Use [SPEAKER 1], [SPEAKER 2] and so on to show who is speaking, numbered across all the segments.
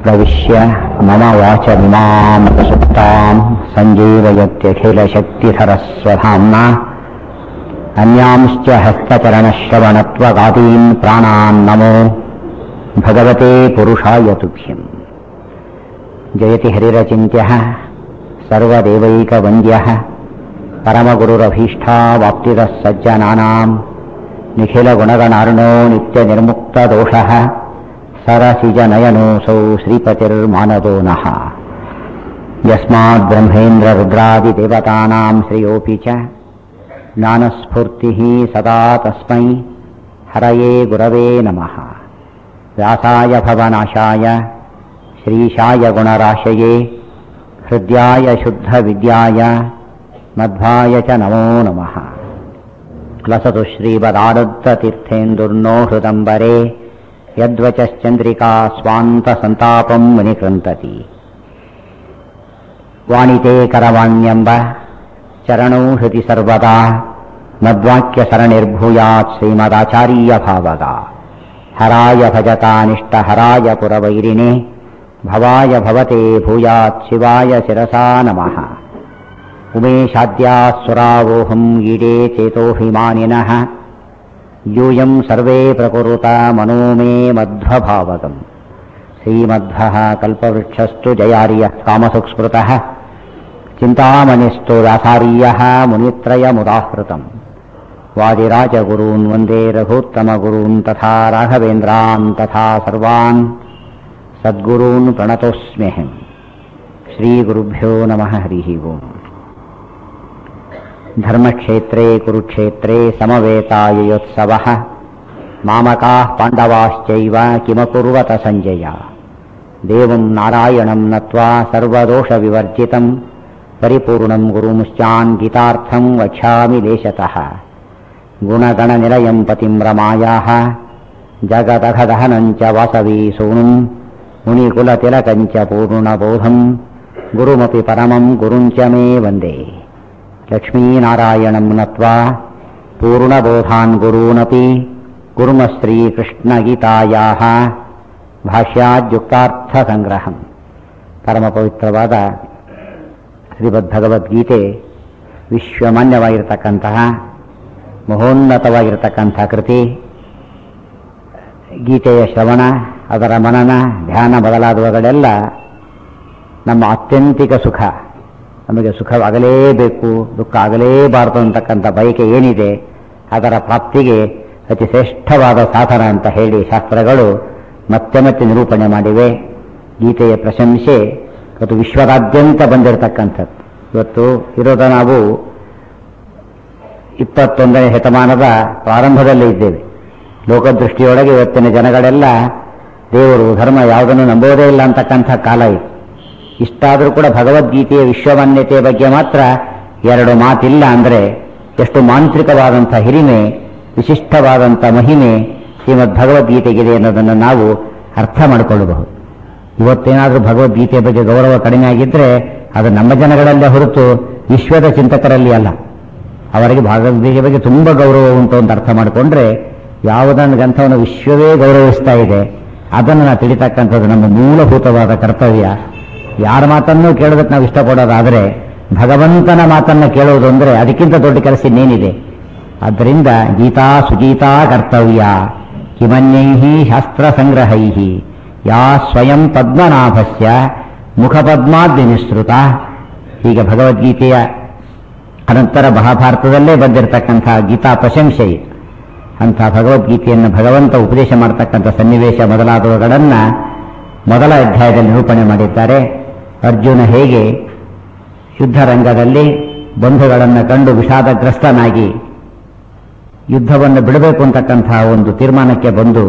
[SPEAKER 1] प्रविश्य मम वाचमिमां प्रसुप्तां सञ्जीवयत्यखिलशक्तिधरस्वधाम्ना अन्यांश्च हस्तचरणश्रवणत्वगादीन् प्राणान् नमो भगवते पुरुषाय तुभ्यम् जयति हरिरचिन्त्यः सर्वदेवैकवन्द्यः परमगुरुरभीष्टावाप्तिदः सज्जनानाम् निखिलगुणगणार्णो नित्यनिर्मुक्तदोषः सरसिजनयनोऽसौ श्रीपतिर्मानदो नः यस्माद्ब्रह्मेन्द्ररुद्रादिदेवतानां श्रियोऽपि च ज्ञानस्फूर्तिः सदा तस्मै हरये गुरवे नमः व्यासाय भवनाशाय श्रीशाय गुणराशये हृद्याय शुद्धविद्याय मध्वाय च नमो नमः लसतु श्रीवदारुद्धतीर्थेन्दुर्नो हृदम्बरे यद्वचश्चन्द्रिका स्वान्तसन्तापं मुनिकृन्तति वाणिते करवाण्यम्ब चरणौ हृदि सर्वदा मद्वाक्यसरणिर्भूयात् श्रीमदाचार्यभावगा हराय भजतानिष्टहराय पुरवैरिणे भवाय भवते भूयात् शिवाय शिरसा नमः उमेशाद्यासुरावोऽहम् ईडे चेतोऽभिमानिनः यूयम् सर्वे प्रकुरुत मनो मे मध्वभावगम् श्रीमध्वः कल्पवृक्षस्तु जयार्यः कामसुस्मृतः चिन्तामणिस्तु व्यासार्यः मुनित्रयमुदाहृतम् वादिराजगुरून् वन्दे रघूत्तमगुरून् तथा राघवेन्द्रान् तथा सर्वान् सद्गुरून् प्रणतोऽस्म्यहम् श्रीगुरुभ्यो नमः हरिः ओम् धर्मक्षेत्रे कुरुक्षेत्रे समवेताययोत्सवः मामकाः पाण्डवाश्चैव किमकुर्वत सञ्जय देवं नारायणं नत्वा सर्वदोषविवर्जितं परिपूर्णं गुरुमुश्चान् गीतार्थं वक्ष्यामि देशतः गुणगणनिलयं पतिं रमायाः जगदघदहनं च वासवी सूनुं मुनिकुलतिलकं च पूर्णबोधं गुरुमपि परमं गुरुं च मे वन्दे लक्ष्मीनारायणं नत्वा पूर्णबोधान् गुरूनपि कुर्म श्रीकृष्णगीतायाः ಭಾಷ್ಯಾದ್ಯುಕ್ತಾರ್ಥಸಂಗ್ರಹಂ ಪರಮ ಪವಿತ್ರವಾದ ಶ್ರೀಮದ್ಭಗವದ್ಗೀತೆ ವಿಶ್ವಮಾನ್ಯವಾಗಿರತಕ್ಕಂತಹ ಮಹೋನ್ನತವಾಗಿರತಕ್ಕಂಥ ಕೃತಿ ಗೀತೆಯ ಶ್ರವಣ ಅದರ ಮನನ ಧ್ಯಾನ ಮೊದಲಾದವುಗಳೆಲ್ಲ ನಮ್ಮ ಅತ್ಯಂತಿಕ ಸುಖ ನಮಗೆ ಸುಖವಾಗಲೇಬೇಕು ದುಃಖ ಆಗಲೇಬಾರದು ಅಂತಕ್ಕಂಥ ಬಯಕೆ ಏನಿದೆ ಅದರ ಪ್ರಾಪ್ತಿಗೆ ಅತಿ ಶ್ರೇಷ್ಠವಾದ ಸಾಧನ ಅಂತ ಹೇಳಿ ಶಾಸ್ತ್ರಗಳು ಮತ್ತೆ ಮತ್ತೆ ನಿರೂಪಣೆ ಮಾಡಿವೆ ಗೀತೆಯ ಪ್ರಶಂಸೆ ಇವತ್ತು ವಿಶ್ವದಾದ್ಯಂತ ಬಂದಿರತಕ್ಕಂಥದ್ದು ಇವತ್ತು ಇರೋದ ನಾವು ಇಪ್ಪತ್ತೊಂದನೇ ಶತಮಾನದ ಪ್ರಾರಂಭದಲ್ಲೇ ಇದ್ದೇವೆ ಲೋಕದೃಷ್ಟಿಯೊಳಗೆ ಇವತ್ತಿನ ಜನಗಳೆಲ್ಲ ದೇವರು ಧರ್ಮ ಯಾವುದನ್ನು ನಂಬೋದೇ ಇಲ್ಲ ಅಂತಕ್ಕಂಥ ಕಾಲ ಇದು ಇಷ್ಟಾದರೂ ಕೂಡ ಭಗವದ್ಗೀತೆಯ ವಿಶ್ವಮಾನ್ಯತೆಯ ಬಗ್ಗೆ ಮಾತ್ರ ಎರಡು ಮಾತಿಲ್ಲ ಅಂದರೆ ಎಷ್ಟು ಮಾಂತ್ರಿಕವಾದಂಥ ಹಿರಿಮೆ ವಿಶಿಷ್ಟವಾದಂಥ ಮಹಿಮೆ ಶ್ರೀಮದ್ ಭಗವದ್ಗೀತೆಗಿದೆ ಅನ್ನೋದನ್ನು ನಾವು ಅರ್ಥ ಮಾಡಿಕೊಳ್ಳಬಹುದು ಇವತ್ತೇನಾದರೂ ಭಗವದ್ಗೀತೆಯ ಬಗ್ಗೆ ಗೌರವ ಕಡಿಮೆ ಆಗಿದ್ದರೆ ಅದು ನಮ್ಮ ಜನಗಳಲ್ಲೇ ಹೊರತು ವಿಶ್ವದ ಚಿಂತಕರಲ್ಲಿ ಅಲ್ಲ ಅವರಿಗೆ ಭಗವದ್ಗೀತೆ ಬಗ್ಗೆ ತುಂಬ ಗೌರವ ಉಂಟು ಅಂತ ಅರ್ಥ ಮಾಡಿಕೊಂಡ್ರೆ ಯಾವುದನ್ನು ಗ್ರಂಥವನ್ನು ವಿಶ್ವವೇ ಗೌರವಿಸ್ತಾ ಇದೆ ಅದನ್ನು ನಾವು ತಿಳಿತಕ್ಕಂಥದ್ದು ನಮ್ಮ ಮೂಲಭೂತವಾದ ಕರ್ತವ್ಯ ಯಾರ ಮಾತನ್ನೂ ಕೇಳೋದಕ್ಕೆ ನಾವು ಇಷ್ಟಪಡೋದಾದರೆ ಭಗವಂತನ ಮಾತನ್ನು ಕೇಳೋದು ಅಂದರೆ ಅದಕ್ಕಿಂತ ದೊಡ್ಡ ಕೆಲಸ ಇನ್ನೇನಿದೆ ಆದ್ದರಿಂದ ಗೀತಾ ಸುಗೀತಾ ಕರ್ತವ್ಯ ಕಿಮನ್ಯೈ ಶಾಸ್ತ್ರ ಸಂಗ್ರಹೈ ಯಾ ಸ್ವಯಂ ಪದ್ಮನಾಭಸ್ಯ ಮುಖಪದ್ಮಾದ್ವಿನಿಸೃತ ಹೀಗೆ ಭಗವದ್ಗೀತೆಯ ಅನಂತರ ಮಹಾಭಾರತದಲ್ಲೇ ಬಂದಿರತಕ್ಕಂಥ ಗೀತಾ ಪ್ರಶಂಸೆ ಅಂಥ ಭಗವದ್ಗೀತೆಯನ್ನು ಭಗವಂತ ಉಪದೇಶ ಮಾಡತಕ್ಕಂಥ ಸನ್ನಿವೇಶ ಮೊದಲಾದವುಗಳನ್ನು ಮೊದಲ ಅಧ್ಯಾಯದಲ್ಲಿ ನಿರೂಪಣೆ ಮಾಡಿದ್ದಾರೆ ಅರ್ಜುನ ಹೇಗೆ ಯುದ್ಧರಂಗದಲ್ಲಿ ಬಂಧುಗಳನ್ನು ಕಂಡು ವಿಷಾದಗ್ರಸ್ತನಾಗಿ ಯುದ್ಧವನ್ನು ಬಿಡಬೇಕು ಅಂತಕ್ಕಂತಹ ಒಂದು ತೀರ್ಮಾನಕ್ಕೆ ಬಂದು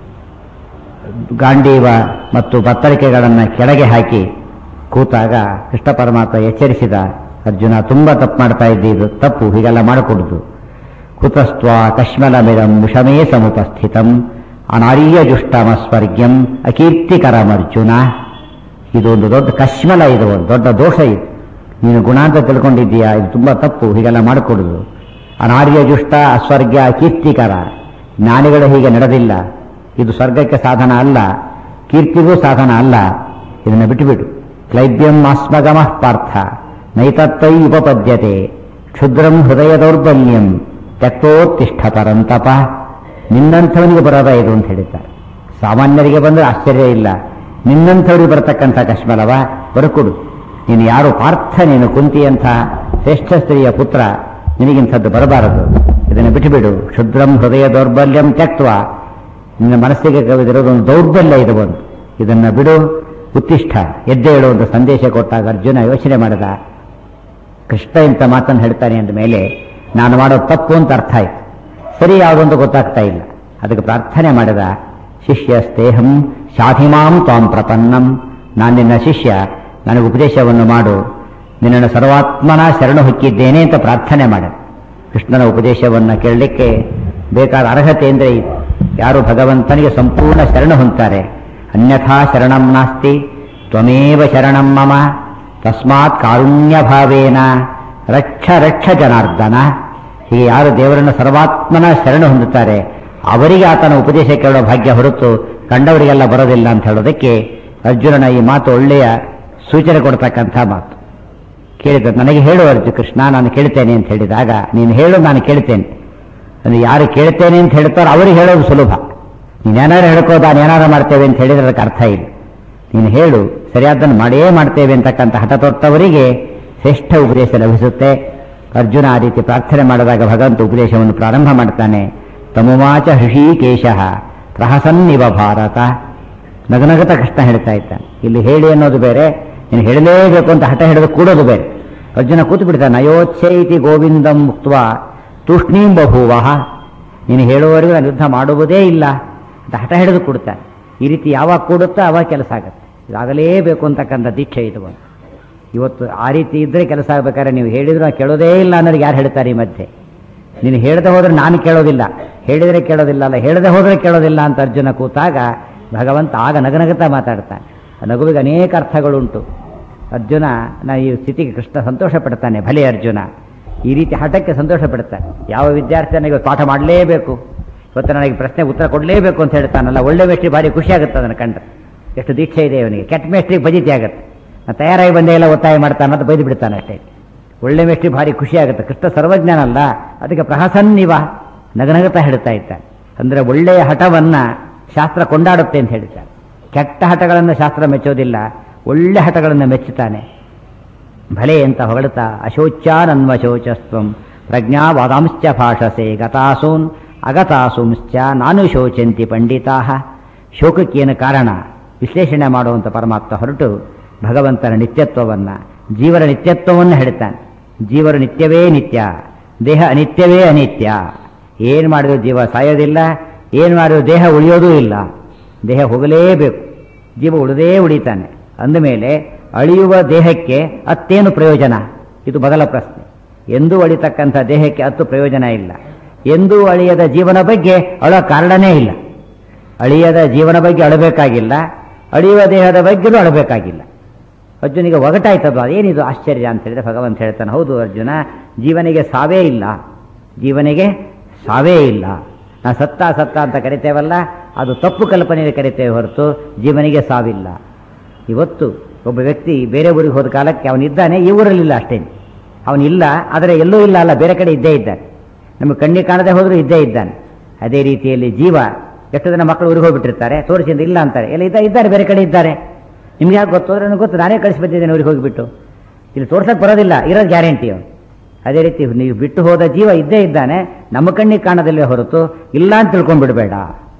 [SPEAKER 1] ಗಾಂಡೀವ ಮತ್ತು ಬತ್ತಳಿಕೆಗಳನ್ನು ಕೆಳಗೆ ಹಾಕಿ ಕೂತಾಗ ಕೃಷ್ಣ ಪರಮಾತ್ಮ ಎಚ್ಚರಿಸಿದ ಅರ್ಜುನ ತುಂಬ ತಪ್ಪು ಮಾಡ್ತಾ ಇದ್ದೀದು ತಪ್ಪು ಹೀಗೆಲ್ಲ ಮಾಡಕೂಡದು ಕುತಸ್ತ್ವ ಕಶ್ಮಲಮಿದಂ ವಿಷಮೇ ಸಮುಪಸ್ಥಿತಂ ಅನಾರ್ಯ ಜುಷ್ಟಮಸ್ವರ್ಗ್ಯಂ ಅಕೀರ್ತಿಕರಮರ್ಜುನ ಇದು ಒಂದು ದೊಡ್ಡ ಕಶ್ಮಲ ಇದು ಒಂದು ದೊಡ್ಡ ದೋಷ ಇದು ನೀನು ಗುಣ ಅಂತ ತಿಳ್ಕೊಂಡಿದ್ದೀಯಾ ಇದು ತುಂಬ ತಪ್ಪು ಹೀಗೆಲ್ಲ ಮಾಡಿಕೊಡುದು ಅನಾರ್ಯ ಜುಷ್ಟ ಅಸ್ವರ್ಗ್ಯ ಕೀರ್ತಿಕರ ಜ್ಞಾನಿಗಳು ಹೀಗೆ ನಡೆದಿಲ್ಲ ಇದು ಸ್ವರ್ಗಕ್ಕೆ ಸಾಧನ ಅಲ್ಲ ಕೀರ್ತಿಗೂ ಸಾಧನ ಅಲ್ಲ ಇದನ್ನು ಬಿಟ್ಟುಬಿಡು ಕ್ಲೈಬ್ಯಂ ಆಸ್ಮಗಮಃ ಪಾರ್ಥ ನೈತತ್ತೈ ಉಪಪದ್ಯತೆ ಕ್ಷುದ್ರಂ ಹೃದಯ ದೌರ್ಬಲ್ಯಂ ತ್ಯಕ್ತೋತ್ತಿಷ್ಠ ಪರಂತಪ ನಿನ್ನಂಥವನಿಗೆ ಬರೋದ ಇದು ಅಂತ ಹೇಳಿದ್ದಾರೆ ಸಾಮಾನ್ಯರಿಗೆ ಬಂದರೆ ಆಶ್ಚರ್ಯ ಇಲ್ಲ ನಿನ್ನಂಥವ್ರಿಗೆ ಬರತಕ್ಕಂಥ ಕಶ್ಮಲವ ಬರಕೊಡು ನೀನು ಯಾರು ಪಾರ್ಥ ನೀನು ಕುಂತಿಯಂಥ ಶ್ರೇಷ್ಠ ಸ್ತ್ರೀಯ ಪುತ್ರ ನಿನಗಿಂಥದ್ದು ಬರಬಾರದು ಇದನ್ನು ಬಿಟ್ಟುಬಿಡು ಕ್ಷುದ್ರಂ ಹೃದಯ ದೌರ್ಬಲ್ಯಂ ತ್ಯಕ್ತ್ವ ನಿನ್ನ ಮನಸ್ಸಿಗೆ ಕವಿದಿರೋದು ಒಂದು ದೌರ್ಬಲ್ಯ ಇದು ಬಂದು ಇದನ್ನು ಬಿಡು ಉತ್ತಿಷ್ಠ ಎದ್ದೆ ಹೇಳುವಂಥ ಸಂದೇಶ ಕೊಟ್ಟಾಗ ಅರ್ಜುನ ಯೋಚನೆ ಮಾಡಿದ ಕೃಷ್ಣ ಇಂಥ ಮಾತನ್ನು ಹೇಳ್ತಾನೆ ಅಂದ ಮೇಲೆ ನಾನು ಮಾಡೋ ತಪ್ಪು ಅಂತ ಅರ್ಥ ಆಯ್ತು ಸರಿ ಯಾವುದಂತ ಗೊತ್ತಾಗ್ತಾ ಇಲ್ಲ ಅದಕ್ಕೆ ಪ್ರಾರ್ಥನೆ ಮಾಡಿದ ಶಿಷ್ಯ ಸ್ನೇಹಂ ಶಾಧಿಮಾಂ ತ್ವಾಂ ಪ್ರಪನ್ನಂ ನಾನು ನಿನ್ನ ಶಿಷ್ಯ ನನಗೆ ಉಪದೇಶವನ್ನು ಮಾಡು ನಿನ್ನನ್ನು ಸರ್ವಾತ್ಮನ ಶರಣು ಹೊಕ್ಕಿದ್ದೇನೆ ಅಂತ ಪ್ರಾರ್ಥನೆ ಮಾಡಿದ ಕೃಷ್ಣನ ಉಪದೇಶವನ್ನು ಕೇಳಲಿಕ್ಕೆ ಬೇಕಾದ ಅರ್ಹತೆ ಅಂದರೆ ಇದು ಯಾರು ಭಗವಂತನಿಗೆ ಸಂಪೂರ್ಣ ಶರಣು ಹೊಂತಾರೆ ಅನ್ಯಥಾ ಶರಣಂ ನಾಸ್ತಿ ತ್ವಮೇವ ಶರಣಂ ಮಮ ತಸ್ಮಾತ್ ಕಾರುಣ್ಯ ಭಾವೇನ ರಕ್ಷ ರಕ್ಷ ಜನಾರ್ದನ ಹೀಗೆ ಯಾರು ದೇವರನ್ನು ಸರ್ವಾತ್ಮನ ಶರಣು ಹೊಂದುತ್ತಾರೆ ಅವರಿಗೆ ಆತನ ಉಪದೇಶ ಕೇಳೋ ಭಾಗ್ಯ ಹೊರತು ಕಂಡವರಿಗೆಲ್ಲ ಬರೋದಿಲ್ಲ ಅಂತ ಹೇಳೋದಕ್ಕೆ ಅರ್ಜುನನ ಈ ಮಾತು ಒಳ್ಳೆಯ ಸೂಚನೆ ಕೊಡ್ತಕ್ಕಂಥ ಮಾತು ಕೇಳಿದ ನನಗೆ ಹೇಳು ಅರ್ಜು ಕೃಷ್ಣ ನಾನು ಕೇಳ್ತೇನೆ ಅಂತ ಹೇಳಿದಾಗ ನೀನು ಹೇಳು ನಾನು ಕೇಳ್ತೇನೆ ಅಂದ್ರೆ ಯಾರು ಕೇಳ್ತೇನೆ ಅಂತ ಹೇಳ್ತಾರೋ ಅವರಿಗೆ ಹೇಳೋದು ಸುಲಭ ನೀನೇನಾರು ಹೇಳ್ಕೋ ನಾನು ಏನಾರು ಮಾಡ್ತೇವೆ ಅಂತ ಹೇಳಿದ್ರೆ ಅದಕ್ಕೆ ಅರ್ಥ ಇಲ್ಲ ನೀನು ಹೇಳು ಸರಿಯಾದನ್ನು ಮಾಡೇ ಮಾಡ್ತೇವೆ ಅಂತಕ್ಕಂಥ ಹಠ ತೊಟ್ಟವರಿಗೆ ಶ್ರೇಷ್ಠ ಉಪದೇಶ ಲಭಿಸುತ್ತೆ ಅರ್ಜುನ ಆ ರೀತಿ ಪ್ರಾರ್ಥನೆ ಮಾಡಿದಾಗ ಭಗವಂತ ಉಪದೇಶವನ್ನು ಪ್ರಾರಂಭ ಮಾಡ್ತಾನೆ ತಮುವಾಚ ಹೃಷೀಕೇಶ ಪ್ರಹಸನ್ನಿವ ಭಾರತ ನಗನಗತ ಕೃಷ್ಣ ಹೇಳ್ತಾ ಇದ್ದಾನೆ ಇಲ್ಲಿ ಹೇಳಿ ಅನ್ನೋದು ಬೇರೆ ನೀನು ಹೇಳಲೇಬೇಕು ಅಂತ ಹಠ ಹಿಡಿದು ಕೂಡೋದು ಬೇರೆ ಅರ್ಜುನ ಕೂತು ಬಿಡ್ತಾನೆ ಅಯೋಚ್ಛೈತಿ ಗೋವಿಂದಂ ಮುಕ್ತ ತೂಷ್ಣೀಂ ಬಭೂವಹ ನೀನು ಹೇಳುವವರೆಗೂ ನಾನು ಯುದ್ಧ ಮಾಡುವುದೇ ಇಲ್ಲ ಅಂತ ಹಠ ಹಿಡಿದು ಕೊಡ್ತಾನೆ ಈ ರೀತಿ ಯಾವಾಗ ಕೂಡುತ್ತೋ ಆವಾಗ ಕೆಲಸ ಆಗುತ್ತೆ ಇದಾಗಲೇಬೇಕು ಅಂತಕ್ಕಂಥ ದೀಕ್ಷೆ ಇದು ಒಂದು ಇವತ್ತು ಆ ರೀತಿ ಇದ್ದರೆ ಕೆಲಸ ಆಗ್ಬೇಕಾದ್ರೆ ನೀವು ಹೇಳಿದ್ರು ನಾನು ಕೇಳೋದೇ ಇಲ್ಲ ಅನ್ನೋರಿಗೆ ಯಾರು ಹೇಳ್ತಾರೆ ಈ ಮಧ್ಯೆ ನೀನು ಹೇಳದೆ ಹೋದ್ರೆ ನಾನು ಕೇಳೋದಿಲ್ಲ ಹೇಳಿದರೆ ಕೇಳೋದಿಲ್ಲ ಅಲ್ಲ ಹೇಳದೆ ಹೋದರೆ ಕೇಳೋದಿಲ್ಲ ಅಂತ ಅರ್ಜುನ ಕೂತಾಗ ಭಗವಂತ ಆಗ ನಗನಗತ ಮಾತಾಡ್ತಾನೆ ಆ ನಗುವಿಗೆ ಅನೇಕ ಅರ್ಥಗಳುಂಟು ಅರ್ಜುನ ನಾ ಈ ಸ್ಥಿತಿಗೆ ಕೃಷ್ಣ ಸಂತೋಷ ಪಡ್ತಾನೆ ಭಲೆ ಅರ್ಜುನ ಈ ರೀತಿ ಹಠಕ್ಕೆ ಸಂತೋಷ ಪಡ್ತಾನೆ ಯಾವ ವಿದ್ಯಾರ್ಥಿ ನನಗೆ ಪಾಠ ಮಾಡಲೇಬೇಕು ಇವತ್ತು ನನಗೆ ಪ್ರಶ್ನೆ ಉತ್ತರ ಕೊಡಲೇಬೇಕು ಅಂತ ಹೇಳ್ತಾನಲ್ಲ ಒಳ್ಳೆ ಮೇಷ್ಟ್ರಿ ಭಾರಿ ಖುಷಿ ಆಗುತ್ತೆ ಅದನ್ನು ಕಂಡ್ರೆ ಎಷ್ಟು ದೀಕ್ಷೆ ಇದೆ ಅವನಿಗೆ ಕೆಟ್ಟ ಮೇಷ್ಟ್ರಿಗೆ ಬಜಿತಿ ಆಗುತ್ತೆ ನಾನು ತಯಾರಾಗಿ ಬಂದೇ ಎಲ್ಲ ಒತ್ತಾಯ ಮಾಡ್ತಾನೆ ಅಂತ ಬೈದು ಬಿಡ್ತಾನೆ ಅಷ್ಟೇ ಒಳ್ಳೆ ಮೇಷ್ಟ್ರಿ ಭಾರಿ ಖುಷಿ ಆಗುತ್ತೆ ಕೃಷ್ಣ ಸರ್ವಜ್ಞಾನ ಅಲ್ಲ ಅದಕ್ಕೆ ಪ್ರಹಸನ್ನಿವ ನಗನಗತ ಹೇಳ್ತಾ ಇದ್ದಾನೆ ಅಂದರೆ ಒಳ್ಳೆಯ ಹಠವನ್ನ ಶಾಸ್ತ್ರ ಕೊಂಡಾಡುತ್ತೆ ಅಂತ ಹೇಳ್ತಾನೆ ಕೆಟ್ಟ ಹಠಗಳನ್ನು ಶಾಸ್ತ್ರ ಮೆಚ್ಚೋದಿಲ್ಲ ಒಳ್ಳೆ ಹಠಗಳನ್ನು ಮೆಚ್ಚುತ್ತಾನೆ ಭಲೆ ಅಂತ ಹೊಗಳುತ್ತಾ ಅಶೋಚ್ಯಾನನ್ವ ಶೋಚಸ್ತ್ವಂ ಪ್ರಜ್ಞಾವಾದಾಂಶ್ಚ ಭಾಷಸೆ ಗತಾಸೂನ್ ಅಗತಾಸೂಂಶ್ಚ ನಾನು ಶೋಚಂತಿ ಪಂಡಿತಾ ಶೋಕಕ್ಕೇನು ಕಾರಣ ವಿಶ್ಲೇಷಣೆ ಮಾಡುವಂಥ ಪರಮಾತ್ಮ ಹೊರಟು ಭಗವಂತನ ನಿತ್ಯತ್ವವನ್ನು ಜೀವನ ನಿತ್ಯತ್ವವನ್ನು ಹೇಳ್ತಾನೆ ಜೀವನ ನಿತ್ಯವೇ ನಿತ್ಯ ದೇಹ ಅನಿತ್ಯವೇ ಅನಿತ್ಯ ಏನು ಮಾಡಿದ್ರು ಜೀವ ಸಾಯೋದಿಲ್ಲ ಏನು ಮಾಡಿದ್ರು ದೇಹ ಉಳಿಯೋದೂ ಇಲ್ಲ ದೇಹ ಹೋಗಲೇಬೇಕು ಜೀವ ಉಳಿದೇ ಉಳಿತಾನೆ ಅಂದಮೇಲೆ ಅಳಿಯುವ ದೇಹಕ್ಕೆ ಅತ್ತೇನು ಪ್ರಯೋಜನ ಇದು ಮೊದಲ ಪ್ರಶ್ನೆ ಎಂದೂ ಅಳಿತಕ್ಕಂಥ ದೇಹಕ್ಕೆ ಅತ್ತು ಪ್ರಯೋಜನ ಇಲ್ಲ ಎಂದೂ ಅಳಿಯದ ಜೀವನ ಬಗ್ಗೆ ಅಳೋ ಕಾರಣನೇ ಇಲ್ಲ ಅಳಿಯದ ಜೀವನ ಬಗ್ಗೆ ಅಳಬೇಕಾಗಿಲ್ಲ ಅಳಿಯುವ ದೇಹದ ಬಗ್ಗೆನೂ ಅಳಬೇಕಾಗಿಲ್ಲ ಅರ್ಜುನಿಗೆ ಒಗಟಾಯ್ತದು ಅದೇನಿದು ಆಶ್ಚರ್ಯ ಅಂತ ಹೇಳಿದ್ರೆ ಭಗವಂತ ಹೇಳ್ತಾನೆ ಹೌದು ಅರ್ಜುನ ಜೀವನಿಗೆ ಸಾವೇ ಇಲ್ಲ ಜೀವನಿಗೆ ಸಾವೇ ಇಲ್ಲ ನಾ ಸತ್ತ ಸತ್ತ ಅಂತ ಕರಿತೇವಲ್ಲ ಅದು ತಪ್ಪು ಕಲ್ಪನೆಯಲ್ಲಿ ಕರಿತೇವೆ ಹೊರತು ಜೀವನಿಗೆ ಸಾವಿಲ್ಲ ಇವತ್ತು ಒಬ್ಬ ವ್ಯಕ್ತಿ ಬೇರೆ ಊರಿಗೆ ಹೋದ ಕಾಲಕ್ಕೆ ಅವನಿದ್ದಾನೆ ಈ ಊರಲ್ಲಿಲ್ಲ ಅಷ್ಟೇ ಅವನಿಲ್ಲ ಆದರೆ ಎಲ್ಲೂ ಇಲ್ಲ ಅಲ್ಲ ಬೇರೆ ಕಡೆ ಇದ್ದೇ ಇದ್ದಾನೆ ನಮಗೆ ಕಣ್ಣಿಗೆ ಕಾಣದೆ ಹೋದರೂ ಇದ್ದೇ ಇದ್ದಾನೆ ಅದೇ ರೀತಿಯಲ್ಲಿ ಜೀವ ಎಷ್ಟು ಜನ ಮಕ್ಕಳು ಊರಿಗೆ ಹೋಗ್ಬಿಟ್ಟಿರ್ತಾರೆ ತೋರಿಸಿಂದ ಇಲ್ಲ ಅಂತಾರೆ ಎಲ್ಲ ಇದ್ದ ಇದ್ದಾರೆ ಬೇರೆ ಕಡೆ ಇದ್ದಾರೆ ನಿಮ್ಗೆ ಯಾಕೆ ಗೊತ್ತು ಅಂದ್ರೆ ನನಗೆ ಗೊತ್ತು ನಾನೇ ಕಳಿಸಿ ಬಂದಿದ್ದೇನೆ ಊರಿಗೆ ಹೋಗಿಬಿಟ್ಟು ಇಲ್ಲಿ ತೋರ್ಸಕ್ಕೆ ಬರೋದಿಲ್ಲ ಇರೋದು ಗ್ಯಾರಂಟಿ ಅವನು ಅದೇ ರೀತಿ ನೀವು ಬಿಟ್ಟು ಹೋದ ಜೀವ ಇದ್ದೇ ಇದ್ದಾನೆ ನಮ್ಮ ಕಣ್ಣಿಗೆ ಕಾಣದಲ್ಲೇ ಹೊರತು ಇಲ್ಲ ಅಂತ ತಿಳ್ಕೊಂಡ್ಬಿಡ್ಬೇಡ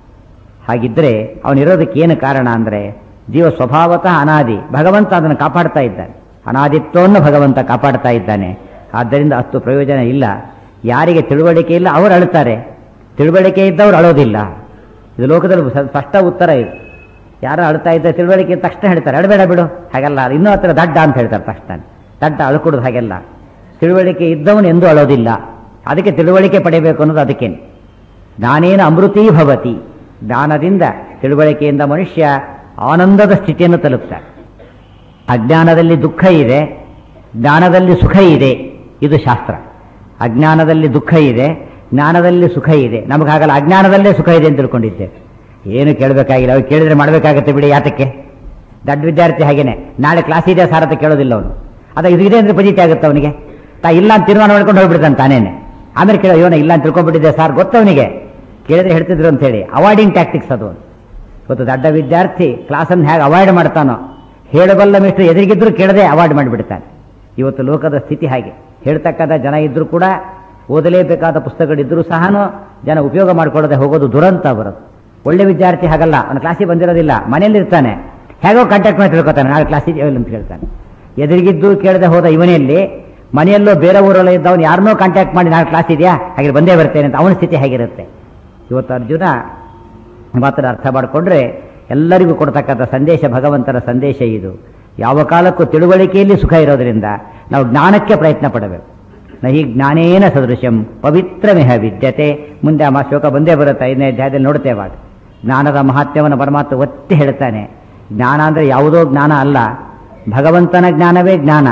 [SPEAKER 1] ಹಾಗಿದ್ರೆ ಅವನಿರೋದಕ್ಕೆ ಏನು ಕಾರಣ ಅಂದರೆ ಜೀವ ಸ್ವಭಾವತಃ ಅನಾದಿ ಭಗವಂತ ಅದನ್ನು ಕಾಪಾಡ್ತಾ ಇದ್ದಾನೆ ಅನಾದಿತ್ವವನ್ನು ಭಗವಂತ ಕಾಪಾಡ್ತಾ ಇದ್ದಾನೆ ಆದ್ದರಿಂದ ಅಷ್ಟು ಪ್ರಯೋಜನ ಇಲ್ಲ ಯಾರಿಗೆ ತಿಳುವಳಿಕೆ ಇಲ್ಲ ಅವರು ಅಳುತ್ತಾರೆ ತಿಳುವಳಿಕೆ ಇದ್ದವರು ಅಳೋದಿಲ್ಲ ಇದು ಲೋಕದಲ್ಲಿ ಸ- ಸ್ಪಷ್ಟ ಉತ್ತರ ಇದು ಯಾರು ಅಳ್ತಾ ಇದ್ದ ತಿಳುವಳಿಕೆ ಇದ್ದ ತಕ್ಷಣ ಹೇಳ್ತಾರೆ ಅಳಬೇಡ ಬಿಡು ಹಾಗೆಲ್ಲ ಇನ್ನೂ ಹತ್ರ ದಡ್ಡ ಅಂತ ಹೇಳ್ತಾರೆ ತಕ್ಷಣ ದಡ್ಡ ಅಳ್ಕೊಡೋದು ಹಾಗೆಲ್ಲ ತಿಳುವಳಿಕೆ ಇದ್ದವನು ಎಂದೂ ಅಳೋದಿಲ್ಲ ಅದಕ್ಕೆ ತಿಳುವಳಿಕೆ ಪಡೆಯಬೇಕು ಅನ್ನೋದು ಅದಕ್ಕೇನೆ ಜ್ಞಾನೇನ ಅಮೃತೀ ಭವತಿ ಜ್ಞಾನದಿಂದ ತಿಳುವಳಿಕೆಯಿಂದ ಮನುಷ್ಯ ಆನಂದದ ಸ್ಥಿತಿಯನ್ನು ತಲುಪ್ತಾನೆ ಅಜ್ಞಾನದಲ್ಲಿ ದುಃಖ ಇದೆ ಜ್ಞಾನದಲ್ಲಿ ಸುಖ ಇದೆ ಇದು ಶಾಸ್ತ್ರ ಅಜ್ಞಾನದಲ್ಲಿ ದುಃಖ ಇದೆ ಜ್ಞಾನದಲ್ಲಿ ಸುಖ ಇದೆ ನಮಗೆ ಹಾಗಲ್ಲ ಅಜ್ಞಾನದಲ್ಲೇ ಸುಖ ಇದೆ ಅಂತ ತಿಳ್ಕೊಂಡಿದ್ದೇವೆ ಏನು ಕೇಳಬೇಕಾಗಿಲ್ಲ ಅವ್ರು ಕೇಳಿದ್ರೆ ಮಾಡಬೇಕಾಗತ್ತೆ ಬಿಡಿ ಯಾತಕ್ಕೆ ದೊಡ್ಡ ವಿದ್ಯಾರ್ಥಿ ಹಾಗೇನೆ ನಾಳೆ ಕ್ಲಾಸ್ ಇದೆ ಸಾರ್ ಅಂತ ಕೇಳೋದಿಲ್ಲ ಅವನು ಅದ ಇದು ಇದೆ ಅಂದ್ರೆ ಪಜಿತಿ ಆಗುತ್ತೆ ಅವನಿಗೆ ತಾ ಇಲ್ಲ ಅಂತ ತೀರ್ಮಾನ ಮಾಡ್ಕೊಂಡು ಹೋಗ್ಬಿಡ್ತಾನೆ ತಾನೇನೆ ಆಮೇಲೆ ಕೇಳೋ ಇವನ ಇಲ್ಲ ಅಂತ ತಿಳ್ಕೊಂಡ್ಬಿಟ್ಟಿದ್ದೆ ಸಾರ್ ಗೊತ್ತವನಿಗೆ ಕೇಳಿದ್ರೆ ಹೇಳ್ತಿದ್ರು ಅಂತ ಹೇಳಿ ಅವಾಯ್ಡಿಂಗ್ ಟ್ಯಾಕ್ಟಿಕ್ಸ್ ಅದು ಇವತ್ತು ದೊಡ್ಡ ವಿದ್ಯಾರ್ಥಿ ಕ್ಲಾಸನ್ನು ಹೇಗೆ ಅವಾಯ್ಡ್ ಮಾಡ್ತಾನೋ ಹೇಳಬಲ್ಲ ಮಿಸ್ಟರ್ ಎದುರಿಗಿದ್ರು ಕೇಳದೆ ಅವಾಯ್ಡ್ ಮಾಡಿಬಿಡ್ತಾನೆ ಇವತ್ತು ಲೋಕದ ಸ್ಥಿತಿ ಹಾಗೆ ಹೇಳ್ತಕ್ಕಂಥ ಜನ ಇದ್ರೂ ಕೂಡ ಓದಲೇಬೇಕಾದ ಪುಸ್ತಕಗಳಿದ್ರೂ ಸಹ ಜನ ಉಪಯೋಗ ಮಾಡಿಕೊಳ್ಳದೆ ಹೋಗೋದು ದುರಂತ ಬರೋದು ಒಳ್ಳೆ ವಿದ್ಯಾರ್ಥಿ ಹಾಗಲ್ಲ ಅವನ ಕ್ಲಾಸಿಗೆ ಬಂದಿರೋದಿಲ್ಲ ಮನೇಲಿ ಇರ್ತಾನೆ ಹೇಗೋ ಕಾಂಟ್ಯಾಕ್ಟ್ ಮಾಡಿ ತಿಳ್ಕೊತಾನೆ ನಾಳೆ ಕ್ಲಾಸ್ ಇದೆಯೋ ಇಲ್ಲ ಅಂತ ಕೇಳ್ತಾನೆ ಎದುರಿಗಿದ್ದು ಕೇಳದೆ ಹೋದ ಇವನಲ್ಲಿ ಮನೆಯಲ್ಲೋ ಬೇರೆ ಊರಲ್ಲೋ ಇದ್ದವನು ಯಾರನ್ನೋ ಕಾಂಟ್ಯಾಕ್ಟ್ ಮಾಡಿ ನಾಳೆ ಕ್ಲಾಸ್ ಇದೆಯಾ ಹಾಗೆ ಬಂದೇ ಬರ್ತೇನೆ ಅಂತ ಅವನ ಸ್ಥಿತಿ ಹೇಗಿರುತ್ತೆ ಇವತ್ತು ಅರ್ಜುನ ಮಾತ್ರ ಅರ್ಥ ಮಾಡಿಕೊಂಡ್ರೆ ಎಲ್ಲರಿಗೂ ಕೊಡ್ತಕ್ಕಂಥ ಸಂದೇಶ ಭಗವಂತನ ಸಂದೇಶ ಇದು ಯಾವ ಕಾಲಕ್ಕೂ ತಿಳುವಳಿಕೆಯಲ್ಲಿ ಸುಖ ಇರೋದ್ರಿಂದ ನಾವು ಜ್ಞಾನಕ್ಕೆ ಪ್ರಯತ್ನ ಪಡಬೇಕು ನಹಿ ಜ್ಞಾನೇನ ಸದೃಶಂ ಪವಿತ್ರಮಿಹ ವಿದ್ಯತೆ ಮುಂದೆ ಆ ಶ್ಲೋಕ ಬಂದೇ ಬರುತ್ತೆ ಐದನೇ ಅಧ್ಯಾಯದಲ್ಲಿ ನೋಡ್ತೇವೆ ಆಗ ಜ್ಞಾನದ ಮಹಾತ್ಮ್ಯವನ್ನು ಪರಮಾತ್ಮ ಒತ್ತಿ ಹೇಳ್ತಾನೆ ಜ್ಞಾನ ಅಂದರೆ ಯಾವುದೋ ಜ್ಞಾನ ಅಲ್ಲ ಭಗವಂತನ ಜ್ಞಾನವೇ ಜ್ಞಾನ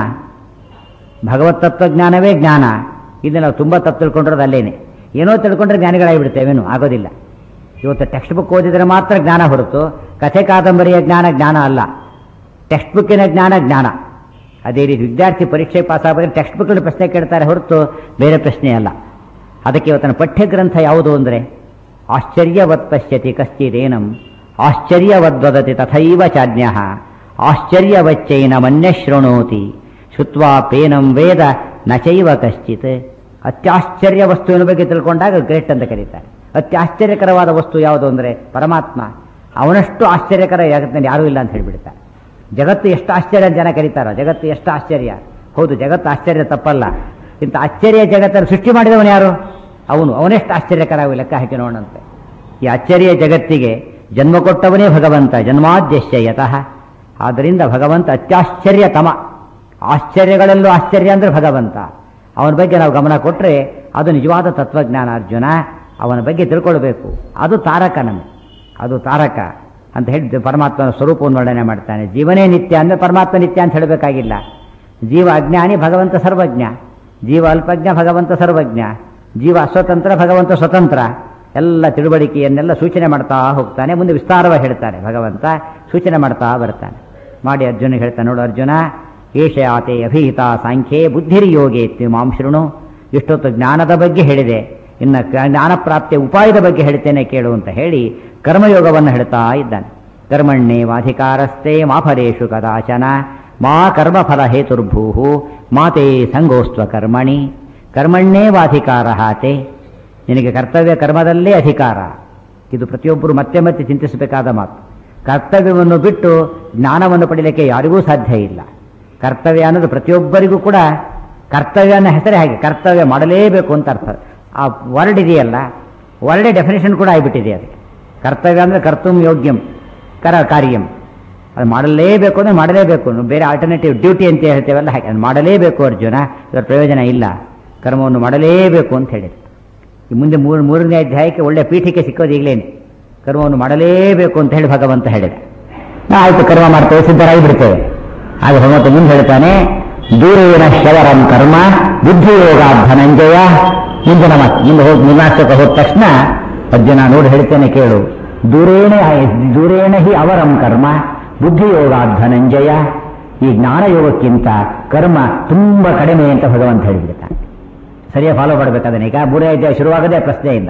[SPEAKER 1] ಭಗವತ್ ತತ್ವಜ್ಞಾನವೇ ಜ್ಞಾನ ಇದು ನಾವು ತುಂಬ ತಪ್ಪು ತಿಳ್ಕೊಂಡಿರೋದು ಅಲ್ಲೇನೆ ಏನೋ ತಿಳ್ಕೊಂಡ್ರೆ ಜ್ಞಾನಿಗಳಾಗಿಬಿಡ್ತೇವೇನು ಆಗೋದಿಲ್ಲ ಇವತ್ತು ಟೆಕ್ಸ್ಟ್ ಬುಕ್ ಓದಿದರೆ ಮಾತ್ರ ಜ್ಞಾನ ಹೊರತು ಕಥೆ ಕಾದಂಬರಿಯ ಜ್ಞಾನ ಜ್ಞಾನ ಅಲ್ಲ ಟೆಕ್ಸ್ಟ್ ಬುಕ್ಕಿನ ಜ್ಞಾನ ಜ್ಞಾನ ಅದೇ ರೀತಿ ವಿದ್ಯಾರ್ಥಿ ಪರೀಕ್ಷೆ ಪಾಸ್ ಆಗಬೇಕಾದ್ರೆ ಟೆಕ್ಸ್ಟ್ ಬುಕ್ಗಳ ಪ್ರಶ್ನೆ ಕೇಳ್ತಾರೆ ಹೊರತು ಬೇರೆ ಪ್ರಶ್ನೆ ಅಲ್ಲ ಅದಕ್ಕೆ ಇವತ್ತಿನ ಪಠ್ಯಗ್ರಂಥ ಯಾವುದು ಅಂದರೆ ಆಶ್ಚರ್ಯವತ್ ಪಶ್ಯತಿ ಕಶ್ಚಿದೇನಂ ಆಶ್ಚರ್ಯವದ್ವದತಿ ತಥೈವ ಚಾಜ್ಞ ಆಶ್ಚರ್ಯವಚ್ಚೈನ ಮನ್ಯ ಶೃಣೋತಿ ಶುತ್ವಾ ಪೇನಂ ವೇದ ನಚೈವ ಕಶ್ಚಿತ್ ಅತ್ಯಾಶ್ಚರ್ಯ ವಸ್ತುವಿನ ಬಗ್ಗೆ ತಿಳ್ಕೊಂಡಾಗ ಗ್ರೇಟ್ ಅಂತ ಕರೀತಾರೆ ಅತ್ಯಾಶ್ಚರ್ಯಕರವಾದ ವಸ್ತು ಯಾವುದು ಅಂದರೆ ಪರಮಾತ್ಮ ಅವನಷ್ಟು ಆಶ್ಚರ್ಯಕರ ಜಗತ್ತಿನಲ್ಲಿ ಯಾರೂ ಇಲ್ಲ ಅಂತ ಹೇಳಿಬಿಡ್ತಾರೆ ಜಗತ್ತು ಎಷ್ಟು ಆಶ್ಚರ್ಯ ಜನ ಕರೀತಾರೋ ಜಗತ್ತು ಎಷ್ಟು ಆಶ್ಚರ್ಯ ಹೌದು ಜಗತ್ತು ಆಶ್ಚರ್ಯ ತಪ್ಪಲ್ಲ ಇಂಥ ಆಶ್ಚರ್ಯ ಜಗತ್ತನ್ನು ಸೃಷ್ಟಿ ಮಾಡಿದವನು ಯಾರು ಅವನು ಅವನೆಷ್ಟು ಆಶ್ಚರ್ಯಕರ ಲೆಕ್ಕ ಹಾಕಿ ನೋಡಂತೆ ಈ ಆಶ್ಚರ್ಯ ಜಗತ್ತಿಗೆ ಜನ್ಮ ಕೊಟ್ಟವನೇ ಭಗವಂತ ಜನ್ಮಾದ್ಯಶ್ಯ ಯತಃ ಆದ್ದರಿಂದ ಭಗವಂತ ಅತ್ಯಾಶ್ಚರ್ಯತಮ ಆಶ್ಚರ್ಯಗಳಲ್ಲೂ ಆಶ್ಚರ್ಯ ಅಂದರೆ ಭಗವಂತ ಅವನ ಬಗ್ಗೆ ನಾವು ಗಮನ ಕೊಟ್ಟರೆ ಅದು ನಿಜವಾದ ತತ್ವಜ್ಞಾನ ಅರ್ಜುನ ಅವನ ಬಗ್ಗೆ ತಿಳ್ಕೊಳ್ಬೇಕು ಅದು ತಾರಕ ನಮಗೆ ಅದು ತಾರಕ ಅಂತ ಹೇಳಿ ಪರಮಾತ್ಮನ ಸ್ವರೂಪವನ್ನು ವರ್ಣನೆ ಮಾಡ್ತಾನೆ ಜೀವನೇ ನಿತ್ಯ ಅಂದರೆ ಪರಮಾತ್ಮ ನಿತ್ಯ ಅಂತ ಹೇಳಬೇಕಾಗಿಲ್ಲ ಜೀವ ಅಜ್ಞಾನಿ ಭಗವಂತ ಸರ್ವಜ್ಞ ಜೀವ ಅಲ್ಪಜ್ಞ ಭಗವಂತ ಸರ್ವಜ್ಞ ಜೀವ ಅಸ್ವತಂತ್ರ ಭಗವಂತ ಸ್ವತಂತ್ರ ಎಲ್ಲ ತಿಳುವಳಿಕೆಯನ್ನೆಲ್ಲ ಸೂಚನೆ ಮಾಡ್ತಾ ಹೋಗ್ತಾನೆ ಮುಂದೆ ವಿಸ್ತಾರವಾಗಿ ಹೇಳ್ತಾನೆ ಭಗವಂತ ಸೂಚನೆ ಮಾಡ್ತಾ ಬರ್ತಾನೆ ಮಾಡಿ ಅರ್ಜುನ ಹೇಳ್ತಾನೆ ನೋಡು ಅರ್ಜುನ ಏಷಯಾತೆ ಅಭಿಹಿತ ಸಾಂಖ್ಯೆ ಬುದ್ಧಿರ್ಯೋಗೆ ಮಾಂ ಶೃಣು ಇಷ್ಟೊತ್ತು ಜ್ಞಾನದ ಬಗ್ಗೆ ಹೇಳಿದೆ ಇನ್ನು ಜ್ಞಾನ ಪ್ರಾಪ್ತಿಯ ಉಪಾಯದ ಬಗ್ಗೆ ಹೇಳ್ತೇನೆ ಕೇಳು ಅಂತ ಹೇಳಿ ಕರ್ಮಯೋಗವನ್ನು ಹೇಳ್ತಾ ಇದ್ದಾನೆ ಕರ್ಮಣ್ಣೇ ವಾಧಿಕಾರಸ್ಥೆ ಮಾ ಫಲೇಶು ಕದಾಚನ ಮಾ ಕರ್ಮಫಲ ಹೇತುರ್ಭೂ ಮಾತೇ ಸಂಗೋಸ್ತ್ವ ಕರ್ಮಣಿ ಕರ್ಮಣ್ಣೇ ವಾಧಿಕಾರ ಹಾತೆ ನಿನಗೆ ಕರ್ತವ್ಯ ಕರ್ಮದಲ್ಲೇ ಅಧಿಕಾರ ಇದು ಪ್ರತಿಯೊಬ್ಬರು ಮತ್ತೆ ಮತ್ತೆ ಚಿಂತಿಸಬೇಕಾದ ಮಾತು ಕರ್ತವ್ಯವನ್ನು ಬಿಟ್ಟು ಜ್ಞಾನವನ್ನು ಪಡೀಲಿಕ್ಕೆ ಯಾರಿಗೂ ಸಾಧ್ಯ ಇಲ್ಲ ಕರ್ತವ್ಯ ಅನ್ನೋದು ಪ್ರತಿಯೊಬ್ಬರಿಗೂ ಕೂಡ ಕರ್ತವ್ಯ ಅನ್ನೋ ಹೆಸರೇ ಹಾಗೆ ಕರ್ತವ್ಯ ಮಾಡಲೇಬೇಕು ಅಂತ ಅರ್ಥ ಆ ವರ್ಡ್ ಇದೆಯಲ್ಲ ವರ್ಡೆ ಡೆಫಿನೇಷನ್ ಕೂಡ ಆಗಿಬಿಟ್ಟಿದೆ ಅದಕ್ಕೆ ಕರ್ತವ್ಯ ಅಂದರೆ ಕರ್ತುಂ ಯೋಗ್ಯಂ ಕರ ಕಾರ್ಯಂ ಅದು ಮಾಡಲೇಬೇಕು ಅಂದರೆ ಮಾಡಲೇಬೇಕು ಬೇರೆ ಆಲ್ಟರ್ನೇಟಿವ್ ಡ್ಯೂಟಿ ಅಂತ ಹೇಳ್ತೇವಲ್ಲ ಹಾಗೆ ಅದು ಮಾಡಲೇಬೇಕು ಅರ್ಜುನ ಇದರ ಪ್ರಯೋಜನ ಇಲ್ಲ ಕರ್ಮವನ್ನು ಮಾಡಲೇಬೇಕು ಅಂತ ಹೇಳಿದೆ ಈ ಮುಂದೆ ಮೂರು ಮೂರನೇ ಅಧ್ಯಾಯಕ್ಕೆ ಒಳ್ಳೆ ಪೀಠಿಕೆ ಸಿಕ್ಕೋದು ಈಗಲೇನೆ ಕರ್ಮವನ್ನು ಮಾಡಲೇಬೇಕು ಅಂತ ಹೇಳಿ ಭಗವಂತ ಹೇಳಿದ ಆಯ್ತು ಕರ್ಮ ಮಾಡ್ತೇವೆ ಸಿದ್ಧರಾಗಿ ಬಿಡ್ತೇವೆ ಆಗ ಭಗವಂತ ಮುಂದೆ ಹೇಳ್ತಾನೆ ದೂರೇನ ಶವರಂ ಕರ್ಮ ಬುದ್ಧಿಯೋಗ ಧನಂಜಯ ಮುಂದಿನ ಮಾತು ಮುಂದೆ ಹೋಗಿ ನಿರ್ನಾಶಕ ಹೋದ ತಕ್ಷಣ ಅರ್ಜುನ ನೋಡಿ ಹೇಳ್ತೇನೆ ಕೇಳು ದೂರೇಣ ದೂರೇಣ ಹಿ ಅವರಂ ಕರ್ಮ ಬುದ್ಧಿಯೋಗ ಧನಂಜಯ ಈ ಜ್ಞಾನಯೋಗಕ್ಕಿಂತ ಕರ್ಮ ತುಂಬಾ ಕಡಿಮೆ ಅಂತ ಭಗವಂತ ಹೇಳಿಬಿಡ್ತಾನೆ ಸರಿಯಾಗಿ ಫಾಲೋ ಮಾಡಬೇಕಾದ್ರೆ ಈಗ ಮೂರನೇ ಅಧ್ಯಾಯ ಶುರುವಾಗದೇ ಪ್ರಶ್ನೆ ಇಲ್ಲ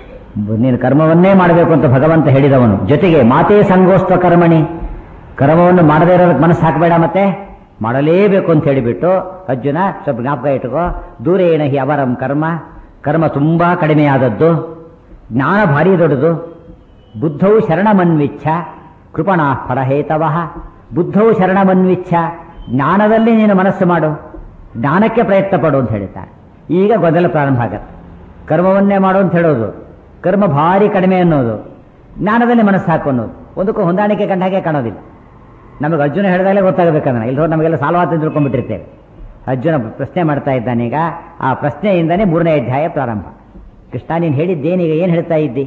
[SPEAKER 1] ನೀನು ಕರ್ಮವನ್ನೇ ಮಾಡಬೇಕು ಅಂತ ಭಗವಂತ ಹೇಳಿದವನು ಜೊತೆಗೆ ಮಾತೇ ಸಂಗೋಸ್ತ್ವ ಕರ್ಮಣಿ ಕರ್ಮವನ್ನು ಮಾಡದೇ ಇರೋದಕ್ಕೆ ಮನಸ್ಸು ಹಾಕಬೇಡ ಮತ್ತೆ ಮಾಡಲೇಬೇಕು ಅಂತ ಹೇಳಿಬಿಟ್ಟು ಅರ್ಜುನ ಸ್ವಲ್ಪ ಜ್ಞಾಪಕ ಇಟ್ಕೋ ದೂರೇಣ ಹಿ ಅವರಂ ಕರ್ಮ ಕರ್ಮ ತುಂಬಾ ಕಡಿಮೆಯಾದದ್ದು ಜ್ಞಾನ ಭಾರಿ ದೊಡ್ಡದು ಬುದ್ಧೌ ಶರಣಮನ್ವಿಚ್ಛ ಕೃಪಣಾ ಫಲಹೇತವ ಬುದ್ಧೌ ಶರಣಮನ್ವಿಚ್ಛ ಜ್ಞಾನದಲ್ಲಿ ನೀನು ಮನಸ್ಸು ಮಾಡು ಜ್ಞಾನಕ್ಕೆ ಪ್ರಯತ್ನ ಪಡು ಅಂತ ಹೇಳ್ತಾರೆ ಈಗ ಗೊಂದಲ ಪ್ರಾರಂಭ ಆಗತ್ತೆ ಕರ್ಮವನ್ನೇ ಮಾಡು ಅಂತ ಹೇಳೋದು ಕರ್ಮ ಭಾರಿ ಕಡಿಮೆ ಅನ್ನೋದು ಜ್ಞಾನದಲ್ಲಿ ಮನಸ್ಸು ಹಾಕು ಅನ್ನೋದು ಒಂದಕ್ಕೂ ಹೊಂದಾಣಿಕೆ ಕಂಡ ಹಾಗೆ ಕಾಣೋದಿಲ್ಲ ನಮಗೆ ಅರ್ಜುನ ಹೇಳಿದಾಗಲೇ ಗೊತ್ತಾಗಬೇಕಂದ್ರೆ ಇಲ್ಲಿ ನಮಗೆಲ್ಲ ಸಾಲವಾತ ತಿಳ್ಕೊಂಡ್ಬಿಟ್ಟಿರ್ತೇವೆ ಅರ್ಜುನ ಪ್ರಶ್ನೆ ಮಾಡ್ತಾ ಇದ್ದಾನೀಗ ಆ ಪ್ರಶ್ನೆಯಿಂದನೇ ಮೂರನೇ ಅಧ್ಯಾಯ ಪ್ರಾರಂಭ ಕೃಷ್ಣ ನೀನು ಹೇಳಿದ್ದೇನೀಗ ಏನು ಹೇಳ್ತಾ ಇದ್ದಿ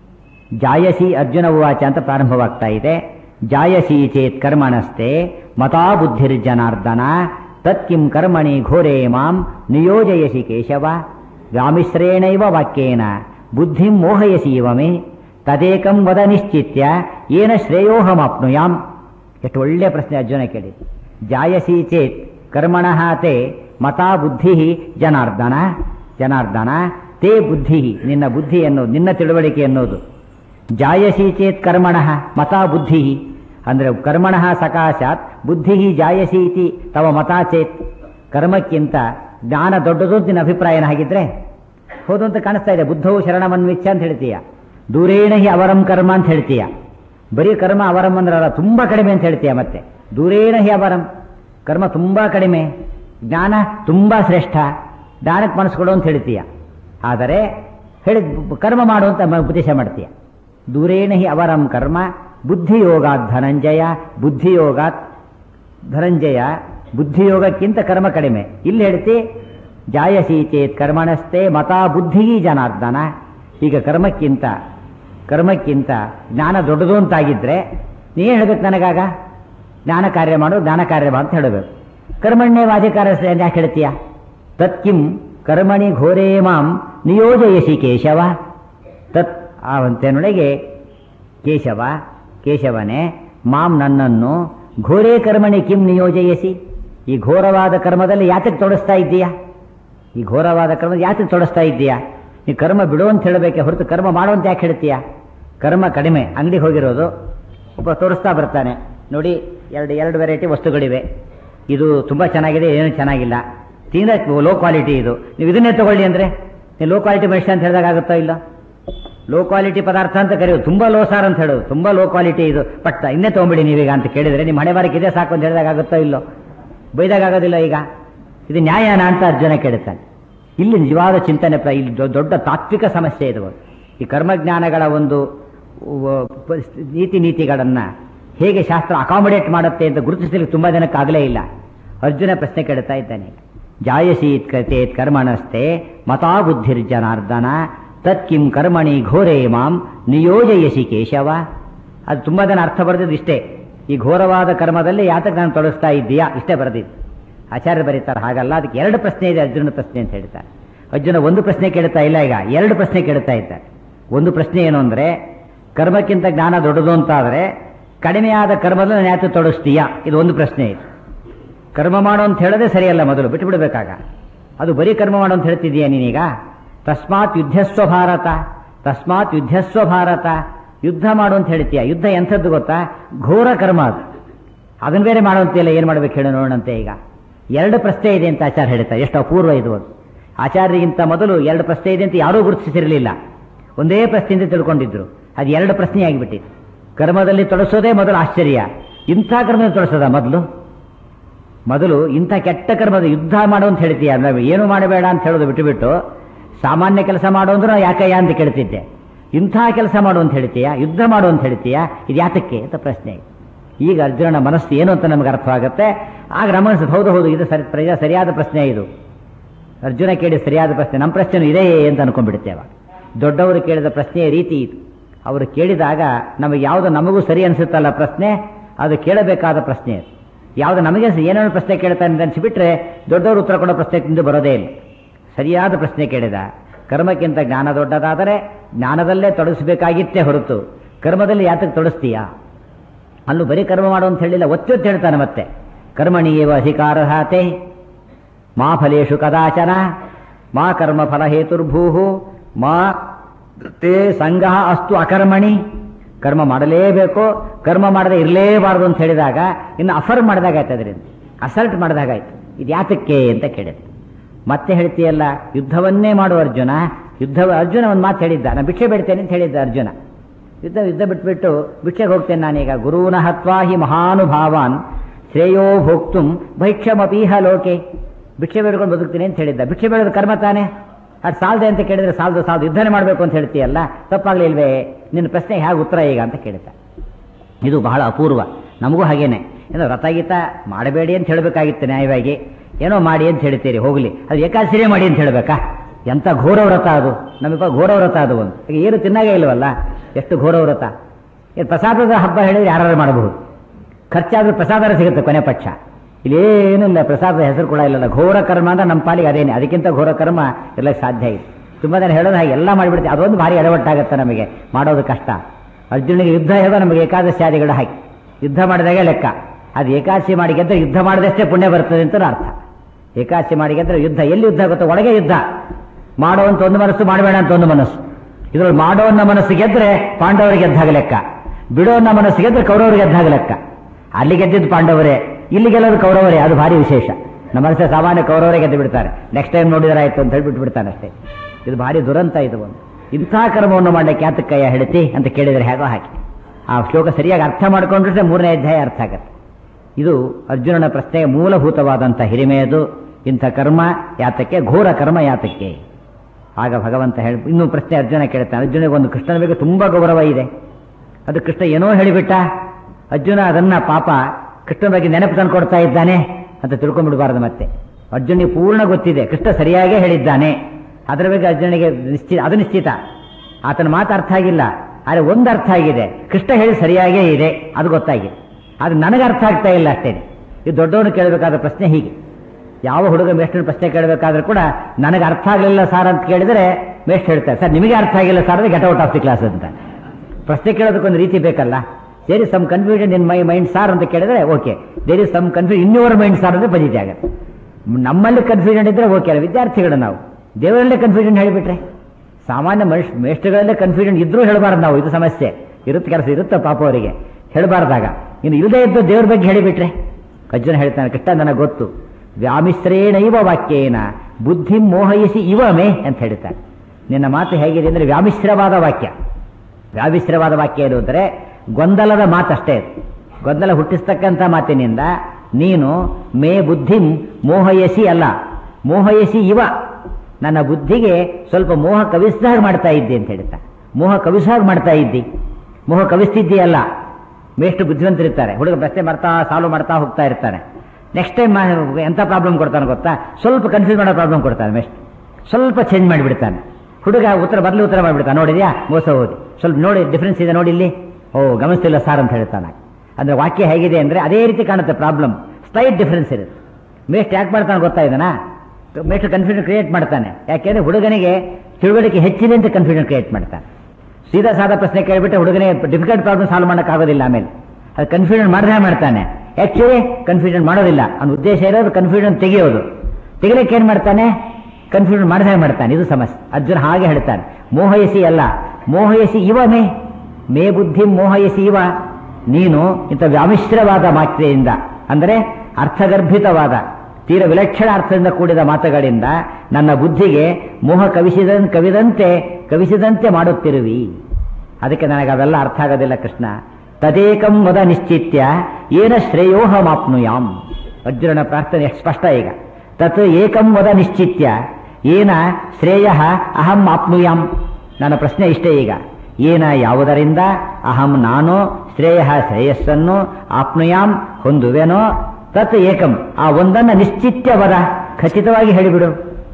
[SPEAKER 1] ಜಾಯಸಿ ಅರ್ಜುನ ಉವಾಚ ಅಂತ ಪ್ರಾರಂಭವಾಗ್ತಾ ಇದೆ ಜಾಯಸಿ ಚೇತ್ ಕರ್ಮಣಸ್ತೆ ಮತಾ ಬುದ್ಧಿರ್ಜನಾರ್ದನ ತತ್ಕಿಂ ಕರ್ಮಣಿ ಘೋರೇ ಮಾಂ ನಿಯೋಜಯಸಿ ಕೇಶವ ವ್ಯಾಮಿಶ್ರೇಣೈವ ವಾಕ್ಯೇನ ಬುದ್ಧಿಂ ಮೋಹಯಸಿ ಇವ ಮೇ ತದೇಕಂ ವದ ನಿಶ್ಚಿತ್ಯ ಏನ ಶ್ರೇಯೋಹಮಾಪ್ನುಯಾಮ್ ಎಷ್ಟು ಒಳ್ಳೆಯ ಪ್ರಶ್ನೆ ಅರ್ಜುನ ಕೇಳಿ ಜಾಯಸಿ ಚೇತ್ ಕರ್ಮಣಃ ತೇ ಮತಾ ಬುದ್ಧಿ ಜನಾರ್ದನ ಜನಾರ್ದನ ತೇ ಬುದ್ಧಿ ನಿನ್ನ ಬುದ್ಧಿ ಅನ್ನೋದು ನಿನ್ನ ತಿಳುವಳಿಕೆ ಅನ್ನೋದು ಜಾಯಸಿ ಚೇತ್ ಕರ್ಮಣಃ ಮತಾ ಬುದ್ಧಿ ಅಂದ್ರೆ ಕರ್ಮಣಃ ಸಕಾಶಾತ್ ಬುದ್ಧಿ ಜಾಯಸಿ ಇತಿ ತವ ಮತಾ ಚೇತ್ ಕರ್ಮಕ್ಕಿಂತ ಜ್ಞಾನ ದೊಡ್ಡದು ಅಂತ ನಿನ್ನ ಅಭಿಪ್ರಾಯನ ಹಾಗಿದ್ರೆ ಹೌದು ಅಂತ ಕಾಣಿಸ್ತಾ ಇದೆ ಬುದ್ಧವು ಶರಣಮನ್ವಿಚ್ಛ ಅಂತ ಹೇಳ್ತೀಯ ದೂರೇಣ ಹಿ ಅವರಂ ಕರ್ಮ ಅಂತ ಹೇಳ್ತೀಯ ಬರೀ ಕರ್ಮ ಅವರಂ ಅಂದ್ರಲ್ಲ ತುಂಬಾ ಕಡಿಮೆ ಅಂತ ಹೇಳ್ತೀಯ ಮತ್ತೆ ದೂರೇಣ ಹಿ ಅವರಂ ಕರ್ಮ ತುಂಬಾ ಕಡಿಮೆ ಜ್ಞಾನ ತುಂಬಾ ಶ್ರೇಷ್ಠ ಜ್ಞಾನಕ್ಕೆ ಮನಸ್ಸು ಕೊಡು ಅಂತ ಹೇಳ್ತೀಯ ಆದರೆ ಹೇಳಿ ಕರ್ಮ ಮಾಡು ಅಂತ ಮ- ಉಪದೇಶ ಮಾಡ್ತೀಯ ದೂರೇಣ ಹಿ ಅವರಂ ಕರ್ಮ ಬುದ್ಧಿಯೋಗಾತ್ ಧನಂಜಯ ಬುದ್ಧಿಯೋಗಾತ್ ಧನಂಜಯ ಬುದ್ಧಿಯೋಗಕ್ಕಿಂತ ಕರ್ಮ ಕಡಿಮೆ ಇಲ್ಲಿ ಹೇಳ್ತಿ ಜಾಯಸಿ ಚೇತ್ ಕರ್ಮಣಸ್ತೆ ಮತಾ ಬುದ್ಧಿ ಜನಾರ್ದನ ಈಗ ಕರ್ಮಕ್ಕಿಂತ ಕರ್ಮಕ್ಕಿಂತ ಜ್ಞಾನ ದೊಡ್ಡದು ಅಂತಾಗಿದ್ರೆ ನೀ ಹೇಳ್ಬೇಕು ನನಗಾಗ ಜ್ಞಾನ ಕಾರ್ಯ ಮಾಡು ಜ್ಞಾನ ಕಾರ್ಯ ಮಾಡು ಅಂತ ಹೇಳಬೇಕು ಕರ್ಮಣ್ಯ ವಾಧಿಕಾರ ಯಾಕೆ ಹೇಳ್ತೀಯ ತತ್ಕಿಂ ಕರ್ಮಣಿ ಘೋರೇ ಮಾಂ ನಿಯೋಜಯಸಿ ಕೇಶವ ತತ್ ಆ ಒಂತೆನೊಳಗೆ ಕೇಶವ ಕೇಶವನೇ ಮಾಂ ನನ್ನನ್ನು ಘೋರೇ ಕರ್ಮಣಿ ಕಿಂ ನಿಯೋಜಯಸಿ ಈ ಘೋರವಾದ ಕರ್ಮದಲ್ಲಿ ಯಾತಕ್ಕೆ ತೊಡಸ್ತಾ ಇದ್ದೀಯಾ ಈ ಘೋರವಾದ ಕರ್ಮ ಯಾತಕ್ಕೆ ತೊಡಸ್ತಾ ಇದ್ದೀಯಾ ನೀ ಕರ್ಮ ಬಿಡು ಅಂತ ಹೇಳಬೇಕೆ ಹೊರತು ಕರ್ಮ ಮಾಡು ಅಂತ ಯಾಕೆ ಹೇಳ್ತೀಯಾ ಕರ್ಮ ಕಡಿಮೆ ಅಂಗಡಿಗೆ ಹೋಗಿರೋದು ಒಬ್ಬ ತೋರಿಸ್ತಾ ಬರ್ತಾನೆ ನೋಡಿ ಎರಡು ಎರಡು ವೆರೈಟಿ ವಸ್ತುಗಳಿವೆ ಇದು ತುಂಬ ಚೆನ್ನಾಗಿದೆ ಏನು ಚೆನ್ನಾಗಿಲ್ಲ ತೀರಾ ಲೋ ಕ್ವಾಲಿಟಿ ಇದು ನೀವು ಇದನ್ನೇ ತಗೊಳ್ಳಿ ಅಂದರೆ ನೀವು ಲೋ ಕ್ವಾಲಿಟಿ ಮನುಷ್ಯ ಅಂತ ಹೇಳಿದಾಗ ಆಗುತ್ತೋ ಇಲ್ಲ ಲೋ ಕ್ವಾಲಿಟಿ ಪದಾರ್ಥ ಅಂತ ಕರೆಯೋದು ತುಂಬಾ ಲೋ ಸಾರ್ ಅಂತ ಹೇಳೋದು ತುಂಬಾ ಲೋ ಕ್ವಾಲಿಟಿ ಇದು ಪಟ್ಟ ಇನ್ನೇ ತಗೊಂಬಿಡಿ ನೀವೀಗ ಅಂತ ಕೇಳಿದ್ರೆ ನಿಮ್ಮ ಹಣೆ ಬಾರಕ್ಕೆ ಇದೇ ಸಾಕು ಅಂತ ಹೇಳಿದಾಗ ಆಗುತ್ತೋ ಇಲ್ಲೋ ಬೈದಾಗ ಆಗೋದಿಲ್ಲ ಈಗ ಇದು ನ್ಯಾಯನ ಅಂತ ಅರ್ಜುನ ಕೇಳುತ್ತಾನೆ ಇಲ್ಲಿ ನಿಜವಾದ ಚಿಂತನೆ ಪ್ರ- ಇಲ್ಲಿ ದೊ- ದೊಡ್ಡ ತಾತ್ವಿಕ ಸಮಸ್ಯೆ ಇದು ಈ ಕರ್ಮಜ್ಞಾನಗಳ ಒಂದು ವ- ಪರಿಸ್- ನೀತಿ ನೀತಿಗಳನ್ನ ಹೇಗೆ ಶಾಸ್ತ್ರ ಅಕಾಮಿಡೇಟ್ ಮಾಡುತ್ತೆ ಅಂತ ಗುರುತಿಸಲಿಕ್ಕೆ ತುಂಬಾ ಜನಕ್ಕಾಗಲೇ ಇಲ್ಲ ಅರ್ಜುನ ಪ್ರಶ್ನೆ ಕೇಳ್ತಾ ಇದ್ದಾನೆ ಜಾಯಸೀತ್ ಕೃತೇತ್ ಕರ್ಮಣಸ್ತೆ ಮತಾ ಬುದ್ಧಿರ್ಜನಾರ್ದನ ತತ್ಕಿಂ ಕರ್ಮಣಿ ಘೋರೇ ಮಾಂ ನಿಯೋಜಯಸಿ ಕೇಶವ ಅದು ತುಂಬಾ ಜನ ಅರ್ಥ ಬರೆದಿದ್ದು ಇಷ್ಟೇ ಈ ಘೋರವಾದ ಕರ್ಮದಲ್ಲಿ ಯಾತಕ್ಕೆ ನಾನು ತೊಡಸ್ತಾ ಇದ್ದೀಯಾ ಇಷ್ಟೇ ಬರೆದಿದ್ದು ಆಚಾರ್ಯ ಬರೀತಾರೆ ಹಾಗಲ್ಲ ಅದಕ್ಕೆ ಎರಡು ಪ್ರಶ್ನೆ ಇದೆ ಅರ್ಜುನ ಪ್ರಶ್ನೆ ಅಂತ ಹೇಳ್ತಾರೆ ಅರ್ಜುನ ಒಂದು ಪ್ರಶ್ನೆ ಕೇಳ್ತಾ ಇಲ್ಲ ಈಗ ಎರಡು ಪ್ರಶ್ನೆ ಕೇಳ್ತಾ ಇದ್ದಾರೆ ಒಂದು ಪ್ರಶ್ನೆ ಏನು ಅಂದ್ರೆ ಕರ್ಮಕ್ಕಿಂತ ಜ್ಞಾನ ದೊಡ್ಡದು ಅಂತ ಆದ್ರೆ ಕಡಿಮೆಯಾದ ಕರ್ಮದಲ್ಲಿ ನಾನು ಯಾಕೆ ತೊಡಸ್ತೀಯಾ ಇದು ಒಂದು ಪ್ರಶ್ನೆ ಇದೆ ಕರ್ಮ ಮಾಡು ಅಂತ ಹೇಳೋದೇ ಸರಿಯಲ್ಲ ಮೊದಲು ಬಿಟ್ಟು ಬಿಡಬೇಕಾಗ ಅದು ಬರೀ ಕರ್ಮ ಮಾಡು ಅಂತ ಹೇಳ್ತಿದೀಯ ನೀನೀಗ ತಸ್ಮಾತ್ ಯುದ್ಧಸ್ವ ಭಾರತ ತಸ್ಮಾತ್ ಯುದ್ಧಸ್ವ ಭಾರತ ಯುದ್ಧ ಮಾಡು ಅಂತ ಹೇಳ್ತೀಯ ಯುದ್ಧ ಎಂಥದ್ದು ಗೊತ್ತಾ ಘೋರ ಕರ್ಮ ಅದು ಅದನ್ನ ಬೇರೆ ಮಾಡುವಂತಿಲ್ಲ ಏನು ಮಾಡ್ಬೇಕು ಹೇಳಿ ನೋಡೋಣಂತೆ ಈಗ ಎರಡು ಪ್ರಶ್ನೆ ಇದೆ ಅಂತ ಆಚಾರ್ಯ ಹೇಳ್ತಾರೆ ಎಷ್ಟು ಅಪೂರ್ವ ಇದು ಅದು ಆಚಾರ್ಯಗಿಂತ ಮೊದಲು ಎರಡು ಪ್ರಶ್ನೆ ಇದೆ ಅಂತ ಯಾರೂ ಗುರುತಿಸಿರಲಿಲ್ಲ ಒಂದೇ ಪ್ರಶ್ನೆಯಿಂದ ತಿಳ್ಕೊಂಡಿದ್ರು ಅದು ಎರಡು ಪ್ರಶ್ನೆ ಆಗಿಬಿಟ್ಟಿದೆ ಕರ್ಮದಲ್ಲಿ ತೊಡಸೋದೇ ಮೊದಲು ಆಶ್ಚರ್ಯ ಇಂಥ ಕರ್ಮದಲ್ಲಿ ತೊಡಸೋದ ಮೊದಲು ಮೊದಲು ಇಂಥ ಕೆಟ್ಟ ಕರ್ಮದ ಯುದ್ಧ ಮಾಡು ಅಂತ ಹೇಳ್ತೀಯ ಅಂದ್ರೆ ಏನು ಮಾಡಬೇಡ ಅಂತ ಹೇಳೋದು ಬಿಟ್ಟುಬಿಟ್ಟು ಸಾಮಾನ್ಯ ಕೆಲಸ ಮಾಡು ಅಂದ್ರೆ ಯಾಕಯ್ಯ ಅಂತ ಕೇಳ್ತಿದ್ದೆ ಇಂಥ ಕೆಲಸ ಮಾಡು ಅಂತ ಹೇಳ್ತೀಯ ಯುದ್ಧ ಮಾಡು ಅಂತ ಹೇಳ್ತೀಯ ಇದು ಯಾತಕ್ಕೆ ಅಂತ ಪ್ರಶ್ನೆ ಈಗ ಅರ್ಜುನನ ಮನಸ್ಸು ಏನು ಅಂತ ನಮಗೆ ಅರ್ಥವಾಗುತ್ತೆ ಆಗ ನಮ್ಮ ಮನಸ್ಸು ಹೌದು ಹೌದು ಇದು ಸರಿ ಪ್ರಜಾ ಸರಿಯಾದ ಪ್ರಶ್ನೆ ಇದು ಅರ್ಜುನ ಕೇಳಿದ ಸರಿಯಾದ ಪ್ರಶ್ನೆ ನಮ್ಮ ಪ್ರಶ್ನೆ ಇದೆ ಅಂತ ಅನ್ಕೊಂಡ್ಬಿಡ್ತೇವೆ ದೊಡ್ಡವರು ಕೇಳಿದ ಪ್ರಶ್ನೆಯ ರೀತಿ ಇದು ಅವರು ಕೇಳಿದಾಗ ನಮಗೆ ಯಾವುದು ನಮಗೂ ಸರಿ ಅನಿಸುತ್ತಲ್ಲ ಪ್ರಶ್ನೆ ಅದು ಕೇಳಬೇಕಾದ ಪ್ರಶ್ನೆ ಅದು ಯಾವುದು ನಮಗೆ ಏನೇನು ಪ್ರಶ್ನೆ ಕೇಳ್ತಾನೆ ಅಂತ ಅನಿಸಿಬಿಟ್ರೆ ದೊಡ್ಡವರು ಉತ್ತರ ಕೊಡೋ ಪ್ರಶ್ನೆ ತಿಂದು ಬರೋದೇ ಇಲ್ಲ ಸರಿಯಾದ ಪ್ರಶ್ನೆ ಕೇಳಿದ ಕರ್ಮಕ್ಕಿಂತ ಜ್ಞಾನ ದೊಡ್ಡದಾದರೆ ಜ್ಞಾನದಲ್ಲೇ ತೊಡಗಿಸಬೇಕಾಗಿತ್ತೇ ಹೊರತು ಕರ್ಮದಲ್ಲಿ ಯಾತಕ್ಕೆ ತೊಡಸ್ತೀಯಾ ಅಲ್ಲೂ ಬರೀ ಕರ್ಮ ಮಾಡು ಅಂತ ಹೇಳಿಲ್ಲ ಒತ್ತೊತ್ತು ಹೇಳ್ತಾನೆ ಮತ್ತೆ ಕರ್ಮಣಿಯೇವ ಅಧಿಕಾರಹಾತೆ ಮಾ ಫಲೇಶು ಕದಾಚನ ಮಾ ಕರ್ಮ ಫಲ ಹೇತುರ್ಭೂ ಮಾ ತೇ ಸಂಘ ಅಸ್ತು ಅಕರ್ಮಣಿ ಕರ್ಮ ಮಾಡಲೇಬೇಕು ಕರ್ಮ ಮಾಡದೆ ಇರಲೇಬಾರದು ಅಂತ ಹೇಳಿದಾಗ ಇನ್ನು ಅಫರ್ ಮಾಡಿದಾಗ ಆಯ್ತು ಅದರಿಂದ ಅಸಲ್ಟ್ ಮಾಡಿದಾಗಾಯ್ತು ಇದು ಯಾತಕ್ಕೆ ಅಂತ ಕೇಳಿದೆ ಮತ್ತೆ ಹೇಳ್ತೀಯಲ್ಲ ಯುದ್ಧವನ್ನೇ ಮಾಡು ಅರ್ಜುನ ಯುದ್ಧ ಅರ್ಜುನ ಒಂದು ಮಾತು ಹೇಳಿದ್ದ ನಾನು ಭಿಕ್ಷೆ ಬಿಡ್ತೇನೆ ಅಂತ ಹೇಳಿದ್ದ ಅರ್ಜುನ ಯುದ್ಧ ಯುದ್ಧ ಬಿಟ್ಬಿಟ್ಟು ಭಿಕ್ಷೆಗೆ ಹೋಗ್ತೇನೆ ನಾನೀಗ ಗುರುವಿನ ಹತ್ವಾ ಹಿ ಮಹಾನುಭಾವಾನ್ ಶ್ರೇಯೋ ಭೋಕ್ತುಂ ಭೈಕ್ಷಮಪೀಹ ಲೋಕೆ ಭಿಕ್ಷೆ ಬೇಡ್ಕೊಂಡು ಬದುಕ್ತೀನಿ ಅಂತ ಹೇಳಿದ್ದ ಭಿಕ್ಷೆ ಬೇಡೋದು ಕರ್ಮ ತಾನೆ ಅದು ಸಾಲದೆ ಅಂತ ಕೇಳಿದ್ರೆ ಸಾಲದು ಸಾಲದು ಯುದ್ಧನೇ ಮಾಡಬೇಕು ಅಂತ ಹೇಳ್ತೀಯಲ್ಲ ತಪ್ಪಾಗ್ಲಿಲ್ವೇ ನಿನ್ನ ಪ್ರಶ್ನೆ ಹೇಗೆ ಉತ್ತರ ಈಗ ಅಂತ ಕೇಳಿದ್ದ ಇದು ಬಹಳ ಅಪೂರ್ವ ನಮಗೂ ಹಾಗೇನೆ ಏನೋ ರಥಗೀತ ಮಾಡಬೇಡಿ ಅಂತ ಹೇಳಬೇಕಾಗಿತ್ತು ನ್ಯಾಯವಾಗಿ ಏನೋ ಮಾಡಿ ಅಂತ ಹೇಳ್ತೀರಿ ಹೋಗ್ಲಿ ಅದು ಏಕಾದಶಿನೇ ಮಾಡಿ ಅಂತ ಹೇಳಬೇಕಾ ಎಂಥ ಘೋರ ವ್ರತ ಅದು ನಮಗ ಘೋರ ವ್ರತ ಅದು ಒಂದು ಈಗ ಏನು ತಿನ್ನಾಗೇ ಇಲ್ವಲ್ಲ ಎಷ್ಟು ಘೋರ ವ್ರತ ಇದು ಪ್ರಸಾದದ ಹಬ್ಬ ಹೇಳಿದ್ರೆ ಯಾರು ಮಾಡಬಹುದು ಖರ್ಚಾದ್ರೆ ಪ್ರಸಾದ ಸಿಗುತ್ತೆ ಕೊನೆ ಪಕ್ಷ ಇಲ್ಲೇನಿಲ್ಲ ಪ್ರಸಾದದ ಹೆಸರು ಕೂಡ ಇಲ್ಲಲ್ಲ ಘೋರ ಕರ್ಮ ಅಂದ್ರೆ ನಮ್ಮ ಪಾಲಿಗೆ ಅದೇನೆ ಅದಕ್ಕಿಂತ ಘೋರ ಕರ್ಮ ಇರ್ಲಿಕ್ಕೆ ಸಾಧ್ಯ ಇಲ್ಲ ತುಂಬ ಜನ ಹೇಳೋದು ಹಾಗೆ ಎಲ್ಲ ಮಾಡಿಬಿಡ್ತೀವಿ ಅದೊಂದು ಭಾರಿ ಎಡವಟ್ಟಾಗುತ್ತೆ ನಮಗೆ ಮಾಡೋದು ಕಷ್ಟ ಅರ್ಜುನಿಗೆ ಯುದ್ಧ ಹೇಳೋ ನಮಗೆ ಏಕಾದಶಿ ಆದಿಗಳು ಹಾಕಿ ಯುದ್ಧ ಮಾಡಿದಾಗೆ ಲೆಕ್ಕ ಅದು ಏಕಾದಶಿ ಮಾಡಿ ಗೆದ್ದರೆ ಯುದ್ಧ ಮಾಡಿದಷ್ಟೇ ಪುಣ್ಯ ಬರ್ತದೆ ಅಂತ ಅರ್ಥ ಏಕಾದಶಿ ಮಾಡಿ ಗೆದ್ದರೆ ಯುದ್ಧ ಎಲ್ಲಿ ಯುದ್ಧ ಗೊತ್ತಾ ಒಳಗೆ ಯುದ್ಧ ಮಾಡುವಂತ ಒಂದು ಮನಸ್ಸು ಮಾಡಬೇಡ ಅಂತ ಒಂದು ಮನಸ್ಸು ಇದ್ರಲ್ಲಿ ಮಾಡೋನ್ನ ಮನಸ್ಸು ಗೆದ್ರೆ ಪಾಂಡವರಿಗೆ ಗೆದ್ದಾಗ ಲೆಕ್ಕ ಬಿಡೋನ್ನ ಮನಸ್ಸು ಗೆದ್ರೆ ಕೌರವರಿಗೆ ಗೆದ್ದಾಗ ಲೆಕ್ಕ ಅಲ್ಲಿ ಗೆದ್ದಿದ್ದು ಪಾಂಡವರೇ ಇಲ್ಲಿ ಗೆಲ್ಲೋದು ಕೌರವರೇ ಅದು ಭಾರಿ ವಿಶೇಷ ನಮ್ಮ ಮನಸ್ಸೆ ಸಾಮಾನ್ಯ ಕೌರವರೇ ಗೆದ್ದು ಬಿಡ್ತಾರೆ ನೆಕ್ಸ್ಟ್ ಟೈಮ್ ನೋಡಿದ್ರೆ ಆಯ್ತು ಅಂತ ಹೇಳಿ ಬಿಟ್ಬಿಡ್ತಾನೆ ಅಷ್ಟೇ ಇದು ಭಾರಿ ದುರಂತ ಇದು ಒಂದು ಇಂಥ ಕರ್ಮವನ್ನು ಮಾಡಲಿಕ್ಕೆ ಯಾತಕ್ಕಯ್ಯ ಹೇಳ್ತಿ ಅಂತ ಕೇಳಿದರೆ ಹೇಗೋ ಹಾಕಿ ಆ ಶ್ಲೋಕ ಸರಿಯಾಗಿ ಅರ್ಥ ಮಾಡ್ಕೊಂಡ್ರೆ ಮೂರನೇ ಅಧ್ಯಾಯ ಅರ್ಥ ಆಗತ್ತೆ ಇದು ಅರ್ಜುನನ ಪ್ರಶ್ನೆಗೆ ಮೂಲಭೂತವಾದಂಥ ಹಿರಿಮೆಯದು ಇಂಥ ಕರ್ಮ ಯಾತಕ್ಕೆ ಘೋರ ಕರ್ಮ ಯಾತಕ್ಕೆ ಆಗ ಭಗವಂತ ಹೇಳಿ ಇನ್ನೂ ಪ್ರಶ್ನೆ ಅರ್ಜುನ ಕೇಳ್ತಾನೆ ಅರ್ಜುನಿಗೆ ಒಂದು ಕೃಷ್ಣನ ಬಗ್ಗೆ ತುಂಬ ಗೌರವ ಇದೆ ಅದು ಕೃಷ್ಣ ಏನೋ ಹೇಳಿಬಿಟ್ಟ ಅರ್ಜುನ ಅದನ್ನ ಪಾಪ ಕೃಷ್ಣನ ಬಗ್ಗೆ ನೆನಪು ತಂದು ಕೊಡ್ತಾ ಇದ್ದಾನೆ ಅಂತ ತಿಳ್ಕೊಂಡ್ಬಿಡಬಾರದು ಮತ್ತೆ ಅರ್ಜುನಿಗೆ ಪೂರ್ಣ ಗೊತ್ತಿದೆ ಕೃಷ್ಣ ಸರಿಯಾಗೇ ಹೇಳಿದ್ದಾನೆ ಅದರ ಬಗ್ಗೆ ಅರ್ಜುನಿಗೆ ನಿಶ್ಚಿತ ಅದು ನಿಶ್ಚಿತ ಆತನ ಮಾತು ಅರ್ಥ ಆಗಿಲ್ಲ ಆದರೆ ಒಂದು ಅರ್ಥ ಆಗಿದೆ ಕೃಷ್ಣ ಹೇಳಿ ಸರಿಯಾಗೇ ಇದೆ ಅದು ಗೊತ್ತಾಗಿದೆ ಅದು ನನಗೆ ಅರ್ಥ ಆಗ್ತಾ ಇಲ್ಲ ಅಷ್ಟೇ ಇದು ದೊಡ್ಡವನು ಕೇಳಬೇಕಾದ ಪ್ರಶ್ನೆ ಹೀಗೆ ಯಾವ ಹುಡುಗ ಮೇಷ್ಟ್ರನ್ನ ಪ್ರಶ್ನೆ ಕೇಳಬೇಕಾದ್ರೂ ಕೂಡ ನನಗೆ ಅರ್ಥ ಆಗಲಿಲ್ಲ ಸರ್ ಅಂತ ಕೇಳಿದರೆ ಮೇಷ್ಟ್ ಹೇಳ್ತಾರೆ ಸರ್ ನಿಮಗೆ ಅರ್ಥ ಆಗಿಲ್ಲ ಸರ್ ಅಂದ್ರೆ get out of the class ಅಂತ ಪ್ರಶ್ನೆ ಕೇಳೋದಕ್ಕೊಂದು ರೀತಿ ಬೇಕಲ್ಲ there is some confusion in my mind sir ಅಂತ ಕೇಳಿದ್ರೆ okay there is some confusion in your mind sir ಅಂದ್ರೆ ಬಜಿತಿ ಆಗುತ್ತೆ ನಮ್ಮಲ್ಲಿ ಕನ್ಫ್ಯೂಷನ್ ಇದ್ರೆ ಓಕೆ ಅಲ್ಲ ವಿದ್ಯಾರ್ಥಿಗಳು ನಾವು ದೇವರಲ್ಲೇ ಕನ್ಫ್ಯೂಷನ್ ಹೇಳಿಬಿಟ್ರೆ ಸಾಮಾನ್ಯ ಮನುಷ್ಯ ಮೇಷ್ಟ್ರಗಳಲ್ಲೇ ಕನ್ಫ್ಯೂಷನ್ ಇದ್ರೂ ಹೇಳಬಾರ್ದು ನಾವು ಇದು ಸಮಸ್ಯೆ ಇರುತ್ತೆ ಕೆಲಸ ಇರುತ್ತೆ ಪಾಪ ಅವರಿಗೆ ಹೇಳಬಾರ್ದಾಗ ಇನ್ನು ಇಲ್ಲದೇ ಇದ್ದು ದೇವ್ರ ಬಗ್ಗೆ ಹೇಳಿಬಿಟ್ರೆ ಅರ್ಜುನ ಹೇಳ್ತಾನೆ ಕೃಷ್ಣ ನನಗೆ ಗೊತ್ತು ವ್ಯಾಮಿಶ್ರೇಣ ಇವ ವಾಕ್ಯೇನ ಬುದ್ಧಿ ಮೋಹಯಿಸಿ ಇವ ಮೇ ಅಂತ ಹೇಳ್ತಾನೆ ನಿನ್ನ ಮಾತು ಹೇಗಿದೆ ಅಂದರೆ ವ್ಯಾಮಿಶ್ರವಾದ ವಾಕ್ಯ ವ್ಯಾಮಿಶ್ರವಾದ ವಾಕ್ಯ ಏನು ಅಂದರೆ ಗೊಂದಲದ ಮಾತಷ್ಟೇ ಅದು. ಗೊಂದಲ ಹುಟ್ಟಿಸ್ತಕ್ಕಂಥ ಮಾತಿನಿಂದ ನೀನು ಮೇ ಬುದ್ಧಿಂ ಮೋಹಯಸಿ ಅಲ್ಲ ಮೋಹಯಸಿ ಇವ ನನ್ನ ಬುದ್ಧಿಗೆ ಸ್ವಲ್ಪ ಮೋಹ ಕವಿಸ್ದಾಗ ಮಾಡ್ತಾ ಇದ್ದೆ ಅಂತ ಹೇಳ್ತಾ ಮೋಹ ಕವಿಸಾಗ ಮಾಡ್ತಾ ಇದ್ದಿ ಮೋಹ ಕವಿಸ್ತಿದ್ದೀಯಲ್ಲ ಮೇಷ್ಟು ಬುದ್ಧಿವಂತರಿರ್ತಾರೆ ಹುಡುಗ ಪ್ರಶ್ನೆ ಮಾಡ್ತಾ ಸಾಲ್ವ್ ಮಾಡ್ತಾ ಹೋಗ್ತಾ ಇರ್ತಾನೆ ನೆಕ್ಸ್ಟ್ ಟೈಮ್ ಎಂಥ ಪ್ರಾಬ್ಲಮ್ ಕೊಡ್ತಾನೆ ಗೊತ್ತಾ ಸ್ವಲ್ಪ ಕನ್ಫ್ಯೂಸ್ ಮಾಡೋ ಪ್ರಾಬ್ಲಮ್ ಕೊಡ್ತಾನೆ ಮೇಸ್ಟ್ ಸ್ವಲ್ಪ ಚೇಂಜ್ ಮಾಡಿಬಿಡ್ತಾನೆ ಹುಡುಗ ಉತ್ತರ ಬದಲು ಉತ್ತರ ಮಾಡಿಬಿಡ್ತಾನೆ ನೋಡಿದ್ಯಾ ಮೋಸ ಹೋದಿ ಸ್ವಲ್ಪ ನೋಡಿ ಡಿಫ್ರೆನ್ಸ್ ಇದೆ ನೋಡಿ ಇಲ್ಲಿ ಓ ಗಮನಿಸ್ತಿಲ್ಲ ಸಾರ್ ಅಂತ ಹೇಳ್ತಾನೆ ಅಂದ್ರೆ ವಾಕ್ಯ ಹೇಗಿದೆ ಅಂದ್ರೆ ಅದೇ ರೀತಿ ಕಾಣುತ್ತೆ ಪ್ರಾಬ್ಲಮ್ ಸ್ಲೈಟ್ ಡಿಫ್ರೆನ್ಸ್ ಇರುತ್ತೆ ಮೇಸ್ಟ್ ಯಾಕೆ ಮಾಡ್ತಾನೆ ಗೊತ್ತಾ ಇದನ್ನ ಮೇಸ್ಟ್ ಕನ್ಫ್ಯೂಷನ್ ಕ್ರಿಯೇಟ್ ಮಾಡ್ತಾನೆ ಯಾಕೆಂದ್ರೆ ಹುಡುಗನಿಗೆ ತಿಳುವಳಿಕೆ ಹೆಚ್ಚಿದೆ ಅಂತ ಕನ್ಫ್ಯೂಷನ್ ಕ್ರಿಯೇಟ್ ಮಾಡ್ತಾನೆ ಸೀದಾ ಸಾದಾ ಪ್ರಶ್ನೆ ಕೇಳಿಬಿಟ್ಟು ಹುಡುಗನಿಗೆ ಡಿಫಿಕಲ್ಟ್ ಪ್ರಾಬ್ಲಮ್ ಸಾಲ್ವ್ ಮಾಡೋಕ್ಕಾಗೋದಿಲ್ಲ ಆಮೇಲೆ ಅದು ಕನ್ಫ್ಯೂಷನ್ ಮಾಡದೇ ಮಾಡ್ತಾನೆ ಆಕ್ಚುಲಿ ಕನ್ಫ್ಯೂಷನ್ ಮಾಡೋದಿಲ್ಲ ಅವನ ಉದ್ದೇಶ ಇರೋದು ಕನ್ಫ್ಯೂಷನ್ ತೆಗೆಯೋದು ತೆಗಿಲಿಕ್ಕೆ ಏನು ಮಾಡ್ತಾನೆ ಕನ್ಫ್ಯೂಷನ್ ಮಾಡದೇ ಮಾಡ್ತಾನೆ ಇದು ಸಮಸ್ಯೆ ಅರ್ಜುನ ಹಾಗೆ ಹೇಳ್ತಾನೆ ಮೋಹಯಸಿ ಅಲ್ಲ ಮೋಹಯಸಿ ಇವ ಮೇ ಮೇ ಬುದ್ಧಿ ಮೋಹಯಸಿ ಇವ ನೀನು ಇಂಥ ವ್ಯಾಮಿಶ್ರವಾದ ಮಾತ್ರೆಯಿಂದ ಅಂದರೆ ಅರ್ಥಗರ್ಭಿತವಾದ ತೀರ ವಿಲಕ್ಷಣ ಅರ್ಥದಿಂದ ಕೂಡಿದ ಮಾತುಗಳಿಂದ ನನ್ನ ಬುದ್ಧಿಗೆ ಮೋಹ ಕವಿಸಿದ ಕವಿದಂತೆ ಕವಿಸಿದಂತೆ ಮಾಡುತ್ತಿರುವಿ ಅದಕ್ಕೆ ನನಗೆ ಅವೆಲ್ಲ ಅರ್ಥ ಆಗೋದಿಲ್ಲ ಕೃಷ್ಣ ತದೇಕಂ ವದ ನಿಶ್ಚಿತ್ಯ ಏನ ಶ್ರೇಯೋಹಮಾಪ್ನುಯಾಮ್ ಅರ್ಜುನನ ಪ್ರಾರ್ಥನೆ ಎಷ್ಟು ಸ್ಪಷ್ಟ ಈಗ ತತ್ ಏಕಂ ವದ ನಿಶ್ಚಿತ್ಯ ಏನ ಶ್ರೇಯ ಅಹಂ ಆಪ್ನುಯಾಮ್ ನನ್ನ ಪ್ರಶ್ನೆ ಇಷ್ಟೇ ಈಗ ಏನ ಯಾವುದರಿಂದ ಅಹಂ ನಾನು ಶ್ರೇಯ ಶ್ರೇಯಸ್ಸನ್ನು ಆಪ್ನುಯಾಮ್ ಹೊಂದುವೆನೋ ತತ್ ಏಕಂ ಆ ಒಂದನ್ನ ನಿಶ್ಚಿತ್ಯವದ ಖಚಿತವಾಗಿ ಹೇಳಿಬಿಡು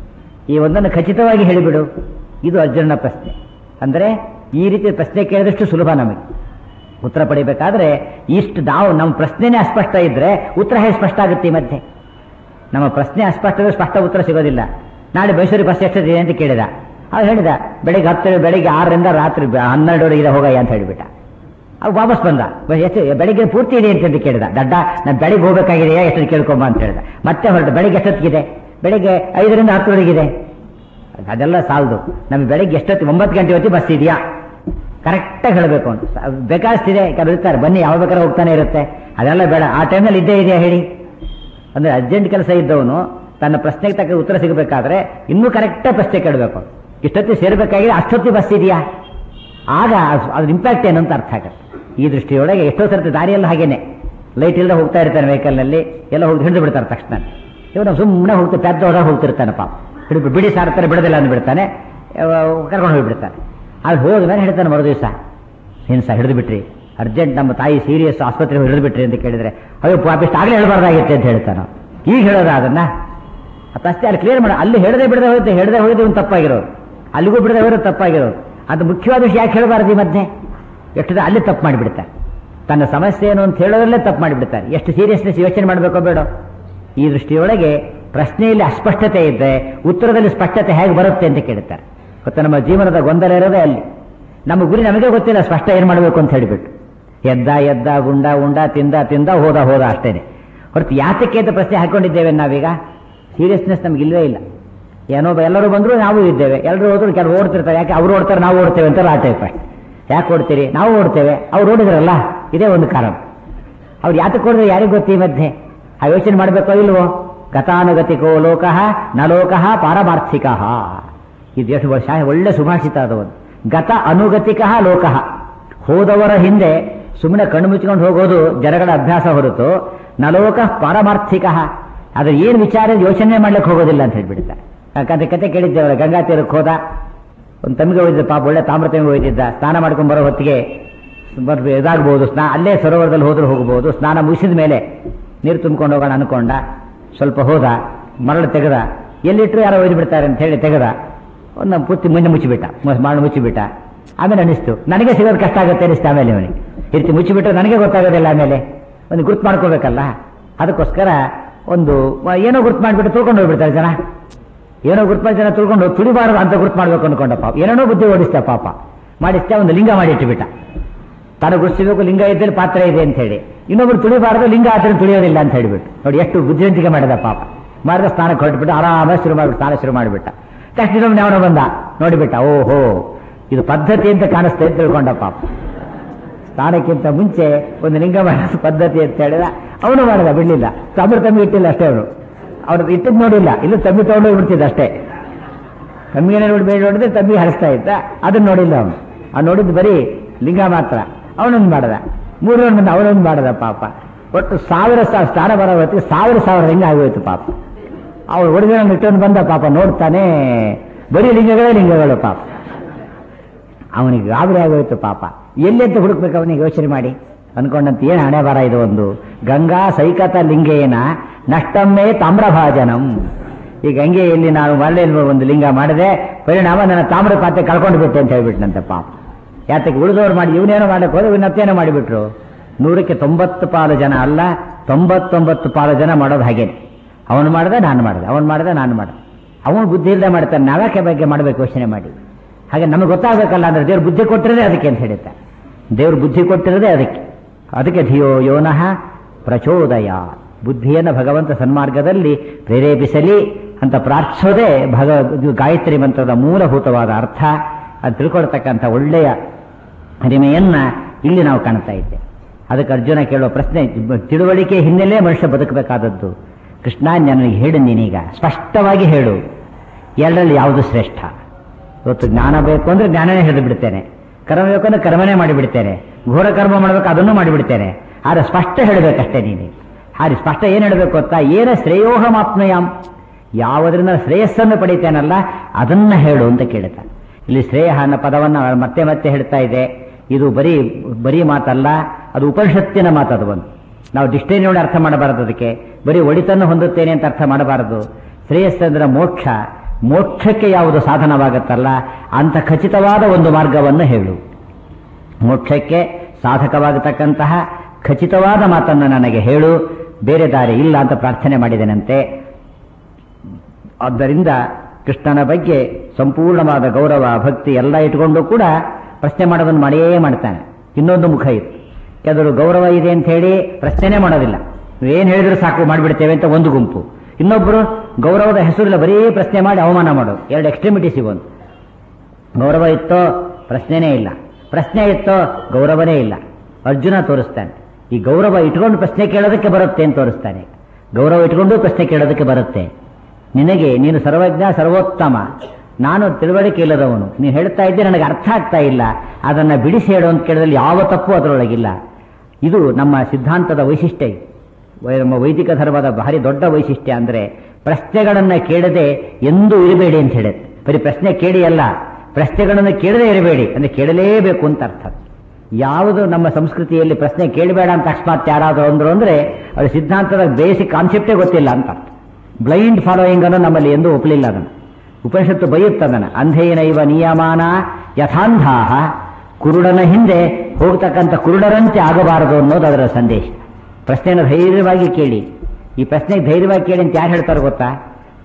[SPEAKER 1] ಈ ಒಂದನ್ನು ಖಚಿತವಾಗಿ ಹೇಳಿಬಿಡು ಇದು ಅರ್ಜುನನ ಪ್ರಶ್ನೆ ಅಂದರೆ ಈ ರೀತಿ ಪ್ರಶ್ನೆ ಕೇಳಿದಷ್ಟು ಸುಲಭ ನಮಗೆ ಉತ್ತರ ಪಡಿಬೇಕಾದ್ರೆ ಇಷ್ಟು ನಾವು ನಮ್ಮ ಪ್ರಶ್ನೆನೇ ಅಸ್ಪಷ್ಟ ಇದ್ರೆ ಉತ್ತರ ಹೇಗೆ ಸ್ಪಷ್ಟ ಆಗುತ್ತೆ ಈ ಮಧ್ಯೆ ನಮ್ಮ ಪ್ರಶ್ನೆ ಅಸ್ಪಷ್ಟ ಇದ್ರೆ ಸ್ಪಷ್ಟ ಉತ್ತರ ಸಿಗೋದಿಲ್ಲ ನಾಳೆ ಮೈಸೂರಿಗೆ ಬಸ್ ಎಷ್ಟಿದೆ ಅಂತ ಕೇಳಿದ ಅವ್ರು ಹೇಳಿದ ಬೆಳಿಗ್ಗೆ ಹತ್ತು ಬೆಳಿಗ್ಗೆ ಆರರಿಂದ ರಾತ್ರಿ ಬೆ- ಹನ್ನೆರಡುವರೆಗೆ ಹೋಗಯ್ಯ ಅಂತ ಹೇಳಿಬಿಟ್ಟ ಅವ್ ವಾಪಸ್ ಬಂದ ಬ- ಎಷ್ಟು ಬೆಳಿಗ್ಗೆ ಪೂರ್ತಿ ಇದೆ ಅಂತ ಕೇಳಿದ ದಡ್ಡ ನಾನು ಬೆಳಿಗ್ಗೆ ಹೋಗಬೇಕಾಗಿದೆಯಾ ಎಷ್ಟು ಕೇಳ್ಕೊಂಬ ಅಂತ ಹೇಳಿದ ಮತ್ತೆ ಹೊರಟು ಬೆಳಿಗ್ಗೆ ಎಷ್ಟೊತ್ತಿಗಿದೆ ಬೆಳಿಗ್ಗೆ ಐದರಿಂದ ಹತ್ತುವರೆಗಿದೆ ಅದೆಲ್ಲ ಸಾಲದು ನಮಗೆ ಬೆಳಿಗ್ಗೆ ಎಷ್ಟೊತ್ತು ಒಂಬತ್ತು ಗಂಟೆ ಹೊತ್ತಿ ಬಸ್ ಇದೆಯಾ ಕರೆಕ್ಟಾಗಿ ಹೇಳಬೇಕು ಅಂತ ಸ- ಬೇಕಾದಷ್ಟಿದೆ ಕೆಲವರು ಇರ್ತಾರೆ ಬನ್ನಿ ಯಾವ ಬೇಕಾದ್ರೆ ಹೋಗ್ತಾನೆ ಇರುತ್ತೆ ಅದೆಲ್ಲ ಬೇಡ ಆ ಟೈಮ್ನಲ್ಲಿ ಇದ್ದೇ ಇದೆಯಾ ಹೇಳಿ ಅಂದ್ರೆ ಅರ್ಜೆಂಟ್ ಕೆಲಸ ಇದ್ದವನು ತನ್ನ ಪ್ರಶ್ನೆಗೆ ತಕ್ಕ ಉತ್ತರ ಸಿಗಬೇಕಾದ್ರೆ ಇನ್ನೂ ಕರೆಕ್ಟಾಗಿ ಪ್ರಶ್ನೆ ಕೇಳಬೇಕು ಇಷ್ಟೊತ್ತಿ ಸೇರ್ಬೇಕಾಗಿದೆ ಅಷ್ಟೊತ್ತಿ ಬಸ್ ಇದೆಯಾ ಆಗ ಅದ್- ಅದ್ರ ಇಂಪ್ಯಾಕ್ಟ್ ಏನು ಅಂತ ಅರ್ಥ ಆಗುತ್ತೆ ಈ ದೃಷ್ಟಿಯೊಳಗೆ ಎಷ್ಟೋ ಸರ್ತಿ ದಾರಿಯೆಲ್ಲ ಹಾಗೇನೆ ಲೈಟ್ ಇಲ್ಲದೆ ಹೋಗ್ತಾ ಇರ್ತಾನೆ ವೆಹಿಕಲ್ನಲ್ಲಿ ಎಲ್ಲ ಹೋಗಿ ಹಿಡಿದು ಬಿಡ್ತಾರೆ ತಕ್ಷಣ ಇವನು ಸುಮ್ಮನೆ ಹೋಗ್ತಾ ಪೆದ್ದ ಹೋದಾಗ ಹೋಗ್ತಿರ್ತಾನೆ ಪಾಪ ಹಿಡಿದು ಬಿಡಿ ಸಾರ್ತಾರೆ ಬಿಡೋದಿಲ್ಲ ಅಂದ್ಬಿಡ್ತಾನೆ ಕರ್ಕೊಂಡು ಹೋಗ್ಬಿಡ್ತಾನೆ ಅಲ್ಲಿ ಹೋದ್ಮೇಲೆ ಹೇಳ್ತಾನೆ ಮರು ದಿವಸ ಏನು ಸಹ ಹಿಡಿದು ಬಿಟ್ರಿ ಅರ್ಜೆಂಟ್ ನಮ್ಮ ತಾಯಿ ಸೀರಿಯಸ್ ಆಸ್ಪತ್ರೆಗೆ ಹಿಡಿದು ಬಿಟ್ರಿ ಅಂತ ಕೇಳಿದ್ರೆ ಅಯ್ಯೋ ಪಾಪಿಸ್ಟ್ ಆಗಲೇ ಹೇಳಬಾರ್ದಾಗಿತ್ತೆ ಅಂತ ಹೇಳ್ತಾನೆ ಈಗ ಹೇಳೋದ ಅದನ್ನ ಅಷ್ಟೇ ಅಲ್ಲಿ ಕ್ಲಿಯರ್ ಮಾಡ ಅಲ್ಲಿ ಹೇಳದೆ ಬಿಡದೆ ಹೋಗುತ್ತೆ ಹೇಳದೆ ಹೋಗಿದ್ದು ಒಂದು ತಪ್ಪಾಗಿರೋದು ಅಲ್ಲಿಗೂ ಬಿಡದೆ ಹೋಗಿರೋದು ತಪ್ಪಾಗಿರೋದು ಅದು ಮುಖ್ಯವಾದ ವಿಷಯ ಯಾಕೆ ಹೇಳಬಾರ್ದು ಈ ಮಧ್ಯೆ ಎಷ್ಟು ಜನ ಅಲ್ಲಿ ತಪ್ಪು ಮಾಡಿಬಿಡ್ತಾರೆ ತನ್ನ ಸಮಸ್ಯೆ ಏನು ಅಂತ ಹೇಳೋದ್ರಲ್ಲೇ ತಪ್ಪು ಮಾಡಿಬಿಡ್ತಾರೆ ಎಷ್ಟು ಸೀರಿಯಸ್ನೆಸ್ ಯೋಚನೆ ಮಾಡಬೇಕೋ ಬೇಡ ಈ ದೃಷ್ಟಿಯೊಳಗೆ ಪ್ರಶ್ನೆಯಲ್ಲಿ ಅಸ್ಪಷ್ಟತೆ ಇದ್ದರೆ ಉತ್ತರದಲ್ಲಿ ಸ್ಪಷ್ಟತೆ ಹೇಗೆ ಬರುತ್ತೆ ಅಂತ ಕೇಳುತ್ತಾರೆ ಗೊತ್ತಾ ನಮ್ಮ ಜೀವನದ ಗೊಂದಲ ಇರೋದೇ ಅಲ್ಲಿ ನಮ್ಮ ಗುರಿ ನಮಗೆ ಗೊತ್ತಿಲ್ಲ ಸ್ಪಷ್ಟ ಏನು ಮಾಡಬೇಕು ಅಂತ ಹೇಳಿಬಿಟ್ಟು ಎದ್ದ ಎದ್ದ ಗುಂಡ ಉಂಡ ತಿಂದ ತಿಂದ ಹೋದ ಹೋದ ಅಷ್ಟೇನೆ ಹೊರತು ಯಾತಕ್ಕೆ ಅಂತ ಪ್ರಶ್ನೆ ಹಾಕೊಂಡಿದ್ದೇವೆ ನಾವೀಗ ಸೀರಿಯಸ್ನೆಸ್ ನಮ್ಗೆ ಇಲ್ಲವೇ ಇಲ್ಲ ಏನೋ ಬ- ಎಲ್ಲರೂ ಬಂದ್ರು ನಾವು ಇದ್ದೇವೆ ಎಲ್ಲರೂ ಹೋದ್ರು ಕೆಲವು ಓಡ್ತಿರ್ತಾರೆ ಯಾಕೆ ಅವ್ರು ಓಡ್ತಾರೆ ನಾವು ಓಡ್ತೇವೆ ಅಂತ ಆಟೆ ಯಾಕೆ ಓಡ್ತೀರಿ ನಾವು ಓಡ್ತೇವೆ ಅವ್ರು ಓಡಿದ್ರಲ್ಲ ಇದೇ ಒಂದು ಕಾರಣ ಅವ್ರು ಯಾತಕ್ಕೆ ಓಡಿದ್ರೆ ಯಾರಿಗೂ ಗೊತ್ತಿ ಮಧ್ಯೆ ಆ ಯೋಚನೆ ಮಾಡಬೇಕೋ ಇಲ್ವೋ ಗತಾನುಗತಿಕೋ ಲೋಕಃ ನ ಲೋಕಃ ಪಾರಮಾರ್ಥಿಕಃ ಇದು ಎಷ್ಟು ವರ್ಷ ಒಳ್ಳೆ ಸುಭಾಷಿತ ಅದು ಒಂದು ಗತ ಅನುಗತಿಕ ಲೋಕಃ ಹೋದವರ ಹಿಂದೆ ಸುಮ್ಮನೆ ಕಣ್ಣು ಮುಚ್ಕೊಂಡು ಹೋಗೋದು ಜನಗಳ ಅಭ್ಯಾಸ ಹೊರತು ನಲೋಕ ಪಾರಮಾರ್ಥಿಕ ಅದ್ರ ಏನು ವಿಚಾರ ಯೋಚನೆ ಮಾಡ್ಲಿಕ್ಕೆ ಹೋಗೋದಿಲ್ಲ ಅಂತ ಹೇಳ್ಬಿಡ್ತಾರೆ ಆ ಕತೆ ಕತೆ ಕೇಳಿದ್ದೇವಲ್ಲ ಗಂಗಾ ತೀರಕ್ಕೆ ಹೋದ ಒಂದು ತಮಿಗೆ ಹೋಗಿದ್ದ ಪಾಪ ಒಳ್ಳೆ ತಾಮ್ರ ತಮಿಗೆ ಹೋಗಿದ್ದ ಸ್ನಾನ ಮಾಡ್ಕೊಂಡು ಬರೋ ಹೊತ್ತಿಗೆ ಬರ್- ಇದಾಗ್ಬೋದು ಸ್ನಾ ಅಲ್ಲೇ ಸರೋವರದಲ್ಲಿ ಹೋದ್ರೂ ಹೋಗ್ಬೋದು ಸ್ನಾನ ಮುಗಿಸಿದ ಮೇಲೆ ನೀರು ತುಂಬ್ಕೊಂಡು ಹೋಗೋಣ ಅನ್ಕೊಂಡ ಸ್ವಲ್ಪ ಹೋದ ಮರಳು ತೆಗೆದ ಎಲ್ಲಿಟ್ಟರು ಯಾರೋ ಒಯ್ದು ಬಿಡ್ತಾರೆ ಅಂತ ಹೇಳಿ ತೆಗೆದ ಒಂದು ಪುತ್ತಿ ಮುಂದೆ ಮುಚ್ಚಿಬಿಟ್ಟ ಮ- ಮರಳು ಮುಚ್ಚಿಬಿಟ್ಟ ಆಮೇಲೆ ಅನಿಸ್ತು ನನಗೆ ಸಿಗೋದು ಕಷ್ಟ ಆಗುತ್ತೆ ಅನಿಸ್ತು ಆಮೇಲೆ ಅವನಿಗೆ ಈ ರೀತಿ ಮುಚ್ಚಿಬಿಟ್ರೆ ನನಗೆ ಗೊತ್ತಾಗೋದಿಲ್ಲ ಆಮೇಲೆ ಒಂದು ಗುರ್ತು ಮಾಡ್ಕೋಬೇಕಲ್ಲ ಅದಕ್ಕೋಸ್ಕರ ಒಂದು ಮ- ಏನೋ ಗುರ್ತು ಮಾಡಿಬಿಟ್ಟು ತಿಳ್ಕೊಂಡು ಹೋಗ್ಬಿಡ್ತಾರೆ ಜನ ಏನೋ ಗುರ್ತು ಮಾಡಿ ಜನ ತಿಳ್ಕೊಂಡು ತುಳಿಬಾರದು ಅಂತ ಗುರ್ತು ಮಾಡ್ಬೇಕು ಅನ್ಕೊಂಡ ಪಾಪ ಏನೇನೋ ಬುದ್ಧಿ ಓಡಿಸ್ತಾ ಪಾಪ ಮಾಡಿಸ್ತಾ ಒಂದು ಲಿಂಗ ಮಾಡಿ ಇಟ್ಟುಬಿಟ್ಟ ತಾನು ಗುರುತಿಸಬೇಕು ಲಿಂಗ ಇದ್ದಲ್ಲಿ ಪಾತ್ರ ಇದೆ ಅಂತ ಹೇಳಿ ಇನ್ನೊಬ್ರು ತುಳಿಬಾರದು ಲಿಂಗ ಆತರ ತುಳಿಯೋದಿಲ್ಲ ಅಂತ ಹೇಳಿಬಿಟ್ಟು ನೋಡಿ ಎಷ್ಟು ಬುದ್ಧಿವಂತಿಕೆ ಮಾಡಿದ ಪಾಪ ಮಾಡಿದ ಸ್ನಾನಕ್ಕೆ ಹೊರಟ್ಬಿಟ್ಟು ಆರಾಮಾಗಿ ಶುರು ಮಾಡಿಬಿಟ್ಟು ಸ್ನಾನ ಶುರು ಮಾಡಿಬಿಟ್ಟ ತಕ್ಷಣ ಇನ್ನೊಮ್ಮೆ ಅವನು ಬಂದ ನೋಡಿಬಿಟ್ಟ ಓಹೋ ಇದು ಪದ್ಧತಿ ಅಂತ ಕಾಣಿಸ್ತದೆ ಅಂತ ತಿಳ್ಕೊಂಡ ಪಾಪ ಸ್ನಾನಕ್ಕಿಂತ ಮುಂಚೆ ಒಂದು ಲಿಂಗ ಮಾಡೋದು ಪದ್ಧತಿ ಅಂತ ಹೇಳಿದ ಅವನು ಮಾಡಿದ ಬಿಡ್ಲಿಲ್ಲ ತಮಿಳು ತಮ್ಮಿ ಇಟ್ಟಿಲ್ಲ ಅಷ್ಟೇ ಅವನು ಅವ್ರು ಇಟ್ಟಿದ್ದು ನೋಡಿಲ್ಲ ಇಲ್ಲೂ ತಮ್ಮಿ ತಗೊಂಡು ಬಿಡ್ತಿದ್ದ ಅಷ್ಟೇ ತಮ್ಮಿಗೆ ನೋಡಿ ಬೇಡ ನೋಡಿದ್ರೆ ತಮ್ಮಿ ಹರಿಸ್ತಾ ಇದ್ದ ಅದನ್ನ ನೋಡಿಲ್ಲ ಅವನು ಅವ್ನು ನೋಡಿದ್ದು ಬರೀ ಲಿಂಗ ಮಾತ್ರ ಅವನೊಂದು ಮಾಡದ ಮೂರೊಂದು ಬಂದ ಅವನೊಂದು ಮಾಡದ ಪಾಪ ಒಟ್ಟು ಸಾವಿರ ಸಾವಿರ ಸ್ನಾನ ಬರೋ ಹೊತ್ತಿಗೆ ಸಾವಿರ ಸಾವಿರ ಲಿಂಗ ಆಗೋಯ್ತು ಪಾಪ ಅವಳು ಹುಡುಗನ ಇಟ್ಟೊಂದು ಬಂದ ಪಾಪ ನೋಡ್ತಾನೆ ಬರೀ ಲಿಂಗಗಳೇ ಲಿಂಗಗಳು ಪಾಪ ಅವನಿಗೆ ಗಾಬರಿ ಆಗೋಯ್ತು ಪಾಪ ಎಲ್ಲಿ ಅಂತ ಹುಡುಕ್ಬೇಕು ಅವನಿಗೆ ಯೋಚನೆ ಮಾಡಿ ಅನ್ಕೊಂಡಂತ ಏನು ಹಣೆ ಬರ ಇದು ಒಂದು ಗಂಗಾ ಸೈಕತ ಲಿಂಗೇನ ನಷ್ಟಮ್ಮೇ ತಾಮ್ರಭಾಜನಂ ಈ ಗಂಗೆಯಲ್ಲಿ ನಾನು ಮರಳಿನ ಒಂದು ಲಿಂಗ ಮಾಡಿದೆ ಪರಿಣಾಮ ನನ್ನ ತಾಮ್ರ ಪಾತ್ರೆ ಕಳ್ಕೊಂಡು ಬಿಟ್ಟೆ ಅಂತ ಹೇಳ್ಬಿಟ್ನಂತೆ ಪಾಪ ಯಾತಕ್ಕೆ ಉಳಿದವ್ರು ಮಾಡಿ ಇವನೇನೋ ಮಾಡಕ್ಕೆ ಹೋದ್ರೆ ಇವನತ್ತೇನೋ ಮಾಡಿಬಿಟ್ರು ನೂರಕ್ಕೆ ತೊಂಬತ್ತು ಪಾಲು ಜನ ಅಲ್ಲ ತೊಂಬತ್ತೊಂಬತ್ತು ಪಾಲು ಜನ ಮಾಡೋದು ಹಾಗೇನೆ ಅವನು ಮಾಡಿದೆ ನಾನು ಮಾಡಿದೆ ಅವನು ಮಾಡಿದೆ ನಾನು ಮಾಡಿದೆ ಅವನು ಬುದ್ಧಿ ಇಲ್ಲದೆ ಮಾಡ್ತಾನೆ ನಾವ್ಯಾಕೆ ಬಗ್ಗೆ ಮಾಡಬೇಕು ಯೋಚನೆ ಮಾಡಿ ಹಾಗೆ ನಮಗೆ ಗೊತ್ತಾಗಬೇಕಲ್ಲ ಅಂದ್ರೆ ದೇವ್ರು ಬುದ್ಧಿ ಕೊಟ್ಟಿರೋದೇ ಅದಕ್ಕೆ ಅಂತ ಹೇಳುತ್ತೆ ದೇವ್ರು ಬುದ್ಧಿ ಕೊಟ್ಟಿರೋದೇ ಅದಕ್ಕೆ ಅದಕ್ಕೆ ಧಿಯೋ ಯೋನಃ ಪ್ರಚೋದಯ ಬುದ್ಧಿಯನ್ನು ಭಗವಂತ ಸನ್ಮಾರ್ಗದಲ್ಲಿ ಪ್ರೇರೇಪಿಸಲಿ ಅಂತ ಪ್ರಾರ್ಥಿಸೋದೇ ಭಗ ಇದು ಗಾಯತ್ರಿ ಮಂತ್ರದ ಮೂಲಭೂತವಾದ ಅರ್ಥ ಅದು ತಿಳ್ಕೊಳ್ತಕ್ಕಂಥ ಒಳ್ಳೆಯ ಹಿರಿಮೆಯನ್ನ ಇಲ್ಲಿ ನಾವು ಕಾಣ್ತಾ ಇದ್ದೇವೆ ಅದಕ್ಕೆ ಅರ್ಜುನ ಕೇಳುವ ಪ್ರಶ್ನೆ ತಿಳುವಳಿಕೆ ಹಿನ್ನೆಲೆ ಮನುಷ್ಯ ಬದುಕಬೇಕಾದದ್ದು ಕೃಷ್ಣ ನನಗೆ ಹೇಳು ನೀನೀಗ ಸ್ಪಷ್ಟವಾಗಿ ಹೇಳು ಎರಡರಲ್ಲಿ ಯಾವುದು ಶ್ರೇಷ್ಠ ಇವತ್ತು ಜ್ಞಾನ ಬೇಕು ಅಂದ್ರೆ ಜ್ಞಾನನೇ ಹಿಡಿದು ಬಿಡ್ತೇನೆ ಕರ್ಮ ಬೇಕು ಅಂದ್ರೆ ಕರ್ಮನೇ ಮಾಡಿಬಿಡ್ತೇನೆ ಘೋರ ಕರ್ಮ ಮಾಡಬೇಕು ಅದನ್ನು ಮಾಡಿಬಿಡ್ತೇನೆ ಆದರೆ ಸ್ಪಷ್ಟ ಹೇಳಬೇಕಷ್ಟೇ ನೀನು ಹಾಗೆ ಸ್ಪಷ್ಟ ಏನು ಹೇಳಬೇಕು ಗೊತ್ತಾ ಏನ ಶ್ರೇಯೋಹಮಾತ್ಮಯಾಮ್ ಯಾವುದರಿಂದ ಶ್ರೇಯಸ್ಸನ್ನು ಪಡಿತೇನಲ್ಲ ಅದನ್ನ ಹೇಳು ಅಂತ ಕೇಳ್ತಾನೆ ಇಲ್ಲಿ ಶ್ರೇಯ ಅನ್ನೋ ಪದವನ್ನು ಮತ್ತೆ ಮತ್ತೆ ಹೇಳ್ತಾ ಇದೆ ಇದು ಬರೀ ಬರೀ ಮಾತಲ್ಲ ಅದು ಉಪನಿಷತ್ತಿನ ಮಾತದು ಒಂದು ನಾವು ಡಿಕ್ಷನರಿ ನೋಡಿ ಅರ್ಥ ಮಾಡಬಾರದು ಅದಕ್ಕೆ ಬರೀ ಒಳಿತನ್ನು ಹೊಂದುತ್ತೇನೆ ಅಂತ ಅರ್ಥ ಮಾಡಬಾರದು ಶ್ರೇಯಸ್ಸಂದ್ರ ಮೋಕ್ಷ ಮೋಕ್ಷಕ್ಕೆ ಯಾವುದು ಸಾಧನವಾಗುತ್ತಲ್ಲ ಅಂತ ಖಚಿತವಾದ ಒಂದು ಮಾರ್ಗವನ್ನು ಹೇಳು ಮೋಕ್ಷಕ್ಕೆ ಸಾಧಕವಾಗತಕ್ಕಂತಹ ಖಚಿತವಾದ ಮಾತನ್ನು ನನಗೆ ಹೇಳು ಬೇರೆ ದಾರಿ ಇಲ್ಲ ಅಂತ ಪ್ರಾರ್ಥನೆ ಮಾಡಿದೆನಂತೆ ಆದ್ದರಿಂದ ಕೃಷ್ಣನ ಬಗ್ಗೆ ಸಂಪೂರ್ಣವಾದ ಗೌರವ ಭಕ್ತಿ ಎಲ್ಲ ಇಟ್ಕೊಂಡು ಕೂಡ ಪ್ರಶ್ನೆ ಮಾಡೋದನ್ನು ಮಾಡಿಯೇ ಮಾಡ್ತಾನೆ ಇನ್ನೊಂದು ಮುಖ ಇತ್ತು ಕೆಲವರು ಗೌರವ ಇದೆ ಅಂತ ಹೇಳಿ ಪ್ರಶ್ನೆನೇ ಮಾಡೋದಿಲ್ಲ ಏನು ಹೇಳಿದ್ರು ಸಾಕು ಮಾಡಿಬಿಡ್ತೇವೆ ಅಂತ ಒಂದು ಗುಂಪು ಇನ್ನೊಬ್ಬರು ಗೌರವದ ಹೆಸರಿಲ್ಲ ಬರೀ ಪ್ರಶ್ನೆ ಮಾಡಿ ಅವಮಾನ ಮಾಡೋದು ಎರಡು ಎಕ್ಸ್ಟ್ರಿಮಿಟಿ ಸಿಗೋದು ಗೌರವ ಇತ್ತೋ ಪ್ರಶ್ನೆನೇ ಇಲ್ಲ ಪ್ರಶ್ನೆ ಇತ್ತೋ ಗೌರವನೇ ಇಲ್ಲ ಅರ್ಜುನ ತೋರಿಸ್ತಾನೆ ಈ ಗೌರವ ಇಟ್ಕೊಂಡು ಪ್ರಶ್ನೆ ಕೇಳೋದಕ್ಕೆ ಬರುತ್ತೆ ಅಂತ ತೋರಿಸ್ತಾನೆ ಗೌರವ ಇಟ್ಕೊಂಡು ಪ್ರಶ್ನೆ ಕೇಳೋದಕ್ಕೆ ಬರುತ್ತೆ ನಿನಗೆ ನೀನು ಸರ್ವಜ್ಞ ಸರ್ವೋತ್ತಮ ನಾನು ತಿಳುವಳಿಕೆ ಇಲ್ಲದವನು ನೀನು ಹೇಳ್ತಾ ಇದ್ದೆ ನನಗೆ ಅರ್ಥ ಆಗ್ತಾ ಇಲ್ಲ ಅದನ್ನು ಬಿಡಿಸಿ ಹೇಳು ಅಂತ ಕೇಳಿದಲ್ಲಿ ಯಾವ ತಪ್ಪು ಅದರೊಳಗಿಲ್ಲ ಇದು ನಮ್ಮ ಸಿದ್ಧಾಂತದ ವೈಶಿಷ್ಟ್ಯ ಇದು. ವೈ- ನಮ್ಮ ವೈದಿಕ ಧರ್ಮದ ಭಾರಿ ದೊಡ್ಡ ವೈಶಿಷ್ಟ್ಯ ಅಂದರೆ ಪ್ರಶ್ನೆಗಳನ್ನು ಕೇಳದೆ ಎಂದೂ ಇರಬೇಡಿ ಅಂತ ಹೇಳುತ್ತೆ ಬರೀ ಪ್ರಶ್ನೆ ಕೇಳಿ ಅಲ್ಲ ಪ್ರಶ್ನೆಗಳನ್ನು ಕೇಳದೇ ಇರಬೇಡಿ ಅಂದರೆ ಕೇಳಲೇಬೇಕು ಅಂತ ಅರ್ಥ ಯಾವುದು ನಮ್ಮ ಸಂಸ್ಕೃತಿಯಲ್ಲಿ ಪ್ರಶ್ನೆ ಕೇಳಬೇಡ ಅಂತ ಅಕಸ್ಮಾತ್ ಯಾರಾದರೂ ಅಂದ್ರು ಅಂದರೆ ಅವ್ರ ಸಿದ್ಧಾಂತದ ಬೇಸಿಕ್ ಕಾನ್ಸೆಪ್ಟೇ ಗೊತ್ತಿಲ್ಲ ಅಂತ ಅರ್ಥ ಬ್ಲೈಂಡ್ ಫಾಲೋಯಿಂಗ್ ಅನ್ನು ನಮ್ಮಲ್ಲಿ ಎಂದೂ ಒಪ್ಪಲಿಲ್ಲ ಅದನ್ನು ಉಪನಿಷತ್ತು ಬೈಯುತ್ತದನ್ನ ಅಂಧೇನೈವ ನಿಯಮಾನ ಯಥಾಂಧಾಹ ಕುರುಡನ ಹಿಂದೆ ಹೋಗ್ತಕ್ಕಂಥ ಕುರುಡರಂತೆ ಆಗಬಾರದು ಅನ್ನೋದು ಅದರ ಸಂದೇಶ ಪ್ರಶ್ನೆಯನ್ನು ಧೈರ್ಯವಾಗಿ ಕೇಳಿ ಈ ಪ್ರಶ್ನೆಗೆ ಧೈರ್ಯವಾಗಿ ಕೇಳಿ ಅಂತ ಯಾರು ಹೇಳ್ತಾರೆ ಗೊತ್ತಾ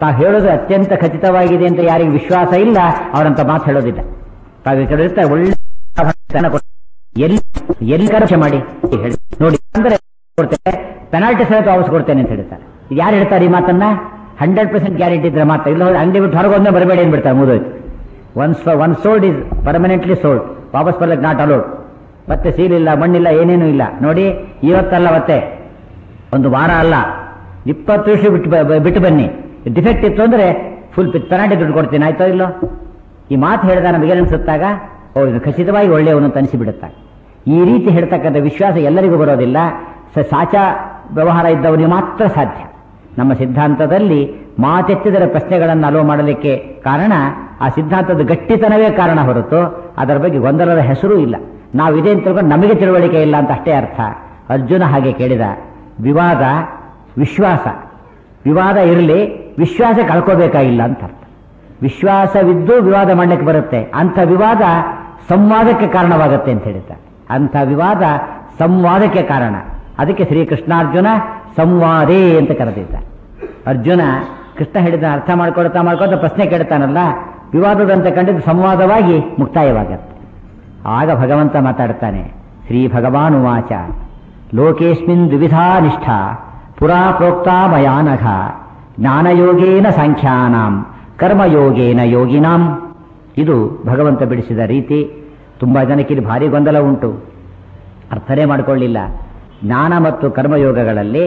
[SPEAKER 1] ತಾವು ಹೇಳೋದು ಅತ್ಯಂತ ಖಚಿತವಾಗಿದೆ ಅಂತ ಯಾರಿಗೆ ವಿಶ್ವಾಸ ಇಲ್ಲ ಅವರಂತ ಮಾತು ಹೇಳೋದಿಲ್ಲ ತಾವು ಈ ಕಡೆ ಇರ್ತಾರೆ ಒಳ್ಳೆ ಧನ ಕೊಡ್ತಾರೆ. ಎಲ್ಲಿ ಎಲ್ಲಿ ಖರ್ಚು ಮಾಡಿ ಹೇಳಿ ನೋಡಿ ಅಂದ್ರೆ ಕೊಡ್ತೇನೆ ಪೆನಾಲ್ಟಿ ಸಹಿತ ವಾಪಸ್ ಕೊಡ್ತೇನೆ ಅಂತ ಹೇಳ್ತಾರೆ ಇದು ಯಾರು ಹೇಳ್ತಾರೆ ಈ ಮಾತನ್ನ ಹಂಡ್ರೆಡ್ ಪರ್ಸೆಂಟ್ ಗ್ಯಾರಂಟಿ ಇದ್ರೆ ಮಾತ್ರ ಇಲ್ಲ ಹೋದ್ರೆ ಅಂಗಡಿ ಬಿಟ್ಟು ಹೊರಗೆ ಒಂದೇ ಬರಬೇಡಿ ಅಂದ್ಬಿಡ್ತಾರೆ ಮುಗಿದೋಯ್ತು one one sold is permanently sold ವಾಪಸ್ ಬರ್ಲಿಕ್ಕೆ ನಾಟ್ ಅಲೋಡ್ ಮತ್ತೆ ಸೀಲ್ ಇಲ್ಲ ಮಣ್ಣಿಲ್ಲ ಏನೇನೂ ಇಲ್ಲ ನೋಡಿ ಇವತ್ತಲ್ಲ ಮತ್ತೆ ಒಂದು ವಾರ ಅಲ್ಲ ಇಪ್ಪತ್ತು ವರ್ಷ ಬಿಟ್ಟು ಬ- ಬ- ಬಿಟ್ಟು ಬನ್ನಿ ಡಿಫೆಕ್ಟ್ ಇತ್ತು ಅಂದ್ರೆ ಫುಲ್ ಪೆನಾಲ್ಟಿ ದುಡ್ಡು ಕೊಡ್ತೀನಿ ಆಯ್ತೋ ಇಲ್ಲೋ ಈ ಮಾತು ಹೇಳಿದ ನಮಗೆ ಅನಿಸುತ್ತಾಗ ಓ ಇದು ಖಚಿತವಾಗಿ ಒಳ್ಳೆಯವನು ಅಂತ ಅನಿಸಿಬಿಡುತ್ತಾ ಈ ರೀತಿ ಹೇಳ್ತಕ್ಕಂಥ ವಿಶ್ವಾಸ ಎಲ್ಲರಿಗೂ ಬರೋದಿಲ್ಲ ಸ- ಸಾಚಾ ವ್ಯವಹಾರ ಇದ್ದವನಿಗೆ ಮಾತ್ರ ಸಾಧ್ಯ ನಮ್ಮ ಸಿದ್ಧಾಂತದಲ್ಲಿ ಮಾತೆತ್ತಿದರ ಪ್ರಶ್ನೆಗಳನ್ನು ಅಲೋ ಮಾಡಲಿಕ್ಕೆ ಕಾರಣ ಆ ಸಿದ್ಧಾಂತದ ಗಟ್ಟಿತನವೇ ಕಾರಣ ಹೊರತು ಅದರ ಬಗ್ಗೆ ಗೊಂದಲದ ಹೆಸರೂ ಇಲ್ಲ ನಾವು ಇದೆ ಅಂತ ತಿಳ್ಕೊಂಡು ನಮಗೆ ತಿಳುವಳಿಕೆ ಇಲ್ಲ ಅಂತ ಅಷ್ಟೇ ಅರ್ಥ ಅರ್ಜುನ ಹಾಗೆ ಕೇಳಿದ ವಿವಾದ ವಿಶ್ವಾಸ ವಿವಾದ ಇರಲಿ ವಿಶ್ವಾಸ ಕಳ್ಕೋಬೇಕಾಗಿಲ್ಲ ಅಂತ ಅರ್ಥ ವಿಶ್ವಾಸವಿದ್ದು ವಿವಾದ ಮಾಡಲಿಕ್ಕೆ ಬರುತ್ತೆ ಅಂಥ ವಿವಾದ ಸಂವಾದಕ್ಕೆ ಕಾರಣವಾಗುತ್ತೆ ಅಂತ ಹೇಳ್ತಾರೆ ಅಂಥ ವಿವಾದ ಸಂವಾದಕ್ಕೆ ಕಾರಣ ಅದಕ್ಕೆ ಶ್ರೀಕೃಷ್ಣಾರ್ಜುನ ಸಂವಾದೇ ಅಂತ ಕರೆದಿದ್ದಾರೆ ಅರ್ಜುನ ಕೃಷ್ಣ ಹೇಳಿದ ಅರ್ಥ ಮಾಡ್ಕೊಳ್ತಾ ಮಾಡ್ಕೊಳ್ತಾ ಪ್ರಶ್ನೆ ಕೇಳ್ತಾನಲ್ಲ ವಿವಾದದಂತೆ ಕಂಡಿದ್ದು ಸಂವಾದವಾಗಿ ಮುಕ್ತಾಯವಾಗತ್ತೆ ಆಗ ಭಗವಂತ ಮಾತಾಡ್ತಾನೆ ಶ್ರೀ ಭಗವಾನುವಾಚ ಲೋಕೇಸ್ಮಿನ್ ದ್ವಿಧಾ ನಿಷ್ಠಾ ಪುರಾ ಪ್ರೋಕ್ತಾ ಮಯಾನಘ ಜ್ಞಾನಯೋಗೇನ ಸಾಂಖ್ಯಾನಾಂ ಕರ್ಮಯೋಗೇನ ಯೋಗಿನಾಂ ಇದು ಭಗವಂತ ಬಿಡಿಸಿದ ರೀತಿ ತುಂಬ ಜನಕ್ಕೆ ಇಲ್ಲಿ ಭಾರಿ ಗೊಂದಲ ಉಂಟು ಅರ್ಥನೇ ಮಾಡಿಕೊಳ್ಳಿಲ್ಲ ಜ್ಞಾನ ಮತ್ತು ಕರ್ಮಯೋಗಗಳಲ್ಲಿ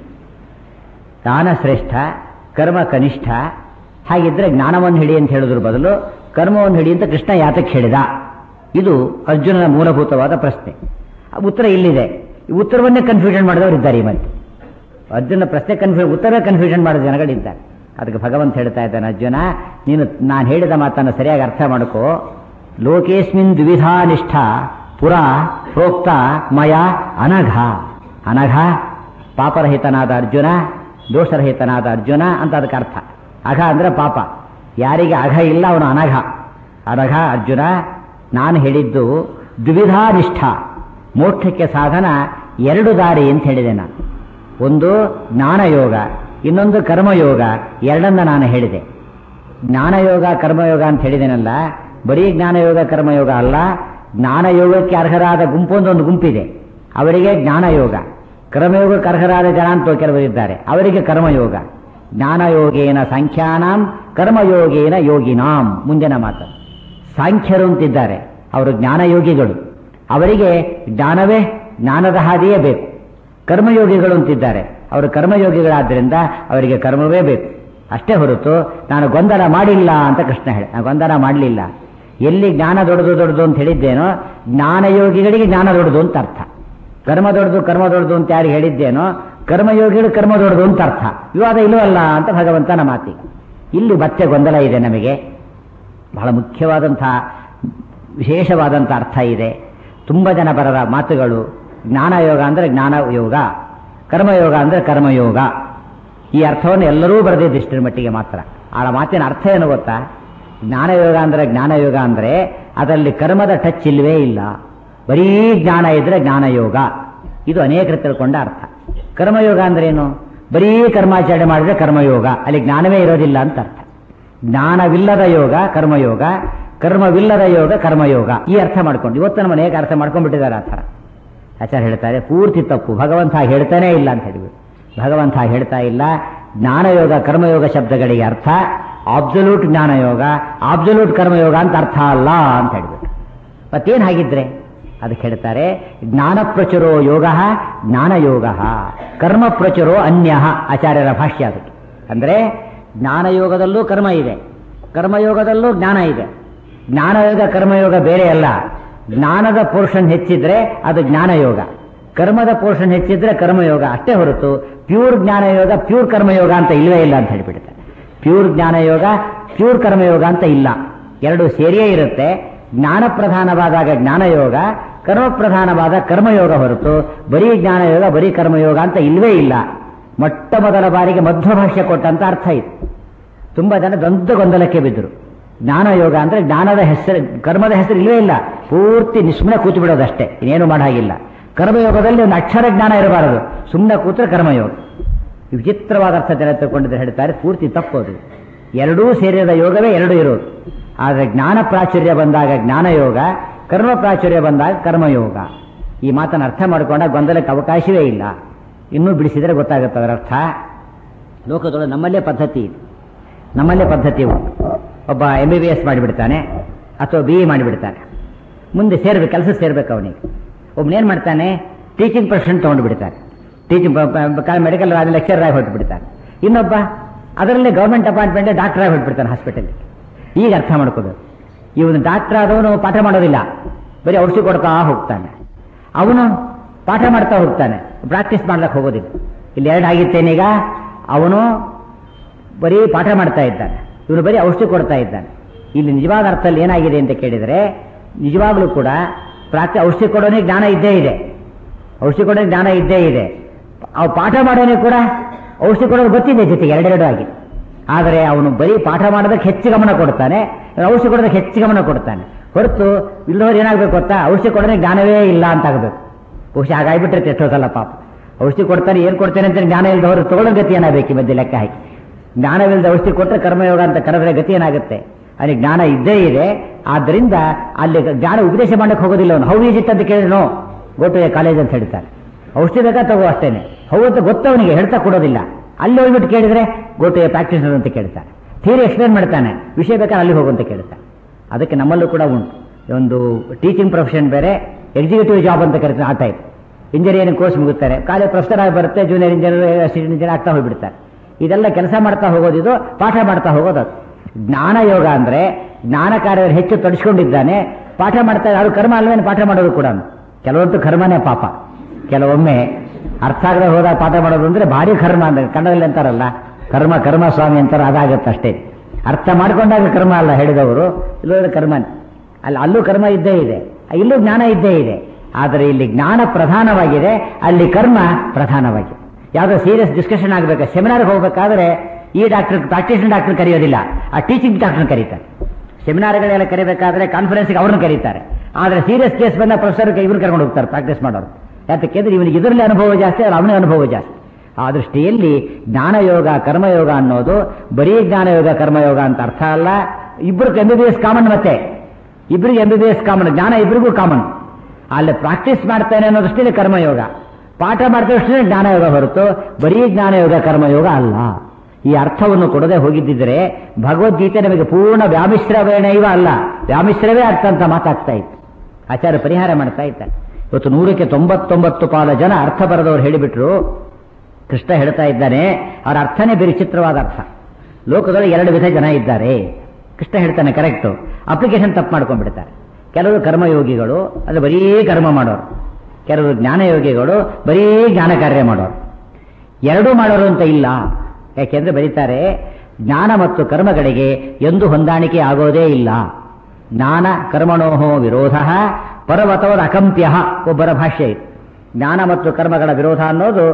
[SPEAKER 1] ಜ್ಞಾನ ಶ್ರೇಷ್ಠ ಕರ್ಮ ಕನಿಷ್ಠ ಹಾಗಿದ್ರೆ ಜ್ಞಾನವನ್ನು ಹಿಡಿ ಅಂತ ಹೇಳೋದ್ರ ಬದಲು ಕರ್ಮವನ್ನು ಹಿಡಿ ಅಂತ ಕೃಷ್ಣ ಯಾತಕ್ಕೆ ಹೇಳಿದ ಇದು ಅರ್ಜುನನ ಮೂಲಭೂತವಾದ ಪ್ರಶ್ನೆ ಆ ಉತ್ತರ ಇಲ್ಲಿದೆ ಈ ಉತ್ತರವನ್ನೇ ಕನ್ಫ್ಯೂಷನ್ ಮಾಡಿದವರು ಇದ್ದಾರೆ ಈ ಮಧ್ಯೆ ಅರ್ಜುನ ಪ್ರಶ್ನೆ ಕನ್ಫ್ಯೂ ಉತ್ತರ ಕನ್ಫ್ಯೂಷನ್ ಮಾಡಿದ ಜನಗಳಿದ್ದಾರೆ ಅದಕ್ಕೆ ಭಗವಂತ ಹೇಳ್ತಾ ಇದ್ದಾನೆ ಅರ್ಜುನ ನೀನು ನಾನು ಹೇಳಿದ ಮಾತನ್ನು ಸರಿಯಾಗಿ ಅರ್ಥ ಮಾಡ್ಕೋ ಲೋಕೇಸ್ಮಿನ್ ದ್ವಿಧಾ ನಿಷ್ಠ ಪುರ ಪ್ರೋಕ್ತ ಮಯ ಅನಘ ಅನಘ ಪಾಪರಹಿತನಾದ ಅರ್ಜುನ ದೋಷರಹಿತನಾದ ಅರ್ಜುನ ಅಂತ ಅದಕ್ಕೆ ಅರ್ಥ ಅಘ ಅಂದ್ರೆ ಪಾಪ ಯಾರಿಗೆ ಅಘ ಇಲ್ಲ ಅವನು ಅನಘ ಅನಘ ಅರ್ಜುನ ನಾನು ಹೇಳಿದ್ದು ದ್ವಿಧಾ ನಿಷ್ಠ ಮೋಕ್ಷಕ್ಕೆ ಸಾಧನ ಎರಡು ದಾರಿ ಅಂತ ಹೇಳಿದೆ ನಾನು ಒಂದು ಜ್ಞಾನಯೋಗ ಇನ್ನೊಂದು ಕರ್ಮಯೋಗ ಎರಡನ್ನ ನಾನು ಹೇಳಿದೆ ಜ್ಞಾನಯೋಗ ಕರ್ಮಯೋಗ ಅಂತ ಹೇಳಿದೆನಲ್ಲ ಬರೀ ಜ್ಞಾನಯೋಗ ಕರ್ಮಯೋಗ ಅಲ್ಲ ಜ್ಞಾನಯೋಗಕ್ಕೆ ಅರ್ಹರಾದ ಗುಂಪು ಅಂತ ಒಂದು ಗುಂಪಿದೆ ಅವರಿಗೆ ಜ್ಞಾನಯೋಗ ಕರ್ಮಯೋಗಕ್ಕೆ ಅರ್ಹರಾದ ಜನ ಅಂತ ಕೆಲವರಿದ್ದಾರೆ ಅವರಿಗೆ ಕರ್ಮಯೋಗ ಜ್ಞಾನಯೋಗೇನ ಸಾಂಖ್ಯಾನಾಂ ಕರ್ಮಯೋಗೇನ ಯೋಗಿನಾಂ ಮುಂದಿನ ಮಾತು ಸಾಂಖ್ಯರು ಅಂತಿದ್ದಾರೆ ಅವರು ಜ್ಞಾನಯೋಗಿಗಳು ಅವರಿಗೆ ಜ್ಞಾನವೇ ಜ್ಞಾನದ ಹಾದಿಯೇ ಬೇಕು ಕರ್ಮಯೋಗಿಗಳು ಅಂತಿದ್ದಾರೆ ಅವರು ಕರ್ಮಯೋಗಿಗಳಾದ್ದರಿಂದ ಅವರಿಗೆ ಕರ್ಮವೇ ಬೇಕು ಅಷ್ಟೇ ಹೊರತು ನಾನು ಗೊಂದಲ ಮಾಡಿಲ್ಲ ಅಂತ ಕೃಷ್ಣ ಹೇಳಿ ನಾನು ಗೊಂದಲ ಮಾಡಲಿಲ್ಲ ಎಲ್ಲಿ ಜ್ಞಾನ ದೊಡ್ಡದು ದೊಡ್ಡದು ಅಂತ ಹೇಳಿದ್ದೇನೋ ಜ್ಞಾನಯೋಗಿಗಳಿಗೆ ಜ್ಞಾನ ದೊಡ್ಡದು ಅಂತ ಅರ್ಥ ಕರ್ಮ ದೊಡ್ಡದು ಕರ್ಮ ದೊಡ್ಡದು ಅಂತ ಯಾರು ಹೇಳಿದ್ದೇನೋ ಕರ್ಮಯೋಗಿಗಳು ಕರ್ಮ ದೊಡ್ಡದು ಅಂತ ಅರ್ಥ ವಿವಾದ ಇಲ್ಲವಲ್ಲ ಅಂತ ಭಗವಂತನ ಮಾತಿ ಇಲ್ಲಿ ಮತ್ತೆ ಗೊಂದಲ ಇದೆ ನಮಗೆ ಬಹಳ ಮುಖ್ಯವಾದಂತಹ ವಿಶೇಷವಾದಂಥ ಅರ್ಥ ಇದೆ ತುಂಬ ಜನ ಬರದ ಮಾತುಗಳು ಜ್ಞಾನಯೋಗ ಅಂದರೆ ಜ್ಞಾನಯೋಗ ಕರ್ಮಯೋಗ ಅಂದರೆ ಕರ್ಮಯೋಗ ಈ ಅರ್ಥವನ್ನು ಎಲ್ಲರೂ ಬರೆದಿದ್ದು ಇಷ್ಟರ ಮಟ್ಟಿಗೆ ಮಾತ್ರ ಆ ಮಾತಿನ ಅರ್ಥ ಏನು ಗೊತ್ತಾ ಜ್ಞಾನಯೋಗ ಅಂದರೆ ಜ್ಞಾನಯೋಗ ಅಂದರೆ ಅದರಲ್ಲಿ ಕರ್ಮದ ಟಚ್ ಇಲ್ಲವೇ ಇಲ್ಲ ಬರೀ ಜ್ಞಾನ ಇದ್ರೆ ಜ್ಞಾನಯೋಗ ಇದು ಅನೇಕರು ತಿಳ್ಕೊಂಡ ಅರ್ಥ ಕರ್ಮಯೋಗ ಅಂದ್ರೆ ಏನು ಬರೀ ಕರ್ಮಾಚರಣೆ ಮಾಡಿದ್ರೆ ಕರ್ಮಯೋಗ ಅಲ್ಲಿ ಜ್ಞಾನವೇ ಇರೋದಿಲ್ಲ ಅಂತ ಅರ್ಥ ಜ್ಞಾನವಿಲ್ಲದ ಯೋಗ ಕರ್ಮಯೋಗ ಕರ್ಮವಿಲ್ಲದ ಯೋಗ ಕರ್ಮಯೋಗ ಈ ಅರ್ಥ ಮಾಡ್ಕೊಂಡು ಇವತ್ತು ನಮ್ಮ ಅನೇಕ ಅರ್ಥ ಮಾಡ್ಕೊಂಡ್ಬಿಟ್ಟಿದ್ದಾರೆ ಆ ಥರ ಆಚಾರ್ಯ ಹೇಳ್ತಾರೆ ಪೂರ್ತಿ ತಪ್ಪು ಭಗವಂತ ಹಾಗೆ ಹೇಳ್ತಾನೇ ಇಲ್ಲ ಅಂತ ಹೇಳಿಬಿಟ್ಟು ಭಗವಂತ ಹಾಗೆ ಹೇಳ್ತಾ ಇಲ್ಲ ಜ್ಞಾನಯೋಗ ಕರ್ಮಯೋಗ ಶಬ್ದಗಳಿಗೆ ಅರ್ಥ ಆಬ್ಸಲ್ಯೂಟ್ ಜ್ಞಾನಯೋಗ ಆಬ್ಸಲ್ಯೂಟ್ ಕರ್ಮಯೋಗ ಅಂತ ಅರ್ಥ ಅಲ್ಲ ಅಂತ ಹೇಳಿಬಿಟ್ಟು ಮತ್ತೇನು ಹಾಗಿದ್ರೆ ಅದಕ್ಕೆ ಹೇಳ್ತಾರೆ ಜ್ಞಾನ ಪ್ರಚುರೋ ಯೋಗ ಜ್ಞಾನಯೋಗ ಕರ್ಮ ಪ್ರಚುರೋ ಅನ್ಯ ಆಚಾರ್ಯರ ಭಾಷ್ಯ ಅದಕ್ಕೆ ಅಂದರೆ ಜ್ಞಾನಯೋಗದಲ್ಲೂ ಕರ್ಮ ಇದೆ ಕರ್ಮಯೋಗದಲ್ಲೂ ಜ್ಞಾನ ಇದೆ ಜ್ಞಾನಯೋಗ ಕರ್ಮಯೋಗ ಬೇರೆ ಅಲ್ಲ ಜ್ಞಾನದ ಪೋರ್ಷನ್ ಹೆಚ್ಚಿದ್ರೆ ಅದು ಜ್ಞಾನಯೋಗ ಕರ್ಮದ ಪೋರ್ಷನ್ ಹೆಚ್ಚಿದ್ರೆ ಕರ್ಮಯೋಗ ಅಷ್ಟೇ ಹೊರತು ಪ್ಯೂರ್ ಜ್ಞಾನಯೋಗ ಪ್ಯೂರ್ ಕರ್ಮಯೋಗ ಅಂತ ಇಲ್ಲವೇ ಇಲ್ಲ ಅಂತ ಹೇಳಿಬಿಡುತ್ತೆ ಪ್ಯೂರ್ ಜ್ಞಾನಯೋಗ ಪ್ಯೂರ್ ಕರ್ಮಯೋಗ ಅಂತ ಇಲ್ಲ ಎರಡು ಸೇರಿಯೇ ಇರುತ್ತೆ ಜ್ಞಾನ ಪ್ರಧಾನವಾದಾಗ ಜ್ಞಾನಯೋಗ ಕರ್ಮ ಪ್ರಧಾನವಾದ ಕರ್ಮಯೋಗ ಹೊರತು ಬರೀ ಜ್ಞಾನಯೋಗ ಬರೀ ಕರ್ಮಯೋಗ ಅಂತ ಇಲ್ವೇ ಇಲ್ಲ ಮೊಟ್ಟ ಮೊದಲ ಬಾರಿಗೆ ಮಧ್ವಭಾಷ್ಯ ಕೊಟ್ಟಂತ ಅರ್ಥ ಇತ್ತು ತುಂಬಾ ಜನ ದೊಡ್ಡ ಗೊಂದಲಕ್ಕೆ ಬಿದ್ದರು ಜ್ಞಾನಯೋಗ ಅಂದ್ರೆ ಜ್ಞಾನದ ಹೆಸರು ಕರ್ಮದ ಹೆಸರು ಇಲ್ಲವೇ ಇಲ್ಲ ಪೂರ್ತಿ ಸುಮ್ಮನೆ ಕೂತು ಬಿಡೋದಷ್ಟೇ ಇನ್ನೇನು ಮಾಡಾಗಿಲ್ಲ ಕರ್ಮಯೋಗದಲ್ಲಿ ಒಂದು ಅಕ್ಷರ ಜ್ಞಾನ ಇರಬಾರದು ಸುಮ್ಮನೆ ಕೂತ್ರೆ ಕರ್ಮಯೋಗ ವಿಚಿತ್ರವಾದ ಅರ್ಥ ಜನ ತಗೊಂಡಿದ್ರೆ ಹೇಳ್ತಾರೆ ಪೂರ್ತಿ ತಪ್ಪೋದು ಎರಡೂ ಸೇರಿದ ಯೋಗವೇ ಎರಡು ಇರೋದು ಆದರೆ ಜ್ಞಾನ ಪ್ರಾಚುರ್ಯ ಬಂದಾಗ ಜ್ಞಾನಯೋಗ ಕರ್ಮ ಪ್ರಾಚುರ್ಯ ಬಂದಾಗ ಕರ್ಮಯೋಗ ಈ ಮಾತನ್ನು ಅರ್ಥ ಮಾಡಿಕೊಂಡಾಗ ಗೊಂದಲಕ್ಕೆ ಅವಕಾಶವೇ ಇಲ್ಲ ಇನ್ನೂ ಬಿಡಿಸಿದರೆ ಗೊತ್ತಾಗುತ್ತೆ ಅದರ ಅರ್ಥ ಲೋಕದೊಳಗೆ ನಮ್ಮಲ್ಲೇ ಪದ್ಧತಿ ಇದೆ ನಮ್ಮಲ್ಲೇ ಪದ್ಧತಿ ಉಂಟು ಒಬ್ಬ ಎಂ ಬಿ ಬಿ ಎಸ್ ಮಾಡಿಬಿಡ್ತಾನೆ ಅಥವಾ ಬಿ ಎ ಮಾಡಿಬಿಡ್ತಾನೆ ಮುಂದೆ ಸೇರ್ಬೇಕು ಕೆಲಸ ಸೇರ್ಬೇಕು ಅವನಿಗೆ ಒಬ್ಬನೇನು ಮಾಡ್ತಾನೆ ಟೀಚಿಂಗ್ ಪರ್ಸೆಂಟ್ ತೊಗೊಂಡು ಬಿಡ್ತಾನೆ ಟೀಚಿಂಗ್ ಮೆಡಿಕಲ್ ಆದ ಲೆಕ್ಚರ್ ಆಗಿ ಹೊರಟು ಬಿಡ್ತಾನೆ ಇನ್ನೊಬ್ಬ ಅದರಲ್ಲೇ ಗೌರ್ಮೆಂಟ್ ಅಪಾಯಿಂಟ್ಮೆಂಟ್ ಡಾಕ್ಟರ್ ಆಗಿ ಹೊರಟ್ಬಿಡ್ತಾನೆ ಹಾಸ್ಪಿಟಲ್ ಈಗ ಅರ್ಥ ಮಾಡ್ಕೋಬೇಕು ಇವನು ಡಾಕ್ಟರ್ ಆದವನು ಪಾಠ ಮಾಡೋದಿಲ್ಲ ಬರೀ ಔಷಧಿ ಕೊಡ್ತಾ ಹೋಗ್ತಾನೆ ಅವನು ಪಾಠ ಮಾಡ್ತಾ ಹೋಗ್ತಾನೆ ಪ್ರಾಕ್ಟೀಸ್ ಮಾಡ್ಲಿಕ್ಕೆ ಹೋಗೋದಿಲ್ಲ ಇಲ್ಲಿ ಎರಡು ಆಗಿತ್ತೇನೀಗ ಅವನು ಬರೀ ಪಾಠ ಮಾಡ್ತಾ ಇದ್ದಾನೆ ಇವನು ಬರೀ ಔಷಧಿ ಕೊಡ್ತಾ ಇದ್ದಾನೆ ಇಲ್ಲಿ ನಿಜವಾದ ಅರ್ಥದಲ್ಲಿ ಏನಾಗಿದೆ ಅಂತ ಕೇಳಿದರೆ ನಿಜವಾಗ್ಲೂ ಕೂಡ ಪ್ರಾಕ್ಟಿ ಔಷಧಿ ಕೊಡೋನಿಗೆ ಜ್ಞಾನ ಇದ್ದೇ ಇದೆ ಔಷಧಿ ಕೊಡೋನಿಗೆ ಜ್ಞಾನ ಇದ್ದೇ ಇದೆ ಅವು ಪಾಠ ಮಾಡೋನಿಗೆ ಕೂಡ ಔಷಧಿ ಕೊಡೋದು ಗೊತ್ತಿದೆ ಜೊತೆಗೆ ಎರಡೆರಡು ಆಗಿ ಆದರೆ ಅವನು ಬರೀ ಪಾಠ ಮಾಡೋದಕ್ಕೆ ಹೆಚ್ಚು ಗಮನ ಕೊಡ್ತಾನೆ ಔಷಧಿ ಕೊಡೋದಕ್ಕೆ ಹೆಚ್ಚು ಗಮನ ಕೊಡ್ತಾನೆ ಹೊರತು ಇಲ್ಲದವ್ರು ಏನಾಗಬೇಕು ಗೊತ್ತಾ ಔಷಧಿ ಕೊಡೋನಿಗೆ ಜ್ಞಾನವೇ ಇಲ್ಲ ಅಂತ ಆಗಬೇಕು ಬಹುಶಃ ಹಾಗಾಗ್ಬಿಟ್ರೆ ಎಷ್ಟೋ ಸಲ ಪಾಪ ಔಷಧಿ ಕೊಡ್ತಾನೆ ಏನು ಕೊಡ್ತಾನೆ ಅಂತ ಜ್ಞಾನ ಇಲ್ಲದವರು ತಗೊಳ್ಳೋ ಗತಿ ಏನಾಗಬೇಕು ಈ ಮಧ್ಯೆ ಲೆಕ್ಕ ಹಾಕಿ ಜ್ಞಾನವಿಲ್ಲದ ಔಷಧಿ ಕೊಟ್ಟರೆ ಕರ್ಮಯೋಗ ಅಂತ ಕರೆದ್ರೆ ಗತಿ ಏನಾಗುತ್ತೆ ಅಲ್ಲಿ ಜ್ಞಾನ ಇದ್ದೇ ಇದೆ ಆದ್ದರಿಂದ ಅಲ್ಲಿ ಜ್ಞಾನ ಉಪದೇಶ ಮಾಡಕ್ಕೆ ಹೋಗೋದಿಲ್ಲ ಅವನು ಹೌ ಈಸ್ ಇಟ್ ಅಂತ ಕೇಳಿದ್ನೋ ಗೋಟು ಕಾಲೇಜ್ ಅಂತ ಹೇಳ್ತಾರೆ ಔಷಧಿ ಬೇಕಾ ತಗೋ ಅಷ್ಟೇನೆ ಹೌದು ಅಂತ ಗೊತ್ತವನಿಗೆ ಹೇಳ್ತಾ ಕೊಡೋದಿಲ್ಲ ಅಲ್ಲಿ ಹೋಗ್ಬಿಟ್ಟು ಕೇಳಿದ್ರೆ ಗೋಟು ಪ್ರಾಕ್ಟೀಸ್ ಅಂತ ಕೇಳ್ತಾನೆ ಥಿಯರಿ ಎಕ್ಸ್ಪ್ಲೇನ್ ಮಾಡ್ತಾನೆ ವಿಷಯ ಬೇಕಾದ್ರೆ ಅಲ್ಲಿ ಹೋಗು ಅಂತ ಕೇಳ್ತಾನೆ ಅದಕ್ಕೆ ನಮ್ಮಲ್ಲೂ ಕೂಡ ಉಂಟು ಒಂದು ಟೀಚಿಂಗ್ ಪ್ರೊಫೆಷನ್ ಬೇರೆ ಎಕ್ಸಿಕ್ಯೂಟಿವ್ ಜಾಬ್ ಅಂತ ಕರಿತಾರೆ ಆ ಟೈಪ್ ಇಂಜಿನಿಯರಿಂಗ್ ಕೋರ್ಸ್ ಮುಗುತ್ತಾರೆ ಕಾಲೇಜ್ ಪ್ರೊಫೆಸರ್ ಆಗಿ ಬರುತ್ತೆ ಜೂನಿಯರ್ ಇಂಜಿನಿಯರ್ ಅಸಿಸ್ಟೆಂಟ್ ಇಂಜಿನಿಯರ್ ಆಗ್ತಾ ಹೋಗ್ಬಿಡ್ತಾರೆ ಇದೆಲ್ಲ ಕೆಲಸ ಮಾಡ್ತಾ ಹೋಗೋದಿದು ಪಾಠ ಮಾಡ್ತಾ ಹೋಗೋದು ಅದು ಜ್ಞಾನ ಯೋಗ ಅಂದ್ರೆ ಜ್ಞಾನ ಕಾರ್ಯವನ್ನು ಹೆಚ್ಚು ತೊಡಸ್ಕೊಂಡಿದ್ದಾನೆ ಪಾಠ ಮಾಡ್ತಾ ಅದು ಕರ್ಮ ಅಲ್ವೇನು ಪಾಠ ಮಾಡೋದು ಕೂಡ ಕೆಲವೊಂದು ಕರ್ಮನೇ ಪಾಪ ಕೆಲವೊಮ್ಮೆ ಅರ್ಥ ಆಗದೆ ಹೋದಾಗ ಪಾಠ ಮಾಡೋದು ಅಂದ್ರೆ ಭಾರಿ ಕರ್ಮ ಅಂದ್ರೆ ಕನ್ನಡದಲ್ಲಿ ಅಂತಾರಲ್ಲ ಕರ್ಮ ಕರ್ಮ ಸ್ವಾಮಿ ಅಂತಾರೆ ಅದಾಗತ್ತೆ ಅಷ್ಟೇ ಅರ್ಥ ಮಾಡ್ಕೊಂಡಾಗ ಕರ್ಮ ಅಲ್ಲ ಹೇಳಿದವರು ಇಲ್ಲೋದ್ರೆ ಕರ್ಮನೇ ಅಲ್ಲಿ ಅಲ್ಲೂ ಕರ್ಮ ಇದ್ದೇ ಇದೆ ಇಲ್ಲೂ ಜ್ಞಾನ ಇದ್ದೇ ಇದೆ ಆದರೆ ಇಲ್ಲಿ ಜ್ಞಾನ ಪ್ರಧಾನವಾಗಿದೆ ಅಲ್ಲಿ ಕರ್ಮ ಪ್ರಧಾನವಾಗಿದೆ ಯಾವುದೋ ಸೀರಿಯಸ್ ಡಿಸ್ಕಷನ್ ಆಗಬೇಕು ಸೆಮಿನಾರ್ಗೆ ಹೋಗಬೇಕಾದ್ರೆ ಈ ಡಾಕ್ಟರ್ ಪ್ರಾಕ್ಟೀಷನ್ ಡಾಕ್ಟರ್ ಕರೆಯೋದಿಲ್ಲ ಆ ಟೀಚಿಂಗ್ ಡಾಕ್ಟರ್ ಕರೀತಾರೆ ಸೆಮಿನಾರ್ಗಳೆಲ್ಲ ಕರಿಬೇಕಾದ್ರೆ ಕಾನ್ಫರೆನ್ಸ್ಗೆ ಅವ್ರನ್ನ ಕರೀತಾರೆ ಆದರೆ ಸೀರಿಯಸ್ ಕೇಸ್ ಬಂದ ಪ್ರೊಫೆಸರ್ ಇವ್ರು ಕರ್ಕೊಂಡು ಹೋಗ್ತಾರೆ ಪ್ರಾಕ್ಟೀಸ್ ಮಾಡೋರು ಯಾಕೆಂದ್ರೆ ಇವನಿಗೆ ಇದರಲ್ಲಿ ಅನುಭವ ಜಾಸ್ತಿ ಅವ್ರ ಅವನಿಗೆ ಅನುಭವ ಜಾಸ್ತಿ ಆ ದೃಷ್ಟಿಯಲ್ಲಿ ಜ್ಞಾನಯೋಗ ಕರ್ಮಯೋಗ ಅನ್ನೋದು ಬರೀ ಜ್ಞಾನಯೋಗ ಕರ್ಮಯೋಗ ಅಂತ ಅರ್ಥ ಅಲ್ಲ ಇಬ್ಬರು M B B S common ಮತ್ತೆ ಇಬ್ಬರಿಗೆ M B B S common ಜ್ಞಾನ ಇಬ್ಬರಿಗೂ ಕಾಮನ್ ಅಲ್ಲಿ ಪ್ರಾಕ್ಟೀಸ್ ಮಾಡ್ತಾನೆ ಅನ್ನೋ ದೃಷ್ಟಿಯಲ್ಲಿ ಕರ್ಮಯೋಗ ಪಾಠ ಮಾಡ್ತಾ ದೃಷ್ಟಿಯಲ್ಲಿ ಜ್ಞಾನಯೋಗ ಹೊರತು ಬರೀ ಜ್ಞಾನಯೋಗ ಕರ್ಮಯೋಗ ಅಲ್ಲ ಈ ಅರ್ಥವನ್ನು ಕೊಡದೆ ಹೋಗಿದ್ದಿದ್ರೆ ಭಗವದ್ಗೀತೆ ನಮಗೆ ಪೂರ್ಣ ವ್ಯಾಮಿಶ್ರವೇಣೈವ ಅಲ್ಲ ವ್ಯಾಮಿಶ್ರವೇ ಅರ್ಥ ಅಂತ ಮಾತಾಗ್ತಾ ಇತ್ತು ಆಚಾರ್ಯ ಪರಿಹಾರ ಮಾಡ್ತಾ ಇದ್ದಾರೆ ಇವತ್ತು ನೂರಕ್ಕೆ ತೊಂಬತ್ತೊಂಬತ್ತು ಪಾಲ ಜನ ಅರ್ಥ ಬರೆದವರು ಹೇಳಿಬಿಟ್ರು ಕೃಷ್ಣ ಹೇಳ್ತಾ ಇದ್ದಾನೆ ಅವರ ಅರ್ಥನೇ ಬೇರೆ ಚಿತ್ರವಾದ ಅರ್ಥ ಲೋಕದಲ್ಲಿ ಎರಡು ವಿಧ ಜನ ಇದ್ದಾರೆ ಕೃಷ್ಣ ಹೇಳ್ತಾನೆ ಕರೆಕ್ಟು ಅಪ್ಲಿಕೇಶನ್ ತಪ್ಪು ಮಾಡ್ಕೊಂಡ್ಬಿಡ್ತಾರೆ ಕೆಲವರು ಕರ್ಮಯೋಗಿಗಳು ಅದು ಬರೀ ಕರ್ಮ ಮಾಡೋರು ಕೆಲವರು ಜ್ಞಾನಯೋಗಿಗಳು ಬರೀ ಜ್ಞಾನ ಕಾರ್ಯ ಮಾಡೋರು ಎರಡೂ ಮಾಡೋರು ಅಂತ ಇಲ್ಲ ಯಾಕೆಂದ್ರೆ ಬರೀತಾರೆ ಜ್ಞಾನ ಮತ್ತು ಕರ್ಮಗಳಿಗೆ ಎಂದು ಹೊಂದಾಣಿಕೆ ಆಗೋದೇ ಇಲ್ಲ ಜ್ಞಾನ ಕರ್ಮಣೋಹೋ ವಿರೋಧ ಪರ್ವತವದ ಅಕಂಪ್ಯ ಒಬ್ಬರ ಭಾಷೆ ಇದು ಜ್ಞಾನ ಮತ್ತು ಕರ್ಮಗಳ ವಿರೋಧ ಅನ್ನೋದು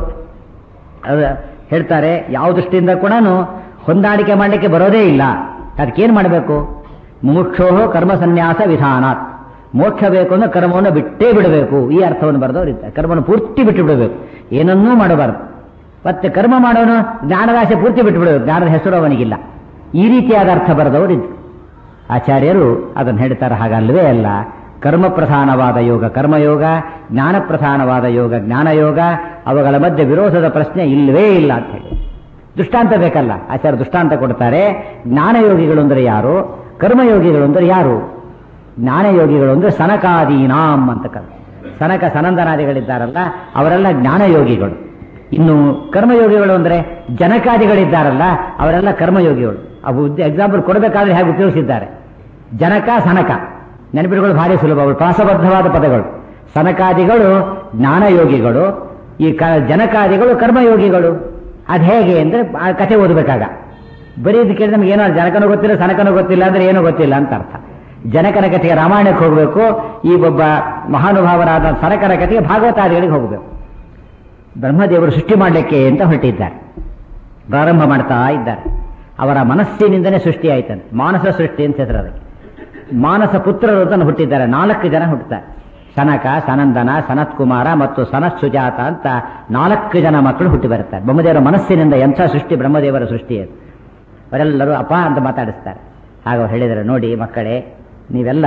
[SPEAKER 1] ಅದು ಹೇಳ್ತಾರೆ ಯಾವ ದೃಷ್ಟಿಯಿಂದ ಕೂಡ ಹೊಂದಾಣಿಕೆ ಮಾಡಲಿಕ್ಕೆ ಬರೋದೇ ಇಲ್ಲ ಅದಕ್ಕೇನು ಮಾಡಬೇಕು ಮುಮುಕ್ಷೋ ಕರ್ಮ ಸನ್ಯಾಸ ವಿಧಾನಾತ್ ಮೋಕ್ಷ ಬೇಕು ಅಂದ್ರೆ ಕರ್ಮವನ್ನು ಬಿಟ್ಟೇ ಬಿಡಬೇಕು ಈ ಅರ್ಥವನ್ನು ಬರೆದವರು ಇದ್ದಾರೆ ಕರ್ಮವನ್ನು ಪೂರ್ತಿ ಬಿಟ್ಟು ಬಿಡಬೇಕು ಏನನ್ನೂ ಮಾಡಬಾರದು ಮತ್ತೆ ಕರ್ಮ ಮಾಡೋನು ಜ್ಞಾನರಾಶಿ ಪೂರ್ತಿ ಬಿಟ್ಟು ಬಿಡಬೇಕು ಜ್ಞಾನದ ಹೆಸರು ಅವನಿಗಿಲ್ಲ ಈ ರೀತಿಯಾದ ಅರ್ಥ ಬರೆದವರು ಇದ್ರು ಆಚಾರ್ಯರು ಅದನ್ನು ಹೇಳ್ತಾರೆ ಹಾಗಲ್ವೇ ಅಲ್ಲ ಕರ್ಮ ಪ್ರಧಾನವಾದ ಯೋಗ ಕರ್ಮಯೋಗ ಜ್ಞಾನ ಪ್ರಧಾನವಾದ ಯೋಗ ಜ್ಞಾನಯೋಗ ಅವುಗಳ ಮಧ್ಯೆ ವಿರೋಧದ ಪ್ರಶ್ನೆ ಇಲ್ಲವೇ ಇಲ್ಲ ಅಂತ ಹೇಳಿ ದೃಷ್ಟಾಂತ ಬೇಕಲ್ಲ ಆಚಾರ್ಯ ದೃಷ್ಟಾಂತ ಕೊಡ್ತಾರೆ ಜ್ಞಾನಯೋಗಿಗಳು ಅಂದರೆ ಯಾರು ಕರ್ಮಯೋಗಿಗಳು ಅಂದರೆ ಯಾರು ಜ್ಞಾನಯೋಗಿಗಳು ಅಂದರೆ ಸನಕಾದೀನಾಂ ಅಂತ ಕರ ಸನಕ ಸನಂದನಾದಿಗಳಿದ್ದಾರಲ್ಲ ಅವರೆಲ್ಲ ಜ್ಞಾನಯೋಗಿಗಳು ಇನ್ನು ಕರ್ಮಯೋಗಿಗಳು ಅಂದರೆ ಜನಕಾದಿಗಳಿದ್ದಾರಲ್ಲ ಅವರೆಲ್ಲ ಕರ್ಮಯೋಗಿಗಳು ಅವು ಎಕ್ಸಾಂಪಲ್ ಕೊಡಬೇಕಾದ್ರೆ ಹೇಗೆ ಉಪಯೋಗಿಸಿದ್ದಾರೆ ಜನಕ ಸನಕ ನೆನಪಿಡುಗಳು ಭಾರಿ ಸುಲಭ ಅವು ಪ್ರಾಸಬದ್ಧವಾದ ಪದಗಳು ಸನಕಾದಿಗಳು ಜ್ಞಾನಯೋಗಿಗಳು ಈ ಕ ಜನಕಾದಿಗಳು ಕರ್ಮಯೋಗಿಗಳು ಅದು ಹೇಗೆ ಅಂದರೆ ಆ ಕಥೆ ಓದಬೇಕಾಗ ಬರೀ ಇದು ಕೇಳಿದ್ರೆ ನಮ್ಗೆ ಏನೋ ಜನಕನೂ ಗೊತ್ತಿಲ್ಲ ಸನಕನೂ ಗೊತ್ತಿಲ್ಲ ಅಂದ್ರೆ ಏನೂ ಗೊತ್ತಿಲ್ಲ ಅಂತ ಅರ್ಥ ಜನಕನ ಕಥೆಗೆ ರಾಮಾಯಣಕ್ಕೆ ಹೋಗಬೇಕು ಈ ಒಬ್ಬ ಮಹಾನುಭಾವರಾದ ಸನಕನ ಕಥೆಗೆ ಭಾಗವತಾದಿಗಳಿಗೆ ಹೋಗಬೇಕು ಬ್ರಹ್ಮದೇವರು ಸೃಷ್ಟಿ ಮಾಡಲಿಕ್ಕೆ ಅಂತ ಹೊರಟಿದ್ದಾರೆ ಪ್ರಾರಂಭ ಮಾಡ್ತಾ ಇದ್ದಾರೆ ಅವರ ಮನಸ್ಸಿನಿಂದನೇ ಸೃಷ್ಟಿ ಆಯ್ತಂತೆ ಮಾನಸ ಸೃಷ್ಟಿ ಅಂತ ಹೆಸರು ಅದಕ್ಕೆ ಮಾನಸ ಪುತ್ರರು ಅಂತ ಹುಟ್ಟಿದ್ದಾರೆ ನಾಲ್ಕು ಜನ ಹುಟ್ಟುತ್ತಾರೆ ಸನಕ ಸನಂದನ ಸನತ್ ಕುಮಾರ ಮತ್ತು ಸನತ್ ಸುಜಾತ ಅಂತ ನಾಲ್ಕು ಜನ ಮಕ್ಕಳು ಹುಟ್ಟಿ ಬರ್ತಾರೆ ಬ್ರಹ್ಮದೇವರ ಮನಸ್ಸಿನಿಂದ ಎಂಥ ಸೃಷ್ಟಿ ಬ್ರಹ್ಮದೇವರ ಸೃಷ್ಟಿ ಅದು ಅವರೆಲ್ಲರೂ ಅಪ ಅಂತ ಮಾತಾಡಿಸ್ತಾರೆ ಆಗ ಅವ್ರು ಹೇಳಿದರು ನೋಡಿ ಮಕ್ಕಳೇ ನೀವೆಲ್ಲ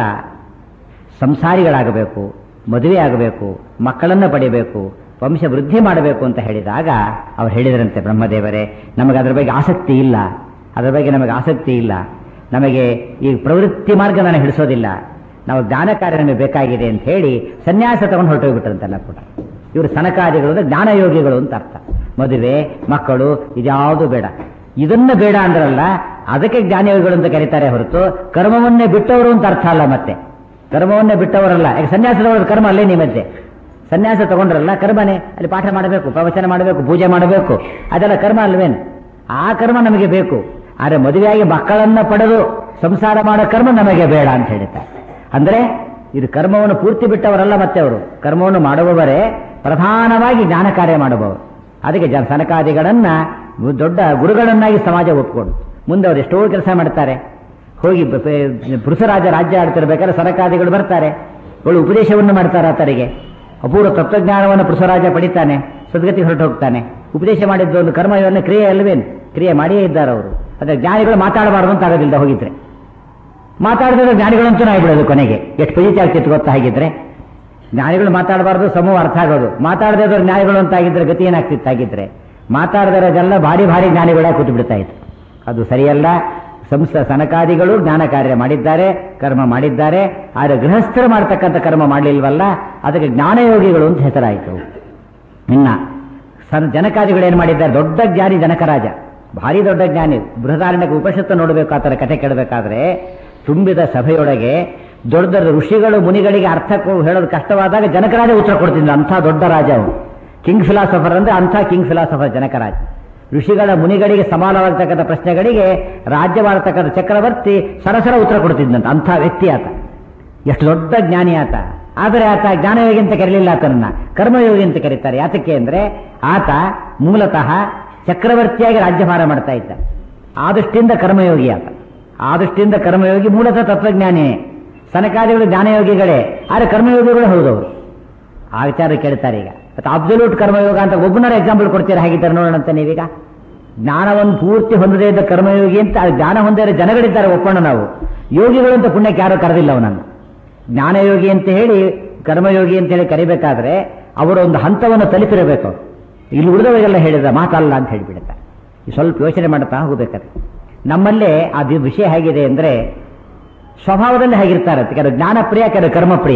[SPEAKER 1] ಸಂಸಾರಿಗಳಾಗಬೇಕು ಮದುವೆ ಆಗಬೇಕು ಮಕ್ಕಳನ್ನು ಪಡಿಬೇಕು ವಂಶ ವೃದ್ಧಿ ಮಾಡಬೇಕು ಅಂತ ಹೇಳಿದಾಗ ಅವ್ರು ಹೇಳಿದ್ರಂತೆ ಬ್ರಹ್ಮದೇವರೇ ನಮಗೆ ಅದರ ಬಗ್ಗೆ ಆಸಕ್ತಿ ಇಲ್ಲ ಅದರ ಬಗ್ಗೆ ನಮಗೆ ಆಸಕ್ತಿ ಇಲ್ಲ ನಮಗೆ ಈ ಪ್ರವೃತ್ತಿ ಮಾರ್ಗ ನಾನು ಹಿಡಿಸೋದಿಲ್ಲ ನಾವು ಜ್ಞಾನ ಕಾರ್ಯ ನಮಗೆ ಬೇಕಾಗಿದೆ ಅಂತ ಹೇಳಿ ಸನ್ಯಾಸ ತಗೊಂಡು ಹೊರಟೋಗ್ಬಿಟ್ರಂತೆಲ್ಲ ಕೂಡ ಇವರು ಸನಕಾದಿಗಳು ಅಂದ್ರೆ ಜ್ಞಾನಯೋಗಿಗಳು ಅಂತ ಅರ್ಥ ಮದುವೆ ಮಕ್ಕಳು ಇದ್ಯಾವುದು ಬೇಡ ಇದನ್ನ ಬೇಡ ಅಂದ್ರಲ್ಲ ಅದಕ್ಕೆ ಜ್ಞಾನಯೋಗಿಗಳು ಅಂತ ಕರೀತಾರೆ ಹೊರತು ಕರ್ಮವನ್ನೇ ಬಿಟ್ಟವರು ಅಂತ ಅರ್ಥ ಅಲ್ಲ ಮತ್ತೆ ಕರ್ಮವನ್ನೇ ಬಿಟ್ಟವರಲ್ಲ ಯಾಕೆ ಸನ್ಯಾಸ ತಗೊಳ್ಳೋದು ಕರ್ಮ ಅಲ್ಲೇ ನಿಮ್ಮ ಮಧ್ಯೆ ಸನ್ಯಾಸ ತಗೊಂಡ್ರಲ್ಲ ಕರ್ಮನೇ ಅಲ್ಲಿ ಪಾಠ ಮಾಡಬೇಕು ಪ್ರವಚನ ಮಾಡಬೇಕು ಪೂಜೆ ಮಾಡಬೇಕು ಅದೆಲ್ಲ ಕರ್ಮ ಅಲ್ವೇನು ಆ ಕರ್ಮ ನಮಗೆ ಬೇಕು ಆದರೆ ಮದುವೆಯಾಗಿ ಮಕ್ಕಳನ್ನ ಪಡೆದು ಸಂಸಾರ ಮಾಡೋ ಕರ್ಮ ನಮಗೆ ಬೇಡ ಅಂತ ಹೇಳ್ತಾರೆ ಅಂದ್ರೆ ಇದು ಕರ್ಮವನ್ನು ಪೂರ್ತಿ ಬಿಟ್ಟವರಲ್ಲ ಮತ್ತೆ ಅವರು ಕರ್ಮವನ್ನು ಮಾಡುವವರೇ ಪ್ರಧಾನವಾಗಿ ಜ್ಞಾನ ಕಾರ್ಯ ಮಾಡುವವರು ಅದಕ್ಕೆ ಜನ ಸನಕಾದಿಗಳನ್ನ ದೊಡ್ಡ ಗುರುಗಳನ್ನಾಗಿ ಸಮಾಜ ಒಪ್ಕೊಂಡು ಮುಂದೆ ಅವರು ಎಷ್ಟೋ ಕೆಲಸ ಮಾಡ್ತಾರೆ ಹೋಗಿ ಬ- ಬ- ಪುರುಷರಾಜ ರಾಜ್ಯ ಆಡ್ತಿರ್ಬೇಕಾದ್ರೆ ಸನಕಾದಿಗಳು ಬರ್ತಾರೆ ಒಳ್ಳೆ ಉಪದೇಶವನ್ನು ಮಾಡ್ತಾರೆ ಆತರಿಗೆ ಅಪೂರ್ವ ತತ್ವಜ್ಞಾನವನ್ನು ಪುರುಷರಾಜ ಪಡಿತಾನೆ ಸದ್ಗತಿ ಹೊರಟು ಹೋಗ್ತಾನೆ ಉಪದೇಶ ಮಾಡಿದ್ದು ಒಂದು ಕರ್ಮ ಇವನ್ನ ಕ್ರಿಯೆ ಅಲ್ವೇನು ಕ್ರಿಯೆ ಮಾಡಿಯೇ ಇದ್ದಾರೆ ಅವರು ಅದೇ ಜ್ಞಾನಿಗಳು ಮಾತಾಡಬಾರ್ದು ಅಂತ ಆಗೋದಿಲ್ಲ ಹೋಗಿದ್ರೆ ಮಾತಾಡಿದ್ರೆ ಜ್ಞಾನಿಗಳಂತೂ ಆಗಿಬಿಡೋದು ಕೊನೆಗೆ ಎಷ್ಟು ಪಜಿತಿ ಆಗ್ತಿತ್ತು ಗೊತ್ತಾ ಹಾಗಿದ್ರೆ ಜ್ಞಾನಿಗಳು ಮಾತಾಡಬಾರ್ದು ಸಮೂಹ ಅರ್ಥ ಆಗೋದು ಮಾತಾಡದೇ ಇದ್ದವ್ರು ಜ್ಞಾನಿಗಳು ಅಂತ ಆಗಿದ್ರೆ ಗತಿ ಏನಾಗ್ತಿತ್ತು ಹಾಗಿದ್ರೆ ಮಾತಾಡದಿರೋದೆಲ್ಲ ಭಾರಿ ಭಾರಿ ಜ್ಞಾನಿಗಳಾಗಿ ಕೂತು ಬಿಡ್ತಾ ಇತ್ತು ಅದು ಸರಿಯಲ್ಲ ಸಂಸ ಸನಕಾದಿಗಳು ಜ್ಞಾನ ಕಾರ್ಯ ಮಾಡಿದ್ದಾರೆ ಕರ್ಮ ಮಾಡಿದ್ದಾರೆ ಆದರೆ ಗೃಹಸ್ಥರು ಮಾಡ್ತಕ್ಕಂಥ ಕರ್ಮ ಮಾಡಲಿಲ್ವಲ್ಲ ಅದಕ್ಕೆ ಜ್ಞಾನಯೋಗಿಗಳು ಅಂತ ಹೆಸರಾಯಿತು ಇನ್ನ ಸನ್ ಜನಕಾದಿಗಳು ಏನು ಮಾಡಿದ್ದಾರೆ ದೊಡ್ಡ ಜ್ಞಾನಿ ಜನಕರಾಜ ಭಾರಿ ದೊಡ್ಡ ಜ್ಞಾನಿ ಬೃಹದಾರಣ್ಯಕ್ಕೆ ಉಪನಿಷತ್ತು ನೋಡಬೇಕು ಆ ಥರ ಕಥೆ ಕೇಳಬೇಕಾದ್ರೆ ತುಂಬಿದ ಸಭೆಯೊಳಗೆ ದೊಡ್ಡ ದೊಡ್ಡ ಋಷಿಗಳು ಮುನಿಗಳಿಗೆ ಅರ್ಥ ಕೊ- ಹೇಳೋದು ಕಷ್ಟವಾದಾಗ ಜನಕರಾಜ ಉತ್ತರ ಕೊಡ್ತಿದ್ದ ಅಂಥ ದೊಡ್ಡ ರಾಜ ಅವನು ಕಿಂಗ್ ಫಿಲಾಸಫರ್ ಅಂದ್ರೆ ಅಂಥ ಕಿಂಗ್ ಫಿಲಾಸಫರ್ ಜನಕರಾಜ ಋಷಿಗಳ ಮುನಿಗಳಿಗೆ ಸಮಾನವಾಗತಕ್ಕಂಥ ಪ್ರಶ್ನೆಗಳಿಗೆ ರಾಜ್ಯವಾಗತಕ್ಕಂಥ ಚಕ್ರವರ್ತಿ ಸರಸರ ಉತ್ತರ ಕೊಡ್ತಿದ್ದಂತ ಅಂಥ ವ್ಯಕ್ತಿ ಆತ ಎಷ್ಟು ದೊಡ್ಡ ಜ್ಞಾನಿ ಆತ ಆದರೆ ಆತ ಜ್ಞಾನಯೋಗಿ ಅಂತ ಕರೀಲಿಲ್ಲ ಆತನನ್ನ ಕರ್ಮಯೋಗಿ ಅಂತ ಕರೀತಾರೆ ಯಾತಕ್ಕೆ ಅಂದ್ರೆ ಆತ ಮೂಲತಃ ಚಕ್ರವರ್ತಿಯಾಗಿ ರಾಜ್ಯಭಾರ ಮಾಡ್ತಾ ಇದ್ದ ಆದಷ್ಟಿಂದ ಕರ್ಮಯೋಗಿ ಆತ ಆದಷ್ಟಿಂದ ಕರ್ಮಯೋಗಿ ಮೂಲತಃ ತತ್ವಜ್ಞಾನಿ ಸನಕಾದಿಗಳು ಜ್ಞಾನಯೋಗಿಗಳೇ ಆದರೆ ಕರ್ಮಯೋಗಿಗಳು ಹೌದವರು ಆ ವಿಚಾರ ಕೇಳ್ತಾರೆ ಈಗ ಮತ್ತು ಅಬ್ಸಲ್ಯೂಟ್ ಕರ್ಮಯೋಗ ಅಂತ ಒಬ್ಬನಾರ ಎಕ್ಸಾಂಪಲ್ ಕೊಡ್ತೀರಾ ಹಾಗಿದ್ದಾರೆ ನೋಡೋಣ ಅಂತ ನೀವೀಗ ಜ್ಞಾನವನ್ನು ಪೂರ್ತಿ ಹೊಂದದೇ ಇದ್ದ ಕರ್ಮಯೋಗಿ ಅಂತ ಆ ಜ್ಞಾನ ಹೊಂದಿರೋ ಜನಗಳಿದ್ದಾರೆ ಒಪ್ಪೋಣ ನಾವು ಯೋಗಿಗಳು ಅಂತ ಪುಣ್ಯಕ್ಕೆ ಯಾರು ಕರೆದಿಲ್ಲ ಅವನನ್ನು ಜ್ಞಾನಯೋಗಿ ಅಂತ ಹೇಳಿ ಕರ್ಮಯೋಗಿ ಅಂತ ಹೇಳಿ ಕರಿಬೇಕಾದ್ರೆ ಅವರ ಒಂದು ಹಂತವನ್ನು ತಲುಪಿರಬೇಕು ಅವ್ರು. ಇಲ್ಲಿ ಉಳಿದವರಿಗೆಲ್ಲ ಹೇಳಿದ ಮಾತಲ್ಲ ಅಂತ ಹೇಳಿಬಿಡುತ್ತೆ ಈ ಸ್ವಲ್ಪ ಯೋಚನೆ ಮಾಡ್ತಾ ಹೋಗ್ಬೇಕಾದ್ರೆ ನಮ್ಮಲ್ಲೇ ಅದು ವಿಷಯ ಹೇಗಿದೆ ಅಂದ್ರೆ ಸ್ವಭಾವದಲ್ಲಿ ಹೇಗಿರ್ತಾರೆ ಕೆಲವು ಜ್ಞಾನಪ್ರಿಯ ಕೆಲವು ಕರ್ಮಪ್ರಿಯ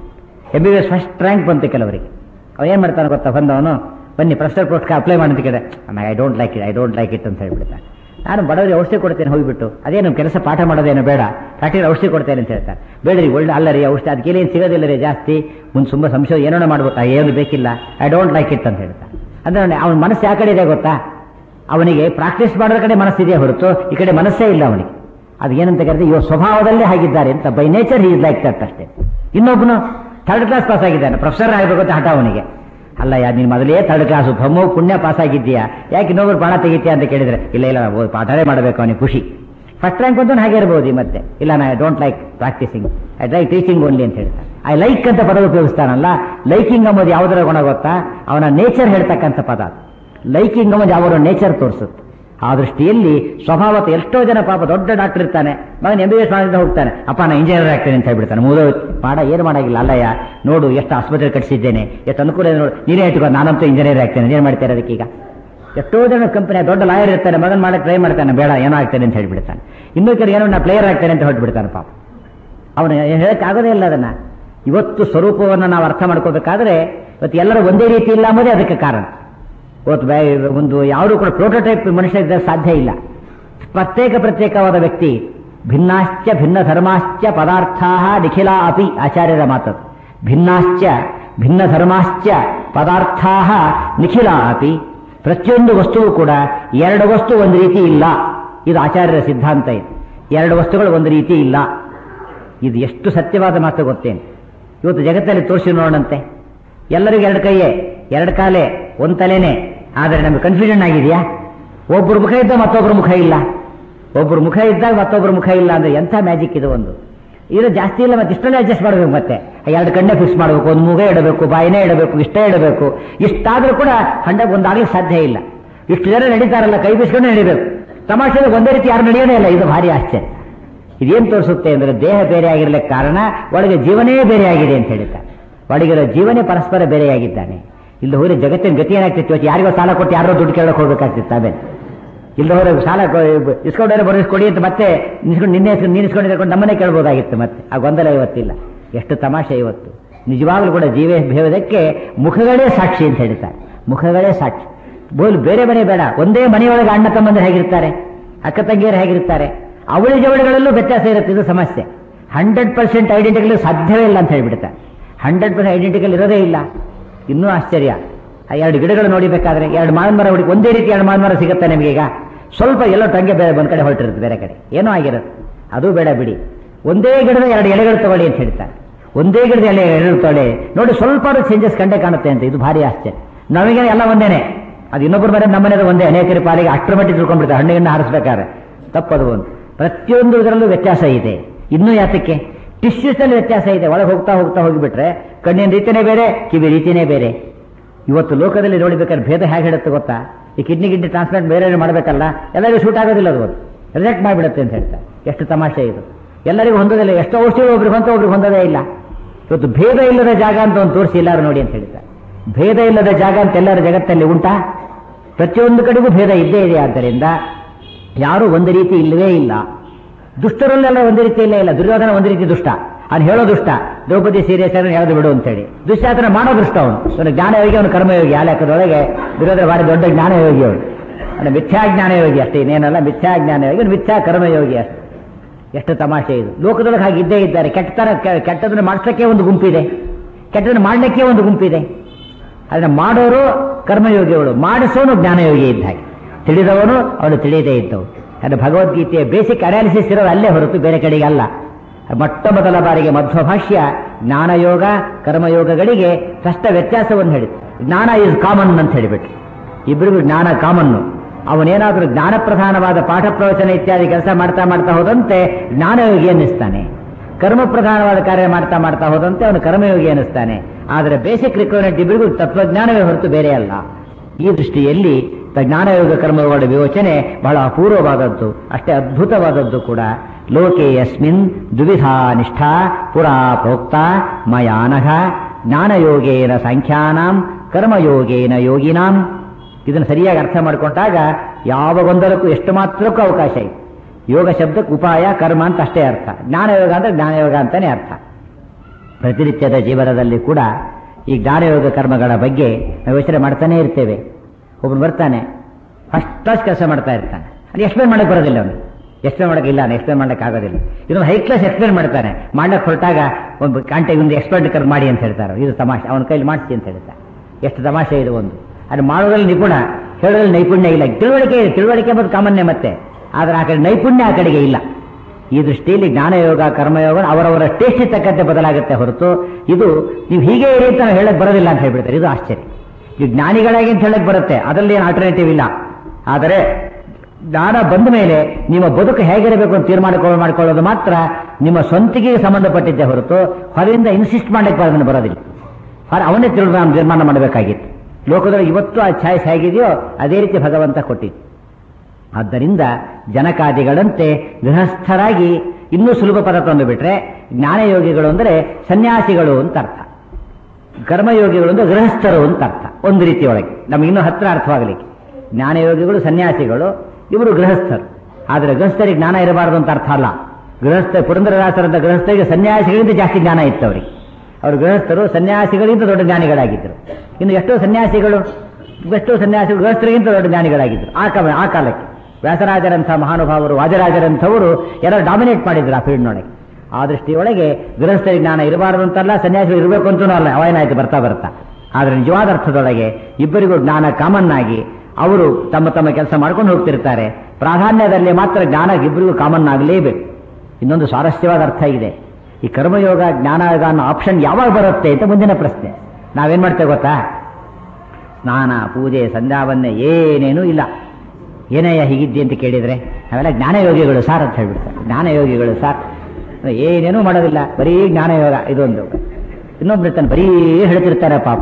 [SPEAKER 1] M B B S first rank ಬಂತು ಕೆಲವರಿಗೆ ಅವ ಏನು ಮಾಡ್ತಾನೆ ಗೊತ್ತಾ ಬಂದವನು ಬನ್ನಿ ಪ್ರೊಫೆಸರ್ ಪೋಸ್ಟ್ಗೆ ಅಪ್ಲೈ ಮಾಡಿ ಕೇಳಿದೆ I don't like it I don't like it ಅಂತ ಹೇಳ್ಬಿಡ್ತಾನೆ ನಾನು ಬಡವರಿಗೆ ಔಷಧಿ ಕೊಡ್ತೇನೆ ಹೋಗಿಬಿಟ್ಟು ಅದೇನು ಕೆಲಸ ಪಾಠ ಮಾಡೋದೇನು ಬೇಡ ಪ್ರಾಕ್ಟಿಕಲ್ ಔಷಧಿ ಕೊಡ್ತೇನೆ ಅಂತ ಹೇಳ್ತಾರೆ ಬೇಡ್ರಿ ಒಳ್ಳೆ ಅಲ್ಲ ರೀ ಔಷಧಿ ಅದಕ್ಕೆ ಏನು ಸಿಗೋದಿಲ್ಲ ರೀ ಜಾಸ್ತಿ ಮುಂದೆ ತುಂಬ ಸಂಶಯ ಏನೋ ಮಾಡ್ಬೇಕು ಏನು ಬೇಕಿಲ್ಲ ಐ ಡೋಂಟ್ ಲೈಕ್ ಇಟ್ ಅಂತ ಹೇಳ್ತಾನೆ ಅಂದ್ರೆ ಅವನ ಮನಸ್ಸು ಯಾವ ಕಡೆ ಇದೆ ಗೊತ್ತಾ ಅವನಿಗೆ ಪ್ರಾಕ್ಟೀಸ್ ಮಾಡೋದ್ರ ಕಡೆ ಮನಸ್ಸಿದೆಯೇ ಹೊರತು ಈ ಕಡೆ ಮನಸ್ಸೇ ಇಲ್ಲ ಅವನಿಗೆ ಅದು ಏನಂತ ಕರೆದ್ರೆ ಇವ ಸ್ವಭಾವದಲ್ಲೇ ಹಾಗಿದ್ದಾರೆ ಅಂತ by nature he's like that ಅಷ್ಟೇ ಇನ್ನೊಬ್ಬನು ಥರ್ಡ್ ಕ್ಲಾಸ್ ಪಾಸ್ ಆಗಿದ್ದಾನೆ ಪ್ರೊಫೆಸರ್ ಆಗಬೇಕು ಅಂತ ಹಠ ಅವನಿಗೆ ಅಲ್ಲ ಯಾ ನೀನು ಮೊದಲೇ ಥರ್ಡ್ ಕ್ಲಾಸು ಬ್ರಹ್ಮ ಪುಣ್ಯ ಪಾಸ್ ಆಗಿದ್ದೀಯಾ ಯಾಕೆ ಇನ್ನೊಬ್ರು ಪ್ರಾಣ ತೆಗಿತೀಯ ಅಂತ ಕೇಳಿದ್ರೆ ಇಲ್ಲ ಇಲ್ಲ ಓ, ಪಾಠನೇ ಮಾಡಬೇಕು ಅವನಿಗೆ ಖುಷಿ ಫಸ್ಟ್ ರ್ಯಾಂಕ್ ಅಂತ ಹಾಗೆ ಇರ್ಬೋದು ಈ ಮತ್ತೆ ಇಲ್ಲ ನಾ I don't like practising I like teaching only ಅಂತ ಹೇಳ್ತಾನೆ ಐ ಲೈಕ್ ಅಂತ ಪದ ಉಪಯೋಗಿಸ್ತಾನಲ್ಲ ಲೈಕಿಂಗ್ ಅಂಬೋದು ಯಾವುದರ ಗುಣ ಗೊತ್ತಾ ಅವನ ನೇಚರ್ ಹೇಳ್ತಕ್ಕಂಥ ಪದ ಲೈಕಿಂಗ್ ಅಂಬೋದು ಅವರ ನೇಚರ್ ತೋರಿಸುತ್ತೆ ಆ ದೃಷ್ಟಿಯಲ್ಲಿ ಸ್ವಭಾವತ ಎಷ್ಟೋ ಜನ ಪಾಪ ದೊಡ್ಡ ಡಾಕ್ಟರ್ ಇರ್ತಾನೆ ಮಗನ ಎಂ ಬಿ ಎಸ್ ಮಾಡಿದ ಹೋಗ್ತಾನೆ ಅಪ್ಪ ನಾ ಇಂಜಿನಿಯರ್ ಆಗ್ತೇನೆ ಅಂತ ಹೇಳ್ಬಿಡ್ತಾನೆ ಮುಗಿದ ಮಾಡ ಏನು ಮಾಡಾಗಿಲ್ಲ ಅಲ್ಲಯ್ಯ ನೋಡು ಎಷ್ಟು ಆಸ್ಪತ್ರೆ ಕಟ್ಟಿಸಿದ್ದೇನೆ ಎಷ್ಟು ಅನುಕೂಲ ಇದೆ ನೋಡು ನೀನೇ ಇಟ್ಕೋ ನಾನಂತೂ ಇಂಜಿನಿಯರ್ ಆಗ್ತೇನೆ ಏನು ಮಾಡ್ತಾರೆ ಅದಕ್ಕೀಗ ಎಷ್ಟೋ ಜನ ಕಂಪನಿ ದೊಡ್ಡ ಲಾಯರ್ ಇರ್ತಾನೆ ಮಗನ್ ಮಾಡಕ್ಕೆ ಟ್ರೈ ಮಾಡ್ತಾನೆ ಬೇಡ ಏನೋ ಆಗ್ತೇನೆ ಅಂತ ಹೇಳ್ಬಿಡ್ತಾನೆ ಇನ್ನೂ ಕೆಲವು ಏನೋ ನಾ ಪ್ಲೇಯರ್ ಆಗ್ತೇನೆ ಅಂತ ಹೊರಟ್ಬಿಡ್ತಾನೆ ಪಾಪ ಅವನು ಹೇಳಕ್ಕಾಗೋದೇ ಇಲ್ಲ ಅದನ್ನ ಇವತ್ತು ಸ್ವರೂಪವನ್ನು ನಾವು ಅರ್ಥ ಮಾಡ್ಕೋಬೇಕಾದ್ರೆ ಇವತ್ತು ಎಲ್ಲರೂ ಒಂದೇ ರೀತಿ ಇಲ್ಲ ಅನ್ನೋದೇ ಅದಕ್ಕೆ ಕಾರಣ ಇವತ್ತು ಬೇ- ಒಂದು ಯಾವುದು ಕೂಡ ಪ್ರೋಟೋಟೈಪ್ ಮನುಷ್ಯ ಇದ್ದರೆ ಸಾಧ್ಯ ಇಲ್ಲ ಪ್ರತ್ಯೇಕ ಪ್ರತ್ಯೇಕವಾದ ವ್ಯಕ್ತಿ ಭಿನ್ನಾಶ್ಚ ಭಿನ್ನ ಧರ್ಮಾಶ್ಚ ಪದಾರ್ಥಾ ನಿಖಿಲ ಅಪಿ ಆಚಾರ್ಯರ ಮಾತು ಭಿನ್ನಾಶ್ಚ ಭಿನ್ನ ಧರ್ಮಾಶ್ಚ ಪದಾರ್ಥಾ ನಿಖಿಲ ಅಪಿ ಪ್ರತಿಯೊಂದು ವಸ್ತುವು ಕೂಡ ಎರಡು ವಸ್ತು ಒಂದು ರೀತಿ ಇಲ್ಲ ಇದು ಆಚಾರ್ಯರ ಸಿದ್ಧಾಂತ ಇದು ಎರಡು ವಸ್ತುಗಳು ಒಂದು ರೀತಿ ಇಲ್ಲ ಇದು ಎಷ್ಟು ಸತ್ಯವಾದ ಮಾತು ಗೊತ್ತೇನು ಇವತ್ತು ಜಗತ್ತಲ್ಲಿ ತೋರಿಸಿ ನೋಡೋಣಂತೆ ಎಲ್ಲರಿಗೂ ಎರಡು ಕೈಯೇ ಎರಡು ಕಾಲೇ ಒಂದು ತಲೆನೇ ಆದರೆ ನಮಗೆ ಕನ್ಫ್ಯೂಷನ್ ಆಗಿದೆಯಾ ಒಬ್ಬರು ಮುಖ ಇದ್ದ ಮತ್ತೊಬ್ಬರು ಮುಖ ಇಲ್ಲ ಒಬ್ಬರು ಮುಖ ಇದ್ದಾಗ ಮತ್ತೊಬ್ಬರು ಮುಖ ಇಲ್ಲ ಅಂದ್ರೆ ಎಂಥ ಮ್ಯಾಜಿಕ್ ಇದು ಒಂದು ಇದು ಜಾಸ್ತಿ ಇಲ್ಲ ಮತ್ತೆ ಇಷ್ಟಲ್ಲೇ ಅಡ್ಜಸ್ಟ್ ಮಾಡಬೇಕು ಮತ್ತೆ ಎರಡು ಕಣ್ಣೆ ಫಿಕ್ಸ್ ಮಾಡಬೇಕು ಒಂದು ಮೂಗೇ ಇಡಬೇಕು ಬಾಯಿನೇ ಇಡಬೇಕು ಇಷ್ಟೇ ಇಡಬೇಕು ಇಷ್ಟಾದ್ರೂ ಕೂಡ ಹಂಡಕ್ಕೆ ಒಂದಾಗ್ಲಿಕ್ಕೆ ಸಾಧ್ಯ ಇಲ್ಲ ಇಷ್ಟು ಜನ ನಡೀತಾರಲ್ಲ ಕೈ ಬಿಸ್ಕೊಂಡು ನಡಿಬೇಕು ತಮಾಷೆ ಒಂದೇ ರೀತಿ ಯಾರು ನಡೆಯೋದೇ ಇಲ್ಲ ಇದು ಭಾರಿ ಆಶ್ಚರ್ಯ ಇದೇನು ತೋರಿಸುತ್ತೆ ಅಂದರೆ ದೇಹ ಬೇರೆ ಆಗಿರ್ಲಿಕ್ಕೆ ಕಾರಣ ಒಳಗೆ ಜೀವನೇ ಬೇರೆ ಆಗಿದೆ ಅಂತ ಹೇಳ್ತಾರೆ ಒಳಗಿರೋ ಜೀವನೇ ಪರಸ್ಪರ ಬೇರೆಯಾಗಿದ್ದಾನೆ ಇಲ್ಲಿ ಹೋದ್ರೆ ಜಗತ್ತಿನ ಗತಿ ಏನಾಗ್ತಿತ್ತು ಇವತ್ತು ಯಾರಿಗೋ ಸಾಲ ಕೊಟ್ಟು ಯಾರೋ ದುಡ್ಡು ಕೇಳಕ್ಕೆ ಹೋಗ್ಬೇಕಾಗ್ತಿತ್ತು ಆಮೇಲೆ ಇಲ್ಲ ಹೋದ್ರೆ ಸಾಲ ಇಸ್ಕೊಂಡವ್ರೆ ಬರೆಸ್ಕೊಡಿ ಅಂತ ಮತ್ತೆ ನಿಸ್ಕೊಂಡು ನಿನ್ನೆ ನೀನು ಇಸ್ಕೊಂಡಿದ್ರೆ ನಮ್ಮನ್ನೇ ಕೇಳ್ಬೋದಾಗಿತ್ತು ಮತ್ತೆ ಆ ಗೊಂದಲ ಇವತ್ತಿಲ್ಲ ಎಷ್ಟು ತಮಾಷೆ ಇವತ್ತು ನಿಜವಾಗ್ಲೂ ಕೂಡ ಜೀವ ಭೇದಕ್ಕೆ ಮುಖಗಳೇ ಸಾಕ್ಷಿ ಅಂತ ಹೇಳ್ತಾರೆ ಮುಖಗಳೇ ಸಾಕ್ಷಿ ಬೋಲ್ ಬೇರೆ ಮನೆ ಬೇಡ ಒಂದೇ ಮನೆಯೊಳಗೆ ಅಣ್ಣ ತಮ್ಮಂದ್ರೆ ಹೇಗಿರ್ತಾರೆ ಅಕ್ಕ ತಂಗಿಯರು ಹೇಗಿರ್ತಾರೆ ಅವಳಿ ಜವಳಿಗಳಲ್ಲೂ ವ್ಯತ್ಯಾಸ ಇರುತ್ತೆ ಇದು ಸಮಸ್ಯೆ ಹಂಡ್ರೆಡ್ ಪರ್ಸೆಂಟ್ ಐಡೆಂಟಿಕಲ್ ಸಾಧ್ಯವೇ ಇಲ್ಲ ಅಂತ ಹೇಳ್ಬಿಡ್ತಾರೆ ಹಂಡ್ರೆಡ್ ಪರ್ಸೆಂಟ್ ಐಡೆಂಟಿಕಲ್ ಇರೋದೇ ಇಲ್ಲ ಇನ್ನೂ ಆಶ್ಚರ್ಯ ಆ ಎರಡು ಗಿಡಗಳು ನೋಡಿಬೇಕಾದ್ರೆ ಎರಡು ಮಾವಿನ ಮರ ಹುಡುಕಿ ಒಂದೇ ರೀತಿ ಎರಡು ಮಾವಿನ ಮರ ಸಿಗುತ್ತೆ ನಿಮಗೆ ಈಗ ಸ್ವಲ್ಪ ಎಲ್ಲೋ ಟಂಗೆ ಬೇರೆ ಒಂದ್ ಕಡೆ ಹೊರಟಿರುತ್ತೆ ಬೇರೆ ಕಡೆ ಏನೋ ಆಗಿರುತ್ತೆ ಅದು ಬೇಡ ಬಿಡಿ ಒಂದೇ ಗಿಡದ ಎರಡು ಎಲೆಗಳು ತಗೊಳ್ಳಿ ಅಂತ ಹೇಳ್ತಾರೆ ಒಂದೇ ಗಿಡದ ಎಲೆ ಎಲೆಗಳು ತಗೊಳ್ಳಿ ನೋಡಿ ಸ್ವಲ್ಪ ಚೇಂಜಸ್ ಕಂಡೇ ಕಾಣುತ್ತೆ ಅಂತ ಇದು ಭಾರಿ ಆಶ್ಚರ್ಯ ನಮಗೆ ಎಲ್ಲ ಒಂದೇನೆ ಅದು ಇನ್ನೊಬ್ಬರ ಮನೆ ನಮ್ಮನೇದು ಒಂದೇ ಅನೇಕರ ಪಾಲಿಗೆ ಅಷ್ಟರ ಮಟ್ಟಿಗೆ ತಿಳ್ಕೊಂಡ್ಬಿಡ್ತಾರೆ ಹಣ್ಣಿಗೆ ಹಾರಿಸ್ಬೇಕಾದ್ರೆ ತಪ್ಪದು ಒಂದು ಪ್ರತಿಯೊಂದು ಇದರಲ್ಲೂ ವ್ಯತ್ಯಾಸ ಇದೆ ಇನ್ನೂ ಯಾತಕ್ಕೆ ಟಿಶ್ಯೂಸಲ್ಲಿ ವ್ಯತ್ಯಾಸ ಇದೆ ಒಳಗೆ ಹೋಗ್ತಾ ಹೋಗ್ತಾ ಹೋಗಿಬಿಟ್ರೆ ಕಣ್ಣಿನ ರೀತಿನೇ ಬೇರೆ ಕಿವಿ ರೀತಿನೇ ಬೇರೆ ಇವತ್ತು ಲೋಕದಲ್ಲಿ ನೋಡಬೇಕಾದ್ರೆ ಭೇದ ಹೇಗೆ ಹೇಳುತ್ತೆ ಗೊತ್ತಾ ಈ ಕಿಡ್ನಿ ಗಿಡ್ನಿ ಟ್ರಾನ್ಸ್ಪ್ಲಾಂಟ್ ಬೇರೆ ಮಾಡಬೇಕಲ್ಲ ಎಲ್ಲರಿಗೂ ಶೂಟ್ ಆಗೋದಿಲ್ಲ ಅದು ರಿಜೆಕ್ಟ್ ಮಾಡಿಬಿಡುತ್ತೆ ಅಂತ ಹೇಳ್ತಾರೆ ಎಷ್ಟು ತಮಾಷೆ ಇದು ಎಲ್ಲರಿಗೂ ಹೊಂದೋದಿಲ್ಲ ಎಷ್ಟೋ ಔಷಧಿ ಒಬ್ರಿಗೆ ಹೊಂತ ಒಬ್ರಿಗೆ ಹೊಂದೋದೇ ಇಲ್ಲ ಇವತ್ತು ಭೇದ ಇಲ್ಲದ ಜಾಗ ಅಂತ ಒಂದು ತೋರಿಸಿ ಎಲ್ಲರೂ ನೋಡಿ ಅಂತ ಹೇಳ್ತಾರೆ ಭೇದ ಇಲ್ಲದ ಜಾಗ ಅಂತ ಎಲ್ಲರ ಜಗತ್ತಲ್ಲಿ ಉಂಟಾ ಪ್ರತಿಯೊಂದು ಕಡೆಗೂ ಭೇದ ಇದ್ದೇ ಇದೆ ಆದ್ದರಿಂದ ಯಾರು ಒಂದು ರೀತಿ ಇಲ್ಲವೇ ಇಲ್ಲ ದುಷ್ಟರಲ್ಲೆಲ್ಲ ಒಂದು ರೀತಿ ಇಲ್ಲೇ ಇಲ್ಲ ದುರ್ಯೋಧನ ಒಂದು ರೀತಿ ದುಷ್ಟ ಅವ್ನು ಹೇಳೋ ದುಷ್ಟ ದ್ರೌಪದಿ ಸೀರಿಯಸ್ ಹೇಳೋದು ಬಿಡು ಅಂತೇಳಿ ದುಶ್ಯಾತನ ಮಾಡೋ ದುಷ್ಟ ಅವನು ಅವನು ಜ್ಞಾನಯೋಗಿ ಅವನು ಕರ್ಮಯೋಗಿ ಆ ಲೆಕ್ಕದೊಳಗೆ ದುರ್ಯೋಧನ ಭಾರಿ ದೊಡ್ಡ ಜ್ಞಾನಯೋಗಿ ಅವನು ಅವನು ಮಿಥ್ಯಾ ಜ್ಞಾನಯೋಗಿ ಅಷ್ಟೇ ಇನ್ನೇನಲ್ಲ ಮಿಥ್ಯಾ ಜ್ಞಾನಯೋಗಿ ಅವನು ಮಿಥ್ಯಾ ಕರ್ಮಯೋಗಿ ಅಷ್ಟೇ ಎಷ್ಟು ತಮಾಷೆ ಇದು ಲೋಕದೊಳಗೆ ಹಾಗೆ ಇದ್ದೇ ಇದ್ದಾರೆ ಕೆಟ್ಟತನ ಕೆಟ್ಟದನ್ನು ಮಾಡಿಸ್ಲಿಕ್ಕೆ ಒಂದು ಗುಂಪಿದೆ ಕೆಟ್ಟದನ್ನು ಮಾಡಲಿಕ್ಕೆ ಒಂದು ಗುಂಪಿದೆ ಅದನ್ನ ಮಾಡೋರು ಕರ್ಮಯೋಗಿಗಳು ಮಾಡಿಸೋನು ಜ್ಞಾನಯೋಗಿ ಇದ್ದ ಹಾಗೆ ತಿಳಿದವನು ಅವನು ತಿಳಿಯದೇ ಇದ್ದವು ಅದು ಭಗವದ್ಗೀತೆಯ ಬೇಸಿಕ್ ಅನಾಲಿಸಿಸ್ ಇರೋದು ಅಲ್ಲೇ ಹೊರತು ಬೇರೆ ಕಡೆಗೆ ಅಲ್ಲ ಮೊಟ್ಟ ಮೊದಲ ಬಾರಿಗೆ ಮಧ್ವ ಭಾಷ್ಯ ಜ್ಞಾನಯೋಗ ಕರ್ಮಯೋಗಗಳಿಗೆ ಕಷ್ಟ ವ್ಯತ್ಯಾಸವನ್ನು ಹೇಳಿತು ಜ್ಞಾನ ಇಸ್ ಕಾಮನ್ ಅಂತ ಹೇಳಿಬಿಟ್ಟು ಇಬ್ಬರಿಗೂ ಜ್ಞಾನ ಕಾಮನ್ನು ಅವನೇನಾದರೂ ಜ್ಞಾನ ಪ್ರಧಾನವಾದ ಪಾಠ ಪ್ರವಚನ ಇತ್ಯಾದಿ ಕೆಲಸ ಮಾಡ್ತಾ ಮಾಡ್ತಾ ಹೋದಂತೆ ಜ್ಞಾನಯೋಗಿ ಅನ್ನಿಸ್ತಾನೆ ಕರ್ಮ ಪ್ರಧಾನವಾದ ಕಾರ್ಯ ಮಾಡ್ತಾ ಮಾಡ್ತಾ ಹೋದಂತೆ ಅವನು ಕರ್ಮಯೋಗಿ ಅನ್ನಿಸ್ತಾನೆ ಆದರೆ ಬೇಸಿಕ್ ರಿಕ್ವೈರ್ಮೆಂಟ್ ಇಬ್ಬರಿಗೂ ತತ್ವಜ್ಞಾನವೇ ಹೊರತು ಬೇರೆ ಅಲ್ಲ ಈ ದೃಷ್ಟಿಯಲ್ಲಿ ಜ್ಞಾನಯೋಗ ಕರ್ಮಗಳ ವಿವಚನೆ ಬಹಳ ಅಪೂರ್ವವಾದದ್ದು ಅಷ್ಟೇ ಅದ್ಭುತವಾದದ್ದು ಕೂಡ ಲೋಕೆ ಯಸ್ಮಿನ್ ದ್ವಿಧಾ ನಿಷ್ಠಾ ಪುರಾ ಪ್ರೋಕ್ತ ಮಯಾನಘ ಜ್ಞಾನಯೋಗೇನ ಸಾಂಖ್ಯಾನಾಂ ಕರ್ಮಯೋಗೇನ ಯೋಗಿನಾಂ ಇದನ್ನು ಸರಿಯಾಗಿ ಅರ್ಥ ಮಾಡಿಕೊಂಡಾಗ ಯಾವ ಗೊಂದಲಕ್ಕೂ ಎಷ್ಟು ಮಾತ್ರಕ್ಕೂ ಅವಕಾಶ ಇದೆ ಯೋಗ ಶಬ್ದಕ್ಕೆ ಉಪಾಯ ಕರ್ಮ ಅಂತ ಅಷ್ಟೇ ಅರ್ಥ ಜ್ಞಾನಯೋಗ ಅಂದ್ರೆ ಜ್ಞಾನಯೋಗ ಅಂತಾನೆ ಅರ್ಥ ಪ್ರತಿನಿತ್ಯದ ಜೀವನದಲ್ಲಿ ಕೂಡ ಈ ಜ್ಞಾನಯೋಗ ಕರ್ಮಗಳ ಬಗ್ಗೆ ನಾವು ಯೋಚನೆ ಮಾಡ್ತಾನೆ ಇರ್ತೇವೆ ಒಬ್ಬನು ಬರ್ತಾನೆ ಫಸ್ಟ್ ಕ್ಲಾಸ್ ಕೆಲಸ ಮಾಡ್ತಾ ಇರ್ತಾನೆ ಅದು ಎಕ್ಸ್ಪ್ಲೇನ್ ಮಾಡಕ್ಕೆ ಬರೋದಿಲ್ಲ ಅವನು ಎಕ್ಸ್ಪ್ಲೇನ್ ಮಾಡಕ್ಕೆ ಇಲ್ಲ ಎಕ್ಸ್ಪ್ಲೇನ್ ಮಾಡಕ್ಕೆ ಆಗೋದಿಲ್ಲ ಇದೊಂದು ಹೈ ಕ್ಲಾಸ್ ಎಕ್ಸ್ಪ್ಲೇನ್ ಮಾಡ್ತಾನೆ ಮಾಡಕ್ಕೆ ಹೊರಟಾಗ ಒಂದು ಕಾಂಟೆಗೆ ಒಂದು ಎಕ್ಸ್ಪರ್ಟ್ ಕರ್ ಮಾಡಿ ಅಂತ ಹೇಳ್ತಾರೆ ಇದು ತಮಾಷೆ ಅವನ ಕೈಲಿ ಮಾಡಿಸಿ ಅಂತ ಹೇಳ್ತಾರೆ ಎಷ್ಟು ತಮಾಷೆ ಇದು ಒಂದು ಅದು ಮಾಡೋದ್ರಲ್ಲಿ ನಿಪುಣ ಹೇಳೋದ್ರಲ್ಲಿ ನೈಪುಣ್ಯ ಇಲ್ಲ ತಿಳುವಳಿಕೆ ಇದೆ ತಿಳುವಳಿಕೆ ಮತ್ತು ಕಾಮನ್ಯ ಮತ್ತೆ ಆದರೆ ಆ ಕಡೆ ನೈಪುಣ್ಯ ಆ ಕಡೆಗೆ ಇಲ್ಲ ಈ ದೃಷ್ಟಿಯಲ್ಲಿ ಜ್ಞಾನಯೋಗ ಕರ್ಮಯೋಗ ಅವರವರ ಟೇಸ್ಟ್ ತಕ್ಕಂತೆ ಬದಲಾಗುತ್ತೆ ಹೊರತು ಇದು ನೀವು ಹೀಗೆ ಇರಿ ಅಂತ ಹೇಳಕ್ ಬರೋದಿಲ್ಲ ಅಂತ ಹೇಳ್ಬಿಡ್ತಾರೆ ಇದು ಆಶ್ಚರ್ಯ ನೀವು ಜ್ಞಾನಿಗಳಾಗಿ ಅಂತ ಹೇಳಕ್ ಬರುತ್ತೆ ಅದರಲ್ಲಿ ಏನು ಆಲ್ಟರ್ನೇಟಿವ್ ಇಲ್ಲ ಆದರೆ ಜ್ಞಾನ ಬಂದ ಮೇಲೆ ನಿಮ್ಮ ಬದುಕು ಹೇಗಿರಬೇಕು ಅಂತ ತೀರ್ಮಾನ ಮಾಡ್ಕೊಳ್ಳೋದು ಮಾತ್ರ ನಿಮ್ಮ ಸ್ವಂತಿಗೆ ಸಂಬಂಧಪಟ್ಟಿದ್ದೆ ಹೊರತು ಹೊರದಿಂದ ಇನ್ಸಿಸ್ಟ್ ಮಾಡಲಿಕ್ಕೆ ಅದನ್ನು ಬರೋದಿಲ್ಲ ಹೊರ ಅವನೇ ತಿಳಿದು ನಾವು ತೀರ್ಮಾನ ಮಾಡಬೇಕಾಗಿತ್ತು ಲೋಕದಲ್ಲಿ ಇವತ್ತು ಆ ಛಾಯ್ಸ್ ಹೇಗಿದೆಯೋ ಅದೇ ರೀತಿ ಭಗವಂತ ಕೊಟ್ಟಿದ್ದು ಆದ್ದರಿಂದ ಜನಕಾದಿಗಳಂತೆ ಗೃಹಸ್ಥರಾಗಿ ಇನ್ನೂ ಸುಲಭ ಪದ ತಂದು ಬಿಟ್ರೆ ಜ್ಞಾನಯೋಗಿಗಳು ಅಂದರೆ ಸನ್ಯಾಸಿಗಳು ಅಂತ ಅರ್ಥ ಕರ್ಮಯೋಗಿಗಳು ಅಂದ್ರೆ ಗೃಹಸ್ಥರು ಅಂತ ಅರ್ಥ ಒಂದು ರೀತಿಯೊಳಗೆ ನಮಗೆ ಇನ್ನೂ ಹತ್ರ ಅರ್ಥವಾಗಲಿಕ್ಕೆ ಜ್ಞಾನಯೋಗಿಗಳು ಸನ್ಯಾಸಿಗಳು ಇವರು ಗೃಹಸ್ಥರು ಆದರೆ ಗೃಹಸ್ಥರಿಗೆ ಜ್ಞಾನ ಇರಬಾರದು ಅಂತ ಅರ್ಥ ಅಲ್ಲ ಗೃಹಸ್ಥ ಪುರಂದರದಾಸರಂತ ಗೃಹಸ್ಥರಿಗೆ ಸನ್ಯಾಸಿಗಳಿಂದ ಜಾಸ್ತಿ ಜ್ಞಾನ ಇತ್ತು ಅವರಿಗೆ ಅವರು ಗೃಹಸ್ಥರು ಸನ್ಯಾಸಿಗಳಿಂದ ದೊಡ್ಡ ಜ್ಞಾನಿಗಳಾಗಿದ್ದರು ಇನ್ನು ಎಷ್ಟೋ ಸನ್ಯಾಸಿಗಳು ಎಷ್ಟೋ ಸನ್ಯಾಸಿಗಳು ಗೃಹಸ್ಥರಿಗಿಂತ ದೊಡ್ಡ ಜ್ಞಾನಿಗಳಾಗಿದ್ದರು ಆ ಕಾಲ ಆ ಕಾಲಕ್ಕೆ ವ್ಯಾಸರಾಜರಂಥ ಮಹಾನುಭಾವರು ವಾಜರಾಜರಂಥವರು ಎಲ್ಲ ಡಾಮಿನೇಟ್ ಮಾಡಿದ್ರು ಆ ಫೀಲ್ಡ್ನೊಳಗೆ ಆ ದೃಷ್ಟಿಯೊಳಗೆ ಗೃಹಸ್ಥರಿಗೆ ಜ್ಞಾನ ಇರಬಾರದು ಅಂತಲ್ಲ ಸನ್ಯಾಸಿಗಳು ಇರಬೇಕು ಅಂತೂ ಅಲ್ಲ ಅವಾಯನಾಯ್ತು ಬರ್ತಾ ಬರ್ತಾ ಆದರೆ ನಿಜವಾದ ಅರ್ಥದೊಳಗೆ ಇಬ್ಬರಿಗೂ ಜ್ಞಾನ ಕಾಮನ್ ಆಗಿ ಅವರು ತಮ್ಮ ತಮ್ಮ ಕೆಲಸ ಮಾಡ್ಕೊಂಡು ಹೋಗ್ತಿರ್ತಾರೆ ಪ್ರಾಧಾನ್ಯದಲ್ಲಿ ಮಾತ್ರ ಜ್ಞಾನ ಇಬ್ಬರಿಗೂ ಕಾಮನ್ ಆಗಲೇಬೇಕು ಇನ್ನೊಂದು ಸ್ವಾರಸ್ಯವಾದ ಅರ್ಥ ಇದೆ ಈ ಕರ್ಮಯೋಗ ಜ್ಞಾನಯೋಗ ಅನ್ನೋ ಆಪ್ಷನ್ ಯಾವಾಗ ಬರುತ್ತೆ ಅಂತ ಮುಂದಿನ ಪ್ರಶ್ನೆ ನಾವೇನ್ ಮಾಡ್ತೇವೆ ಗೊತ್ತಾ ಸ್ನಾನ ಪೂಜೆ ಸಂಧ್ಯಾವನ್ನೇ ಏನೇನೂ ಇಲ್ಲ ಏನಯ್ಯ ಹೀಗಿದ್ದಿ ಅಂತ ಕೇಳಿದ್ರೆ ನಾವೆಲ್ಲ ಜ್ಞಾನಯೋಗಿಗಳು ಸಾರ್ ಅಂತ ಹೇಳ್ಬಿಡ್ತಾರೆ ಜ್ಞಾನಯೋಗಿಗಳು ಸಾರ್ ಏನೇನೂ ಮಾಡೋದಿಲ್ಲ ಬರೀ ಜ್ಞಾನ ಯೋಗ ಇದೊಂದು ಇನ್ನೊಬ್ರಿರ್ತಾನೆ ಬರೀ ಹೇಳ್ತಿರ್ತಾರೆ ಪಾಪ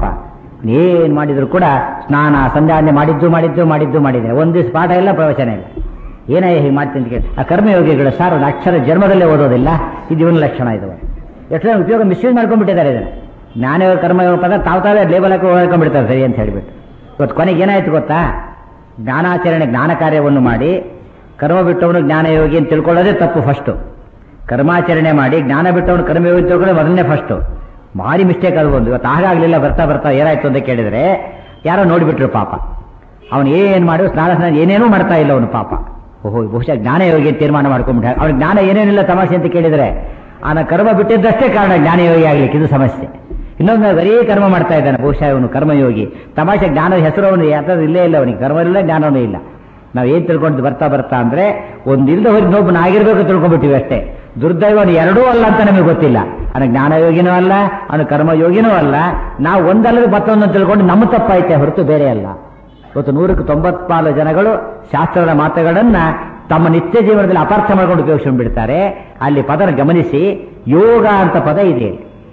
[SPEAKER 1] ಏನ್ ಮಾಡಿದ್ರು ಕೂಡ ಸ್ನಾನ ಸಂಧ್ಯಾನೆ ಮಾಡಿದ್ದು ಮಾಡಿದ್ದು ಮಾಡಿದ್ದು ಮಾಡಿದ್ರೆ ಒಂದ್ ದಿವಸ ಪಾಠ ಇಲ್ಲ ಪ್ರವಚನ ಇಲ್ಲ ಏನಾಯ ಹೀಗೆ ಮಾಡ್ತೀನಿ ಅಂತ ಕೇಳಿ ಆ ಕರ್ಮಯೋಗಿಗಳು ಸರ್ ಒಂದು ಅಕ್ಷರ ಜನ್ಮದಲ್ಲೇ ಓದೋದಿಲ್ಲ ಇದು ಇವನ ಲಕ್ಷಣ ಇದು ಎಷ್ಟು ಜನ ಉಪಯೋಗ ಮಿಸ್ಯೂಸ್ ಮಾಡ್ಕೊಂಡ್ಬಿಟ್ಟಿದ್ದಾರೆ ಇದನ್ನು ಜ್ಞಾನಯೋಗ ಕರ್ಮಯೋಗ ಪದ ತಾವು ತಾವೇ ಲೇಬಲ್ ಹಾಕಿ ಹೇಳ್ಕೊಂಡ್ಬಿಡ್ತಾರೆ ಸರಿ ಅಂತ ಹೇಳಿಬಿಟ್ಟು ಇವತ್ತು ಕೊನೆಗೆ ಏನಾಯ್ತು ಗೊತ್ತಾ ಜ್ಞಾನಾಚರಣೆ ಜ್ಞಾನ ಕಾರ್ಯವನ್ನು ಮಾಡಿ ಕರ್ಮ ಬಿಟ್ಟವನು ಜ್ಞಾನಯೋಗಿ ಅಂತ ತಿಳ್ಕೊಳ್ಳೋದೇ ತಪ್ಪು ಫಸ್ಟು ಕರ್ಮಾಚರಣೆ ಮಾಡಿ ಜ್ಞಾನ ಬಿಟ್ಟವನು ಕರ್ಮಯೋಗಿ ಅಂತ ತಿಳ್ಕೊಳ್ಳೋದು ಮೊದಲನೇ ಫಸ್ಟು ಭಾರಿ ಮಿಸ್ಟೇಕ್ ಅದು ಒಂದು ಇವತ್ತು ಆಗಾಗಲಿಲ್ಲ ಬರ್ತಾ ಬರ್ತಾ ಏನಾಯ್ತು ಅಂತ ಕೇಳಿದ್ರೆ ಯಾರೋ ನೋಡಿಬಿಟ್ರು ಪಾಪ ಅವನು ಏನು ಮಾಡಿ ಸ್ನಾನ ಸ್ನಾನ ಏನೇನೂ ಮಾಡ್ತಾ ಇಲ್ಲ ಅವನು ಪಾಪ ಓಹೋ ಬಹುಶಃ ಜ್ಞಾನಯೋಗಿ ಅಂತ ತೀರ್ಮಾನ ಮಾಡ್ಕೊಂಡ್ಬಿಟ್ಟ ಅವ್ನಿಗೆ ಜ್ಞಾನ ಏನೇನಿಲ್ಲ ತಮಾಷೆ ಅಂತ ಕೇಳಿದ್ರೆ ಆನ ಕರ್ಮ ಬಿಟ್ಟಿದ್ದಷ್ಟೇ ಕಾರಣ ಜ್ಞಾನಯೋಗಿ ಆಗ್ಲಿಕ್ಕೆ ಇದು ಸಮಸ್ಯೆ ಇನ್ನೊಂದು ಬರೀ ಕರ್ಮ ಮಾಡ್ತಾ ಇದ್ದಾನೆ ಬಹುಶಃ ಇವನು ಕರ್ಮಯೋಗಿ ತಮಾಷೆ ಜ್ಞಾನದ ಹೆಸರು ಅವನು ಯಾವ್ದಾದ್ರು ಇಲ್ಲೇ ಇಲ್ಲ ಅವನಿಗೆ ಕರ್ಮ ಇಲ್ಲ ಜ್ಞಾನವೂ ಇಲ್ಲ ನಾವು ಏನ್ ತಿಳ್ಕೊಂಡು ಬರ್ತಾ ಬರ್ತಾ ಅಂದ್ರೆ ಒಂದಿಲ್ಲದ ಹೋಗಿ ಇನ್ನೊಬ್ಬನ ಆಗಿರ್ಬೇಕು ತಿಳ್ಕೊಂಡ್ಬಿಟ್ಟಿವಿ ಅಷ್ಟೇ ದುರ್ದೈವ ಅವನು ಎರಡೂ ಅಲ್ಲ ಅಂತ ನಮಗೆ ಗೊತ್ತಿಲ್ಲ ಅವನು ಜ್ಞಾನಯೋಗಿನೂ ಅಲ್ಲ ಅವನು ಕರ್ಮಯೋಗಿನೂ ಅಲ್ಲ ನಾವು ಒಂದಲ್ಲದೆ ಮತ್ತೊಂದು ತಿಳ್ಕೊಂಡು ನಮ್ಮ ತಪ್ಪೈತೆ ಹೊರತು ಬೇರೆ ಅಲ್ಲ ಇವತ್ತು ನೂರಕ್ಕೆ ತೊಂಬತ್ಪಾಲು ಜನಗಳು ಶಾಸ್ತ್ರದ ಮಾತುಗಳನ್ನ ತಮ್ಮ ನಿತ್ಯ ಜೀವನದಲ್ಲಿ ಅಪಾರ್ಥ ಮಾಡ್ಕೊಂಡು ಉಪಯೋಗಿಸ್ಕೊಂಡು ಬಿಡ್ತಾರೆ ಅಲ್ಲಿ ಪದನ ಗಮನಿಸಿ ಯೋಗ ಅಂತ ಪದ ಇದೆ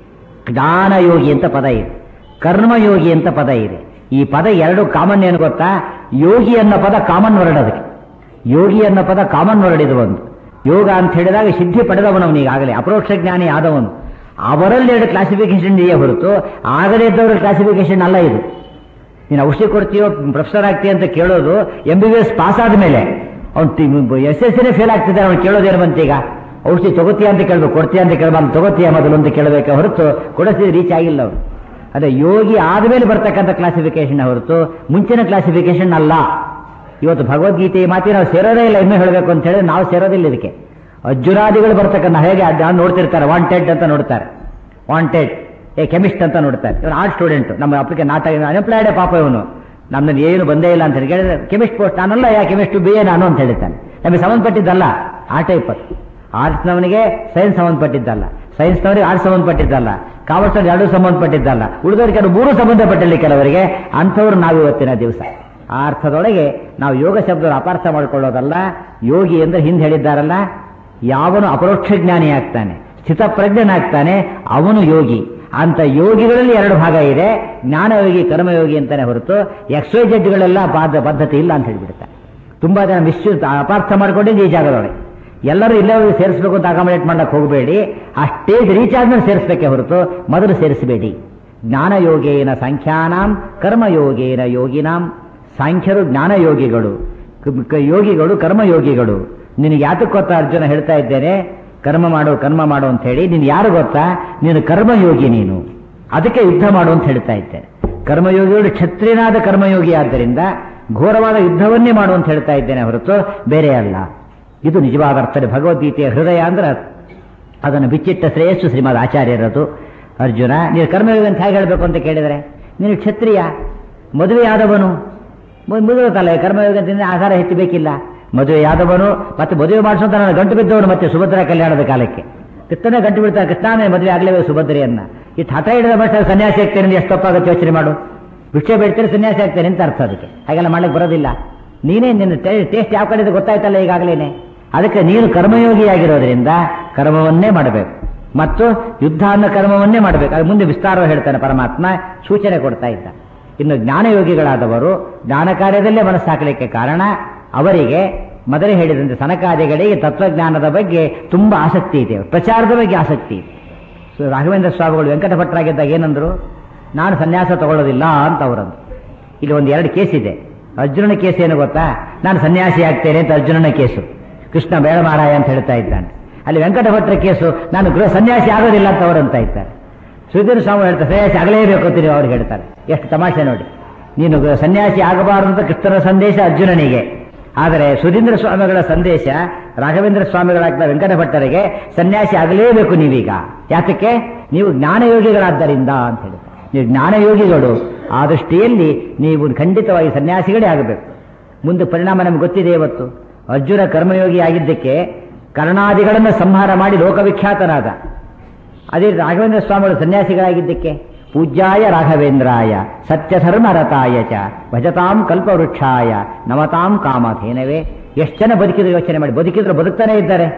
[SPEAKER 1] ಜ್ಞಾನಯೋಗಿ ಅಂತ ಪದ ಇದೆ ಕರ್ಮಯೋಗಿ ಅಂತ ಪದ ಇದೆ ಈ ಪದ ಎರಡು ಕಾಮನ್ ಏನು ಗೊತ್ತಾ ಯೋಗಿ ಅನ್ನೋ ಪದ ಕಾಮನ್ ವರ್ಡ್ ಅದಕ್ಕೆ ಯೋಗಿ ಅನ್ನೋ ಪದ ಕಾಮನ್ ವರ್ಡ್ ಇದು ಒಂದು ಯೋಗ ಅಂತ ಹೇಳಿದಾಗ ಸಿದ್ಧಿ ಪಡೆದವನವನು ಈಗಾಗಲೇ ಅಪರೋಕ್ಷ ಜ್ಞಾನಿ ಆದವನು ಅವರಲ್ಲಿ ಎರಡು ಕ್ಲಾಸಿಫಿಕೇಶನ್ ಇದೆಯೇ ಹೊರತು ಆಗದೇ ಇದ್ದವರ ಕ್ಲಾಸಿಫಿಕೇಶನ್ ಅಲ್ಲ ಇದು ನೀನು ಔಷಧಿ ಕೊಡ್ತೀಯೋ ಪ್ರೊಫೆಸರ್ ಆಗ್ತೀಯ ಅಂತ ಕೇಳೋದು M B B S pass ಆದ್ಮೇಲೆ ಅವ್ನು ಎಸ್ ಎಸ್ ಸಿನೇ ಫೇಲ್ ಆಗ್ತಿದ್ದಾರೆ ಅವ್ನು ಕೇಳೋದೇನು ಬಂತೀಗ ಔಷಧಿ ತಗೋತೀಯ ಅಂತ ಕೇಳಬೇಕು ಕೊಡ್ತೀಯ ಅಂತ ಕೇಳಬಾರ್ದು ತಗೋತೀಯ ಮೊದಲು ಅಂತ ಕೇಳಬೇಕೆ ಹೊರತು ಕೊಡಿಸಿದ್ರೆ ರೀಚ್ ಆಗಿಲ್ಲ ಅವನು ಅದೇ ಯೋಗಿ ಆದ್ಮೇಲೆ ಬರ್ತಕ್ಕಂಥ ಕ್ಲಾಸಿಫಿಕೇಶನ್ ಹೊರತು ಮುಂಚಿನ ಕ್ಲಾಸಿಫಿಕೇಶನ್ ಅಲ್ಲ ಇವತ್ತು ಭಗವದ್ಗೀತೆ ಈ ಮಾತಿ ನಾವು ಸೇರೋದೇ ಇಲ್ಲ ಇನ್ನೂ ಹೇಳಬೇಕು ಅಂತ ಹೇಳಿದ್ರೆ ನಾವು ಸೇರೋದಿಲ್ಲ ಇದಕ್ಕೆ ಅರ್ಜುನಾದಿಗಳು ಬರ್ತಕ್ಕಂಥ ಹೇಗೆ ಅದ್ ನೋಡ್ತಿರ್ತಾರೆ ವಾಂಟೆಡ್ ಅಂತ ನೋಡ್ತಾರೆ ವಾಂಟೆಡ್ ಏ ಕೆಮಿಸ್ಟ್ ಅಂತ ನೋಡ್ತಾರೆ ಇವನು ಆರ್ಟ್ ಸ್ಟೂಡೆಂಟ್ ನಮ್ಮ ಅಪ್ಲಿಕೆ ನಾಟಕ ಅನ್ಎಂಪ್ಲಾಯ್ಡೇ ಪಾಪ ಇವನು ನಮ್ಮನ್ನು ಏನು ಬಂದೇ ಇಲ್ಲ ಅಂತ ಹೇಳಿ ಕೇಳಿದ್ರೆ ಕೆಮಿಸ್ಟ್ ಪೋಸ್ಟ್ ನಾನಲ್ಲ ಯಾ ಕೆಮಿಸ್ಟ್ ಬಿ ಎ ನಾನು ಅಂತ ಹೇಳ್ತಾನೆ ನಮಗೆ ಸಂಬಂಧಪಟ್ಟಿದ್ದಲ್ಲ ಆ ಟೈಪ್ ಅದು ಆರ್ಟ್ಸ್ನವನಿಗೆ ಸೈನ್ಸ್ ಸಂಬಂಧಪಟ್ಟಿದ್ದಲ್ಲ ಸೈನ್ಸ್ನವರಿಗೆ ಆರ್ಟ್ಸ್ ಸಂಬಂಧಪಟ್ಟಿದ್ದಲ್ಲ ಕಾಮರ್ಸ್ ಎರಡೂ ಸಂಬಂಧಪಟ್ಟಿದ್ದಲ್ಲ ಉಳಿದವರಿಗೆ ಕೆಲವು ಮೂರು ಸಂಬಂಧಪಟ್ಟಿಲ್ಲ ಕೆಲವರಿಗೆ ಅಂಥವ್ರು ನಾವು ಇವತ್ತಿನ ದಿವಸ ಆ ಅರ್ಥದೊಳಗೆ ನಾವು ಯೋಗ ಶಬ್ದ ಅಪಾರ್ಥ ಮಾಡಿಕೊಳ್ಳೋದಲ್ಲ ಯೋಗಿ ಅಂದ್ರೆ ಹಿಂದೆ ಹೇಳಿದ್ದಾರಲ್ಲ ಯಾವನು ಅಪರೋಕ್ಷ ಜ್ಞಾನಿ ಆಗ್ತಾನೆ ಸ್ಥಿತಪ್ರಜ್ಞನಾಗ್ತಾನೆ ಅವನು ಯೋಗಿ ಅಂತ ಯೋಗಿಗಳಲ್ಲಿ ಎರಡು ಭಾಗ ಇದೆ ಜ್ಞಾನಯೋಗಿ ಕರ್ಮಯೋಗಿ ಅಂತಾನೆ ಹೊರತು ಎಕ್ಸ್ವೈ ಜಡ್ಗಳೆಲ್ಲ ಬಾಧ ಪದ್ಧತಿ ಇಲ್ಲ ಅಂತ ಹೇಳ್ಬಿಡ್ತಾರೆ ತುಂಬಾ ಜನ ಮಿಸ್ಯೂ ಅಪಾರ್ಥ ಮಾಡ್ಕೊಂಡಿದ್ದು ಈ ಜಾಗದೊಳಗೆ ಎಲ್ಲರೂ ಇಲ್ಲೇ ಸೇರಿಸಬೇಕು ಅಂತ ಅಕಾಮಡೇಟ್ ಮಾಡಕ್ಕೆ ಹೋಗಬೇಡಿ ಆ ಸ್ಟೇಜ್ ರೀಚ್ ಆದ್ಮೇಲೆ ಸೇರಿಸಬೇಕೆ ಹೊರತು ಮೊದಲು ಸೇರಿಸಬೇಡಿ ಜ್ಞಾನಯೋಗೇನ ಸಂಖ್ಯಾನಾಂ ಕರ್ಮಯೋಗೇನ ಯೋಗಿನಾಂ ಸಾಂಖ್ಯರು ಜ್ಞಾನಯೋಗಿಗಳು ಕ- ಕ- ಯೋಗಿಗಳು ಕರ್ಮಯೋಗಿಗಳು ನಿನಗೆ ಯಾತಕ್ಕೆ ಗೊತ್ತಾ ಅರ್ಜುನ ಹೇಳ್ತಾ ಇದ್ದೇನೆ ಕರ್ಮ ಮಾಡು ಕರ್ಮ ಮಾಡು ಅಂತ ಹೇಳಿ ನೀನು ಯಾರು ಗೊತ್ತಾ ನೀನು ಕರ್ಮಯೋಗಿ ನೀನು ಅದಕ್ಕೆ ಯುದ್ಧ ಮಾಡು ಅಂತ ಹೇಳ್ತಾ ಇದ್ದೇನೆ ಕರ್ಮಯೋಗಿಗಳು ಕ್ಷತ್ರಿಯನಾದ ಕರ್ಮಯೋಗಿ ಆದ್ದರಿಂದ ಘೋರವಾದ ಯುದ್ಧವನ್ನೇ ಮಾಡು ಅಂತ ಹೇಳ್ತಾ ಇದ್ದೇನೆ ಹೊರತು ಬೇರೆ ಅಲ್ಲ ಇದು ನಿಜವಾದ ಅರ್ಥದಲ್ಲಿ ಭಗವದ್ಗೀತೆಯ ಹೃದಯ ಅಂದ್ರೆ ಅದು. ಅದನ್ನು ಬಿಚ್ಚಿಟ್ಟ ಶ್ರೇಯಸ್ಸು ಶ್ರೀಮದ್ ಆಚಾರ್ಯರದು ಅರ್ಜುನ ನೀನು ಕರ್ಮಯೋಗಿ ಅಂತ ಹೇಗೆ ಹೇಳಬೇಕು ಅಂತ ಕೇಳಿದರೆ ನೀನು ಕ್ಷತ್ರಿಯ ಮದುವೆಯಾದವನು ಮುದುಗುತ್ತಲ್ಲ ಕರ್ಮಯೋಗದಿಂದ ಆಧಾರ ಹೆಚ್ಚಬೇಕಿಲ್ಲ ಮದುವೆಯಾದವನು ಮತ್ತೆ ಮದುವೆ ಮಾಡಿಸುವಂತ ನನ್ನ ಗಂಟು ಬಿದ್ದವನು ಮತ್ತೆ ಸುಭದ್ರಾ ಕಲ್ಯಾಣದ ಕಾಲಕ್ಕೆ ಕೃಷ್ಣನೇ ಗಂಟು ಬಿಡ್ತಾನೆ ಕೃಷ್ಣನೇ ಮದುವೆ ಆಗಲೇಬೇಕು ಸುಭದ್ರೆಯನ್ನ ಈ ಹಠ ಹಿಡಿದ ಮನುಷ್ಯ ಸನ್ಯಾಸಿ ಆಗ್ತೇನೆ ಅಂದ್ರೆ ಎಷ್ಟು ತಪ್ಪಾಗುತ್ತೆ ಯೋಚನೆ ಮಾಡು ಭಿಕ್ಷೆ ಬೇಡ್ತೇನೆ ಸನ್ಯಾಸಿ ಆಗ್ತೇನೆ ಅಂತ ಅರ್ಥ ಅದಕ್ಕೆ ಹಾಗೆಲ್ಲ ಮಾಡ್ಲಿಕ್ಕೆ ಬರೋದಿಲ್ಲ ನೀನೇ ನಿನ್ನ ಟೇಸ್ಟ್ ಯಾವ ಕಡೆ ಇದೆ ಗೊತ್ತಾಯ್ತಲ್ಲ ಈಗಾಗಲೇನೆ ಅದಕ್ಕೆ ನೀನು ಕರ್ಮಯೋಗಿಯಾಗಿರೋದ್ರಿಂದ ಕರ್ಮವನ್ನೇ ಮಾಡಬೇಕು ಮತ್ತು ಯುದ್ಧ ಅನ್ನೋ ಕರ್ಮವನ್ನೇ ಮಾಡಬೇಕು ಅದು ಮುಂದೆ ವಿಸ್ತಾರವಾಗಿ ಹೇಳ್ತಾನೆ ಪರಮಾತ್ಮ ಸೂಚನೆ ಕೊಡ್ತಾ ಇದ್ದ ಇನ್ನು ಜ್ಞಾನಯೋಗಿಗಳಾದವರು ಜ್ಞಾನ ಕಾರ್ಯದಲ್ಲೇ ಮನಸ್ಸಾಕಲಿಕ್ಕೆ ಕಾರಣ ಅವರಿಗೆ ಮೊದಲೇ ಹೇಳಿದಂತೆ ಸನಕಾದಿಗಳಿಗೆ ತತ್ವಜ್ಞಾನದ ಬಗ್ಗೆ ತುಂಬಾ ಆಸಕ್ತಿ ಇದೆ ಪ್ರಚಾರದ ಬಗ್ಗೆ ಆಸಕ್ತಿ ಇದೆ ಸೊ ರಾಘವೇಂದ್ರ ಸ್ವಾಮಿಗಳು ವೆಂಕಟ ಭಟ್ರಾಗಿದ್ದಾಗ ಏನಂದ್ರು ನಾನು ಸನ್ಯಾಸ ತಗೊಳ್ಳೋದಿಲ್ಲ ಅಂತ ಅವರಂದ್ರು ಇಲ್ಲಿ ಒಂದು ಎರಡು ಕೇಸ್ ಇದೆ ಅರ್ಜುನನ ಕೇಸ್ ಏನು ಗೊತ್ತಾ ನಾನು ಸನ್ಯಾಸಿ ಆಗ್ತೇನೆ ಅಂತ ಅರ್ಜುನನ ಕೇಸು ಕೃಷ್ಣ ಬೇಡ ಮಾರಾಯ ಅಂತ ಹೇಳ್ತಾ ಇದ್ದಾನೆ ಅಲ್ಲಿ ವೆಂಕಟ ಭಟ್ರ ಕೇಸು ನಾನು ಗೃಹ ಸನ್ಯಾಸಿ ಆಗೋದಿಲ್ಲ ಅಂತ ಅವರಂತ ಇದ್ದಾರೆ ಸುಧೀರ್ ಸ್ವಾಮಿ ಹೇಳ್ತಾರೆ ಸನ್ಯಾಸಿ ಆಗಲೇಬೇಕು ಅಂತ ನೀವು ಅವ್ರಿಗೆ ಹೇಳ್ತಾರೆ ಎಷ್ಟು ತಮಾಷೆ ನೋಡಿ ನೀನು ಗ- ಸನ್ಯಾಸಿ ಆಗಬಾರದು ಅಂತ ಕೃಷ್ಣನ ಸಂದೇಶ ಅರ್ಜುನನಿಗೆ ಆದರೆ ಸುಧೀಂದ್ರ ಸ್ವಾಮಿಗಳ ಸಂದೇಶ ರಾಘವೇಂದ್ರ ಸ್ವಾಮಿಗಳಾಗ್ತಾ ವೆಂಕಟ ಭಟ್ಟರಿಗೆ ಸನ್ಯಾಸಿ ಆಗಲೇಬೇಕು ನೀವೀಗ ಯಾತಕ್ಕೆ ನೀವು ಜ್ಞಾನಯೋಗಿಗಳಾದ್ದರಿಂದ ಅಂತ ಹೇಳ್ತಾರೆ ನೀವು ಜ್ಞಾನಯೋಗಿಗಳು ಆ ದೃಷ್ಟಿಯಲ್ಲಿ ನೀವು ಖಂಡಿತವಾಗಿ ಸನ್ಯಾಸಿಗಳೇ ಆಗಬೇಕು ಮುಂದೆ ಪರಿಣಾಮ ನಮ್ಗೆ ಗೊತ್ತಿದೆ ಇವತ್ತು ಅರ್ಜುನ ಕರ್ಮಯೋಗಿ ಆಗಿದ್ದಕ್ಕೆ ಕರ್ಣಾದಿಗಳನ್ನು ಸಂಹಾರ ಮಾಡಿ ಲೋಕವಿಖ್ಯಾತನಾದ ಅದೇ ರಾಘವೇಂದ್ರ ಸ್ವಾಮಿಗಳು ಸನ್ಯಾಸಿಗಳಾಗಿದ್ದಕ್ಕೆ ಪೂಜ್ಯಾಯ ರಾಘವೇಂದ್ರಾಯ ಸತ್ಯಧರ್ಮ ರತಾಯ ಚ ಭಜತಾಂ ಕಲ್ಪವೃಕ್ಷಾಯ ನಮತಾಂ ಕಾಮಧೇನವೇ ಎಷ್ಟು ಜನ ಬದುಕಿದ್ರು ಯೋಚನೆ ಮಾಡಿ ಬದುಕಿದ್ರು ಬದುಕ್ತಾನೆ ಇದ್ದಾರೆ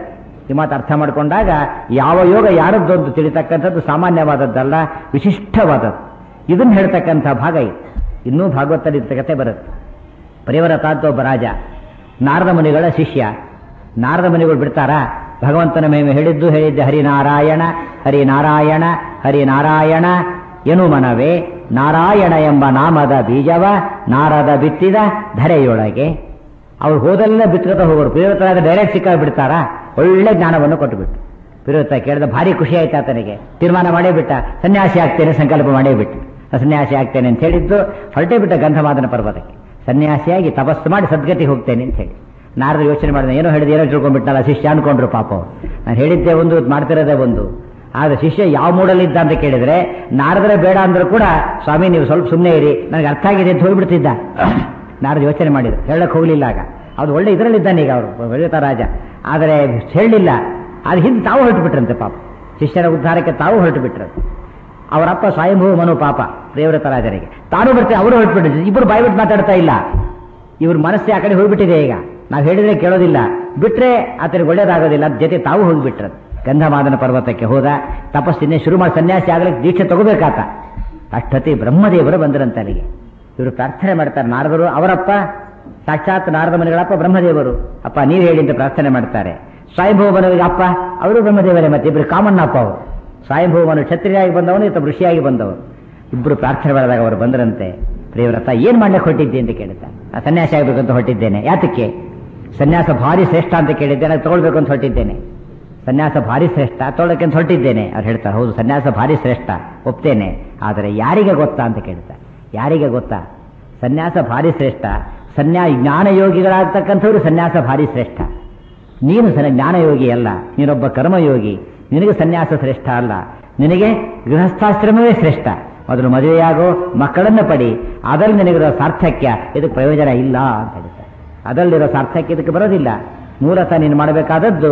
[SPEAKER 1] ಈ ಮಾತು ಅರ್ಥ ಮಾಡಿಕೊಂಡಾಗ ಯಾವ ಯೋಗ ಯಾರದ್ದು ಅಂತ ತಿಳಿತಕ್ಕಂಥದ್ದು ಸಾಮಾನ್ಯವಾದದ್ದಲ್ಲ ವಿಶಿಷ್ಟವಾದದ್ದು ಇದನ್ನು ಹೇಳ್ತಕ್ಕಂಥ ಭಾಗ ಇದು ಇನ್ನೂ ಭಾಗವತದಲ್ಲಿ ಇಂಥ ಕಥೆ ಬರುತ್ತೆ ಪರಿವರತ ಅಂತ ಒಬ್ಬ ರಾಜ ನಾರದ ಮುನಿಗಳ ಶಿಷ್ಯ ನಾರದ ಮುನಿಗಳು ಬಿಡ್ತಾರಾ ಭಗವಂತನ ಮೇಲೆ ಹೇಳಿದ್ದು ಹೇಳಿದ್ದೆ ಹರಿನಾರಾಯಣ ಹರಿನಾರಾಯಣ ಹರಿನಾರಾಯಣ ಎನು ಮನವೇ ನಾರಾಯಣ ಎಂಬ ನಾಮದ ಬೀಜವ ನಾರದ ಬಿತ್ತಿದ ಧರೆಯೊಳಗೆ ಅವ್ರು ಹೋದಲ್ಲ ಬಿತ್ಕೊತ ಹೋಗೋರು ಪ್ರಿಯವತರಾದ ಡೈರೆಕ್ಟ್ ಸಿಕ್ಕಾಗಿ ಬಿಡ್ತಾರಾ ಒಳ್ಳೆ ಜ್ಞಾನವನ್ನು ಕೊಟ್ಟುಬಿಟ್ಟು ಪ್ರಿಯವತ ಕೇಳಿದ ಭಾರಿ ಖುಷಿ ಆಯ್ತು ಆತನಿಗೆ ತೀರ್ಮಾನ ಮಾಡೇ ಬಿಟ್ಟ ಸನ್ಯಾಸಿ ಆಗ್ತೇನೆ ಸಂಕಲ್ಪ ಮಾಡೇ ಬಿಟ್ಟು ಸನ್ಯಾಸಿ ಆಗ್ತೇನೆ ಅಂತ ಹೇಳಿದ್ದು ಹೊರಟೇ ಬಿಟ್ಟ ಗಂಧಮಾದನ ಪರ್ವತಕ್ಕೆ ಸನ್ಯಾಸಿಯಾಗಿ ತಪಸ್ಸು ಮಾಡಿ ಸದ್ಗತಿ ಹೋಗ್ತೇನೆ ಅಂತ ಹೇಳಿ ನಾರದ ಯೋಚನೆ ಮಾಡಿದ ಏನೋ ಹೇಳಿದ ಏನೋ ತಿಳ್ಕೊಂಡ್ಬಿಟ್ಟಲ್ಲ ಶಿಷ್ಯ ಅನ್ಕೊಂಡ್ರು ಪಾಪ ಅವ್ರು. ನಾನು ಹೇಳಿದ್ದೆ ಒಂದು ಮಾಡ್ತಿರೋದೇ ಒಂದು ಆದ್ರೆ ಶಿಷ್ಯ ಯಾವ ಮೂಡಲ್ಲಿದ್ದ ಅಂತ ಕೇಳಿದ್ರೆ ನಾರದ್ರೆ ಬೇಡ ಅಂದ್ರೂ ಕೂಡ ಸ್ವಾಮಿ ನೀವು ಸ್ವಲ್ಪ ಸುಮ್ಮನೆ ಇರಿ ನನಗೆ ಅರ್ಥ ಆಗಿದೆ ಅಂತ ಹೋಗ್ಬಿಡ್ತಿದ್ದ ನಾರದ ಯೋಚನೆ ಮಾಡಿದ್ರು ಹೇಳಕ್ ಹೋಗ್ಲಿಲ್ಲ ಆಗ ಅದು ಒಳ್ಳೆ ಇದರಲ್ಲಿದ್ದಾನೆ ಈಗ ಅವರು ಬೆಳೆಯುತ್ತ ರಾಜ ಆದರೆ ಹೇಳಲಿಲ್ಲ ಅದು ಹಿಂದೆ ತಾವು ಹೊರಟು ಬಿಟ್ರಂತೆ ಪಾಪ ಶಿಷ್ಯರ ಉದ್ಧಾರಕ್ಕೆ ತಾವು ಹೊರಟು ಬಿಟ್ರಂತೆ ಅವರಪ್ಪ ಸ್ವಯಂಭೂ ಮನು ಪಾಪ ಪ್ರೇವ್ರತ ರಾಜರಿಗೆ ತಾನು ಬರ್ತಾರೆ ಅವರು ಹೊರಟ್ಬಿಟ್ಟು ಇಬ್ಬರು ಬಾಯ್ಬಿಟ್ಟು ಮಾತಾಡ್ತಾ ಇಲ್ಲ ಇವ್ರ ಮನಸ್ಸೇ ಆ ಕಡೆ ಹೋಗ್ಬಿಟ್ಟಿದೆ ಈಗ ನಾವು ಹೇಳಿದ್ರೆ ಕೇಳೋದಿಲ್ಲ ಬಿಟ್ರೆ ಆತನಿಗೆ ಒಳ್ಳೇದಾಗೋದಿಲ್ಲ ಅದ್ ಜೊತೆ ತಾವು ಹೋಗ್ಬಿಟ್ರ ಗಂಧಮಾದನ ಪರ್ವತಕ್ಕೆ ಹೋದ ತಪಸ್ಸಿನ್ನೇ ಶುರು ಮಾಡಿ ಸನ್ಯಾಸಿ ಆಗ್ಲಿಕ್ಕೆ ದೀಕ್ಷೆ ತಗೋಬೇಕಾತ ಅಷ್ಟೊತ್ತಿ ಬ್ರಹ್ಮದೇವರು ಬಂದರಂತ ಅಲ್ಲಿಗೆ ಇವರು ಪ್ರಾರ್ಥನೆ ಮಾಡ್ತಾರೆ ನಾರದರು ಅವರಪ್ಪ ಸಾಕ್ಷಾತ್ ನಾರದ ಮನೆಗಳಪ್ಪ ಬ್ರಹ್ಮದೇವರು ಅಪ್ಪ ನೀವು ಹೇಳಿ ಅಂತ ಪ್ರಾರ್ಥನೆ ಮಾಡ್ತಾರೆ ಸ್ವಯಂಭೂವನಿಗೆ ಅಪ್ಪ ಅವರು ಬ್ರಹ್ಮದೇವರೇ ಮತ್ತೆ ಇಬ್ಬರು ಕಾಮಣ್ಣ ಅಪ್ಪ ಅವರು ಸ್ವಯಂಭೂವನು ಕ್ಷತ್ರಿಯಾಗಿ ಬಂದವನು ಇತ್ತ ಋಷಿಯಾಗಿ ಬಂದವನು ಇಬ್ಬರು ಪ್ರಾರ್ಥನೆ ಮಾಡಿದಾಗ ಅವರು ಬಂದರಂತೆ ಪ್ರಿಯವ್ರತ ಏನ್ ಮಾಡ್ಲಿಕ್ಕೆ ಹೊಟ್ಟಿದ್ದೆ ಅಂತ ಕೇಳ್ತಾರೆ ಆ ಸನ್ಯಾಸಿ ಆಗ್ಬೇಕಂತ ಹೊಟ್ಟಿದ್ದೇನೆ ಯಾತಕ್ಕೆ ಸನ್ಯಾಸ ಭಾರಿ ಶ್ರೇಷ್ಠ ಅಂತ ಕೇಳಿದ್ದೇನೆ ಅದು ತಗೊಳ್ಬೇಕು ಅಂತ ಹೊಟ್ಟಿದ್ದೇನೆ ಸನ್ಯಾಸ ಭಾರಿ ಶ್ರೇಷ್ಠ ತಗೊಳ್ಳೋಕೆ ಅಂತ ಹೊರಟಿದ್ದೇನೆ ಅವ್ರು ಹೇಳ್ತಾರೆ ಹೌದು ಸನ್ಯಾಸ ಭಾರಿ ಶ್ರೇಷ್ಠ ಒಪ್ತೇನೆ ಆದರೆ ಯಾರಿಗೆ ಗೊತ್ತಾ ಅಂತ ಕೇಳ್ತಾರೆ ಯಾರಿಗೆ ಗೊತ್ತಾ ಸನ್ಯಾಸ ಭಾರಿ ಶ್ರೇಷ್ಠ ಸನ್ಯಾ ಜ್ಞಾನಯೋಗಿಗಳಾಗ್ತಕ್ಕಂಥವ್ರು ಸನ್ಯಾಸ ಭಾರಿ ಶ್ರೇಷ್ಠ ನೀನು ಸನ ಜ್ಞಾನಯೋಗಿ ಅಲ್ಲ ನೀನೊಬ್ಬ ಕರ್ಮಯೋಗಿ ನಿನಗೆ ಸನ್ಯಾಸ ಶ್ರೇಷ್ಠ ಅಲ್ಲ ನಿನಗೆ ಗೃಹಸ್ಥಾಶ್ರಮವೇ ಶ್ರೇಷ್ಠ ಮೊದಲು ಮದುವೆಯಾಗೋ ಮಕ್ಕಳನ್ನ ಪಡಿ ಅದರಲ್ಲಿ ನಿನಗಿರೋ ಸಾರ್ಥಕ್ಯ ಇದಕ್ಕೆ ಪ್ರಯೋಜನ ಇಲ್ಲ ಅಂತ ಹೇಳ್ತಾರೆ ಅದರಲ್ಲಿರೋ ಸಾರ್ಥಕ್ಯ ಇದಕ್ಕೆ ಬರೋದಿಲ್ಲ ಮೂಲತಃ ನೀನು ಮಾಡಬೇಕಾದದ್ದು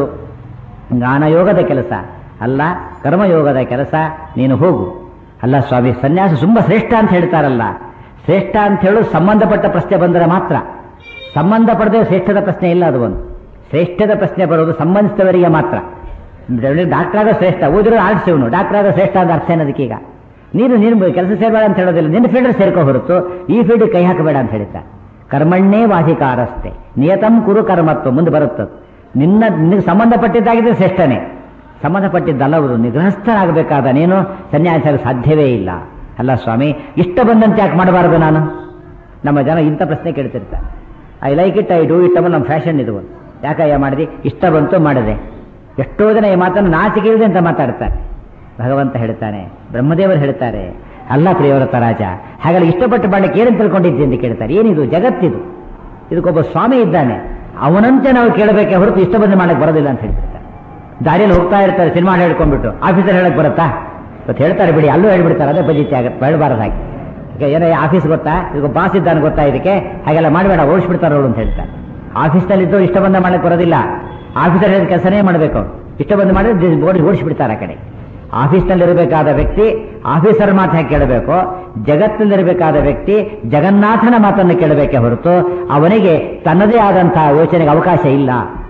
[SPEAKER 1] ಜ್ಞಾನಯೋಗದ ಕೆಲಸ ಅಲ್ಲ ಕರ್ಮಯೋಗದ ಕೆಲಸ ನೀನು ಹೋಗು ಅಲ್ಲ ಸ್ವಾಮಿ ಸನ್ಯಾಸ ತುಂಬ ಶ್ರೇಷ್ಠ ಅಂತ ಹೇಳ್ತಾರಲ್ಲ ಶ್ರೇಷ್ಠ ಅಂತ ಹೇಳೋದು ಸಂಬಂಧಪಟ್ಟ ಪ್ರಶ್ನೆ ಬಂದರೆ ಮಾತ್ರ ಸಂಬಂಧಪಡದೆ ಶ್ರೇಷ್ಠದ ಪ್ರಶ್ನೆ ಇಲ್ಲ ಅದು ಒಂದು ಶ್ರೇಷ್ಠದ ಪ್ರಶ್ನೆ ಬರೋದು ಸಂಬಂಧಿಸಿದವರಿಗೆ ಮಾತ್ರ ಡಾಕ್ಟರ್ ಆದ ಶ್ರೇಷ್ಠ ಓದಿರೋ ಆರ್ಟ್ಸ್ ಇವನು ಡಾಕ್ಟರ್ ಆದ ಶ್ರೇಷ್ಠ ಅಂತ ಅರ್ಥ ಏನದಕ್ಕೀಗ ನೀನು ನೀನು ಕೆಲಸ ಸೇರಬೇಡ ಅಂತ ಹೇಳೋದಿಲ್ಲ ನಿನ್ನ ಫೀಲ್ಡ್ ಸೇರ್ಕೋ ಹೊರತು ಈ ಫೀಲ್ಡ್ ಕೈ ಹಾಕಬೇಡ ಅಂತ ಹೇಳ್ತಾರೆ ಕರ್ಮಣ್ಣೇ ವಾಸಿಕಾರಸ್ತೆ ನಿಯತಂ ಕುರು ಕರ್ಮತ್ವ ಮುಂದೆ ಬರುತ್ತದೆ ನಿನ್ನ ನಿನಗೆ ಸಂಬಂಧಪಟ್ಟಿದ್ದಾಗಿದ್ರೆ ಶ್ರೇಷ್ಠನೇ ಸಂಬಂಧಪಟ್ಟಿದ್ದಲ್ಲ ಅವರು ನಿಗೃಹಸ್ಥನಾಗಬೇಕಾದ ನೀನು ಸನ್ಯಾಸ ಸಾಧ್ಯವೇ ಇಲ್ಲ ಅಲ್ಲ ಸ್ವಾಮಿ ಇಷ್ಟ ಬಂದಂತೆ ಯಾಕೆ ಮಾಡಬಾರದು ನಾನು ನಮ್ಮ ಜನ ಇಂಥ ಪ್ರಶ್ನೆ ಕೇಳ್ತಿರ್ತಾರೆ I like it I do it ಅಮ್ಮ ನಮ್ಮ ಫ್ಯಾಷನ್ ಇದು ಯಾಕಯ್ಯ ಮಾಡಿದಿ ಇಷ್ಟ ಬಂತು ಮಾಡಿದೆ ಎಷ್ಟೋ ಜನ ಈ ಮಾತನ್ನು ನಾಚಿಕೆ ಇಲ್ಲದೆ ಅಂತ ಮಾತಾಡ್ತಾರೆ ಭಗವಂತ ಹೇಳ್ತಾನೆ ಬ್ರಹ್ಮದೇವರು ಹೇಳ್ತಾರೆ ಅಲ್ಲ ಪ್ರಿಯವ್ರತ ರಾಜ ಹಾಗಾಗಿ ಇಷ್ಟಪಟ್ಟು ಮಾಡಲಿಕ್ಕೆ ಏನಂತ ತಿಳ್ಕೊಂಡಿದ್ದೆ ಅಂತ ಕೇಳ್ತಾರೆ ಏನಿದು ಜಗತ್ತಿದು ಇದಕ್ಕೊಬ್ಬ ಸ್ವಾಮಿ ಇದ್ದಾನೆ ಅವನಂತೆ ನಾವು ಕೇಳಬೇಕೆ ಹೊರತು ಇಷ್ಟ ಬಂದು ಮಾಡಕ್ಕೆ ಬರೋದಿಲ್ಲ ಅಂತ ಹೇಳ್ತಿರ್ತಾರೆ ದಾರಿಯಲ್ಲಿ ಹೋಗ್ತಾ ಇರ್ತಾರೆ ಸಿನಿಮಾ ಹೇಳ್ಕೊಂಡ್ಬಿಟ್ಟು ಆಫೀಸರ್ ಹೇಳಕ್ ಬರುತ್ತಾ ಇವತ್ತು ಹೇಳ್ತಾರೆ ಬಿಡಿ ಅಲ್ಲೂ ಹೇಳ್ಬಿಡ್ತಾರೆ ಅದೇ ಪದ್ಧತಿ ಆಗತ್ತೆ ಹೇಳಬಾರದು ಹಾಗೆ ಈಗ ಏನೋ ಆಫೀಸ್ ಗೊತ್ತಾ ಈಗ ಬಾಸ್ ಇದ್ದಾನೆ ಗೊತ್ತಾ ಇದಕ್ಕೆ ಹಾಗೆಲ್ಲ ಮಾಡಬೇಡ ಓಡಿಸ್ಬಿಡ್ತಾರೆ ಅವಳು ಅಂತ ಹೇಳ್ತಾರೆ ಆಫೀಸ್ನಲ್ಲಿ ಇದ್ದು ಇಷ್ಟ ಬಂದ ಮಾಡಕ್ಕೆ ಬರೋದಿಲ್ಲ ಆಫೀಸರ್ ಹೇಳಿದ ಕೆಲಸನೇ ಮಾಡಬೇಕು ಇಷ್ಟ ಬಂದು ಮಾಡಿದ್ರೆ ಓಡಿ ಓಡಿಸ್ಬಿಡ್ತಾರೆ ಆ ಕಡೆ ಆಫೀಸ್ನಲ್ಲಿರಬೇಕಾದ ವ್ಯಕ್ತಿ ಆಫೀಸರ್ ಮಾತು ಹೇಗೆ ಕೇಳಬೇಕು ಜಗತ್ತಿನಲ್ಲಿರಬೇಕಾದ ವ್ಯಕ್ತಿ ಜಗನ್ನಾಥನ ಮಾತನ್ನು ಕೇಳಬೇಕೆ ಹೊರತು ಅವನಿಗೆ ತನ್ನದೇ ಆದಂತಹ ಯೋಚನೆಗೆ ಅವಕಾಶ ಇಲ್ಲ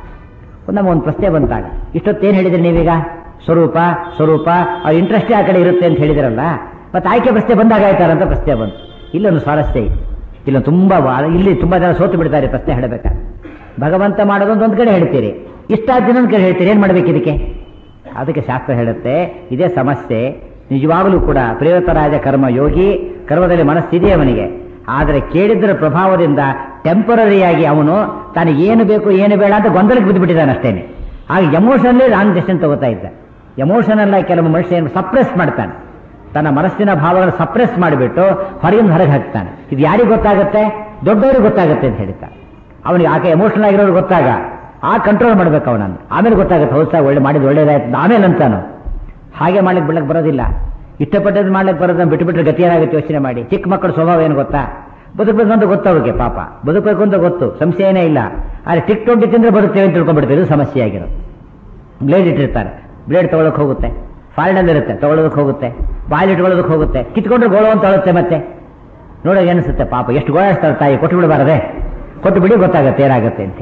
[SPEAKER 1] ನಮ್ಮ ಒಂದು ಪ್ರಶ್ನೆ ಬಂತಾಗ ಇಷ್ಟೊತ್ತೇನು ಹೇಳಿದ್ರಿ ನೀವೀಗ ಸ್ವರೂಪ ಸ್ವರೂಪ ಅವ್ರ ಇಂಟ್ರೆಸ್ಟೇ ಆ ಕಡೆ ಇರುತ್ತೆ ಅಂತ ಹೇಳಿದಿರಲ್ಲ ಮತ್ತೆ ಆಯ್ಕೆ ಪ್ರಶ್ನೆ ಬಂದಾಗ ಆಯ್ತಾರಂತ ಪ್ರಶ್ನೆ ಬಂತು ಇಲ್ಲೊಂದು ಸ್ವಾರಸ್ಯ ಇದೆ ಇಲ್ಲೊಂದು ತುಂಬಾ ವಾ- ಇಲ್ಲಿ ತುಂಬಾ ಜನ ಸೋತು ಬಿಡ್ತಾರೆ ಪ್ರಶ್ನೆ ಹೇಳಬೇಕಾದ್ರೆ ಭಗವಂತ ಮಾಡೋದೊಂದು ಒಂದು ಕಡೆ ಹೇಳ್ತೀರಿ ಇಷ್ಟ ಇನ್ನೊಂದು ಕಡೆ ಹೇಳ್ತೀರಿ ಏನ್ ಮಾಡ್ಬೇಕು ಇದಕ್ಕೆ ಅದಕ್ಕೆ ಶಾಸ್ತ್ರ ಹೇಳುತ್ತೆ ಇದೇ ಸಮಸ್ಯೆ ನಿಜವಾಗಲೂ ಕೂಡ ಪ್ರೇರತರಾಜ ಕರ್ಮ ಯೋಗಿ ಕರ್ಮದಲ್ಲಿ ಮನಸ್ಸಿದೆ ಅವನಿಗೆ ಆದರೆ ಕೇಳಿದ್ರ ಪ್ರಭಾವದಿಂದ ಟೆಂಪರರಿಯಾಗಿ ಅವನು ತಾನು ಏನು ಬೇಕು ಏನು ಬೇಡ ಅಂತ ಗೊಂದಲಕ್ಕೆ ಬಿದ್ದುಬಿಟ್ಟಿದ್ದಾನೆ ಅಷ್ಟೇನೆ ಆಗ ಎಮೋಷನಲ್ಲೇ ರಾಂಗ್ ಡೆಸಿಷನ್ ತಗೋತಾ ಇದ್ದ ಎಮೋಷನಲ್ಲ ಕೆಲವು ಮನುಷ್ಯ ಏನು ಸಪ್ರೆಸ್ ಮಾಡ್ತಾನೆ ತನ್ನ ಮನಸ್ಸಿನ ಭಾವಗಳನ್ನು ಸಪ್ರೆಸ್ ಮಾಡಿಬಿಟ್ಟು ಹೊರಗಿಂದ ಹೊರಗೆ ಹಾಕ್ತಾನೆ ಇದು ಯಾರಿಗೆ ಗೊತ್ತಾಗುತ್ತೆ ದೊಡ್ಡವರಿಗೆ ಗೊತ್ತಾಗುತ್ತೆ ಅಂತ ಹೇಳ್ತಾನೆ ಅವನಿಗೆ ಆಕೆ ಎಮೋಷನಲ್ ಆಗಿರೋರು ಗೊತ್ತಾಗ ಆ ಕಂಟ್ರೋಲ್ ಮಾಡ್ಬೇಕು ಅವನನ್ನು ಆಮೇಲೆ ಗೊತ್ತಾಗುತ್ತೆ ಹೌದು ಸರ್ ಒಳ್ಳೆ ಮಾಡಿದ್ದು ಒಳ್ಳೇದಾಯ್ತು ಆಮೇಲೆ ಅಂತಾನು ಹಾಗೆ ಮಾಡ್ಲಿಕ್ಕೆ ಬಿಡಕ್ಕೆ ಬರೋದಿಲ್ಲ ಇಷ್ಟಪಟ್ಟದ್ದು ಮಾಡ್ಲಿಕ್ಕೆ ಬರೋದನ್ನ ಬಿಟ್ಟು ಬಿಟ್ಟರೆ ಗತಿ ಏನಾಗುತ್ತೆ ಯೋಚನೆ ಮಾಡಿ ಚಿಕ್ಕ ಮಕ್ಕಳ ಸ್ವಭಾವ ಏನು ಗೊತ್ತಾ ಬದುಕಬೇಕು ಅಂತ ಗೊತ್ತು ಅವ್ರಿಗೆ ಪಾಪ ಬದುಕಬೇಕು ಅಂತ ಗೊತ್ತು ಸಂಶಯ ಏನೇ ಇಲ್ಲ ಆದರೆ ಟಿಕ್ ಟೊಂಟಿ ತಿಂದ್ರೆ ಬದುಕ್ತೇವೆ ಅಂತ ತಿಳ್ಕೊಂಡ್ಬಿಡ್ತೀವಿ ಇದು ಸಮಸ್ಯೆ ಆಗಿರೋದು ಬ್ಲೇಡ್ ಇಟ್ಟಿರ್ತಾರೆ ಬ್ಲೇಡ್ ತಗೊಳಕ್ ಹೋಗುತ್ತೆ ಫಾಲ್ಡಲ್ಲಿ ಇರುತ್ತೆ ತಗೊಳ್ಳೋದಕ್ಕೆ ಹೋಗುತ್ತೆ ಬಾಯಲ್ಲಿ ಇಟ್ಕೊಳ್ಳೋದಕ್ಕೆ ಹೋಗುತ್ತೆ ಕಿತ್ಕೊಂಡ್ರೆ ಗೋಳು ಅಂತ ಅಳುತ್ತೆ ಮತ್ತೆ ನೋಡೋಕೆ ಅನಿಸುತ್ತೆ ಪಾಪ ಎಷ್ಟು ಗೋಳಾಡ್ತಾರೆ ತಾಯಿ ಕೊಟ್ಟು ಬಿಡಬಾರದೆ ಕೊಟ್ಟು ಬಿಡಿ ಗೊತ್ತಾಗುತ್ತೆ ಏನಾಗುತ್ತೆ ಅಂತ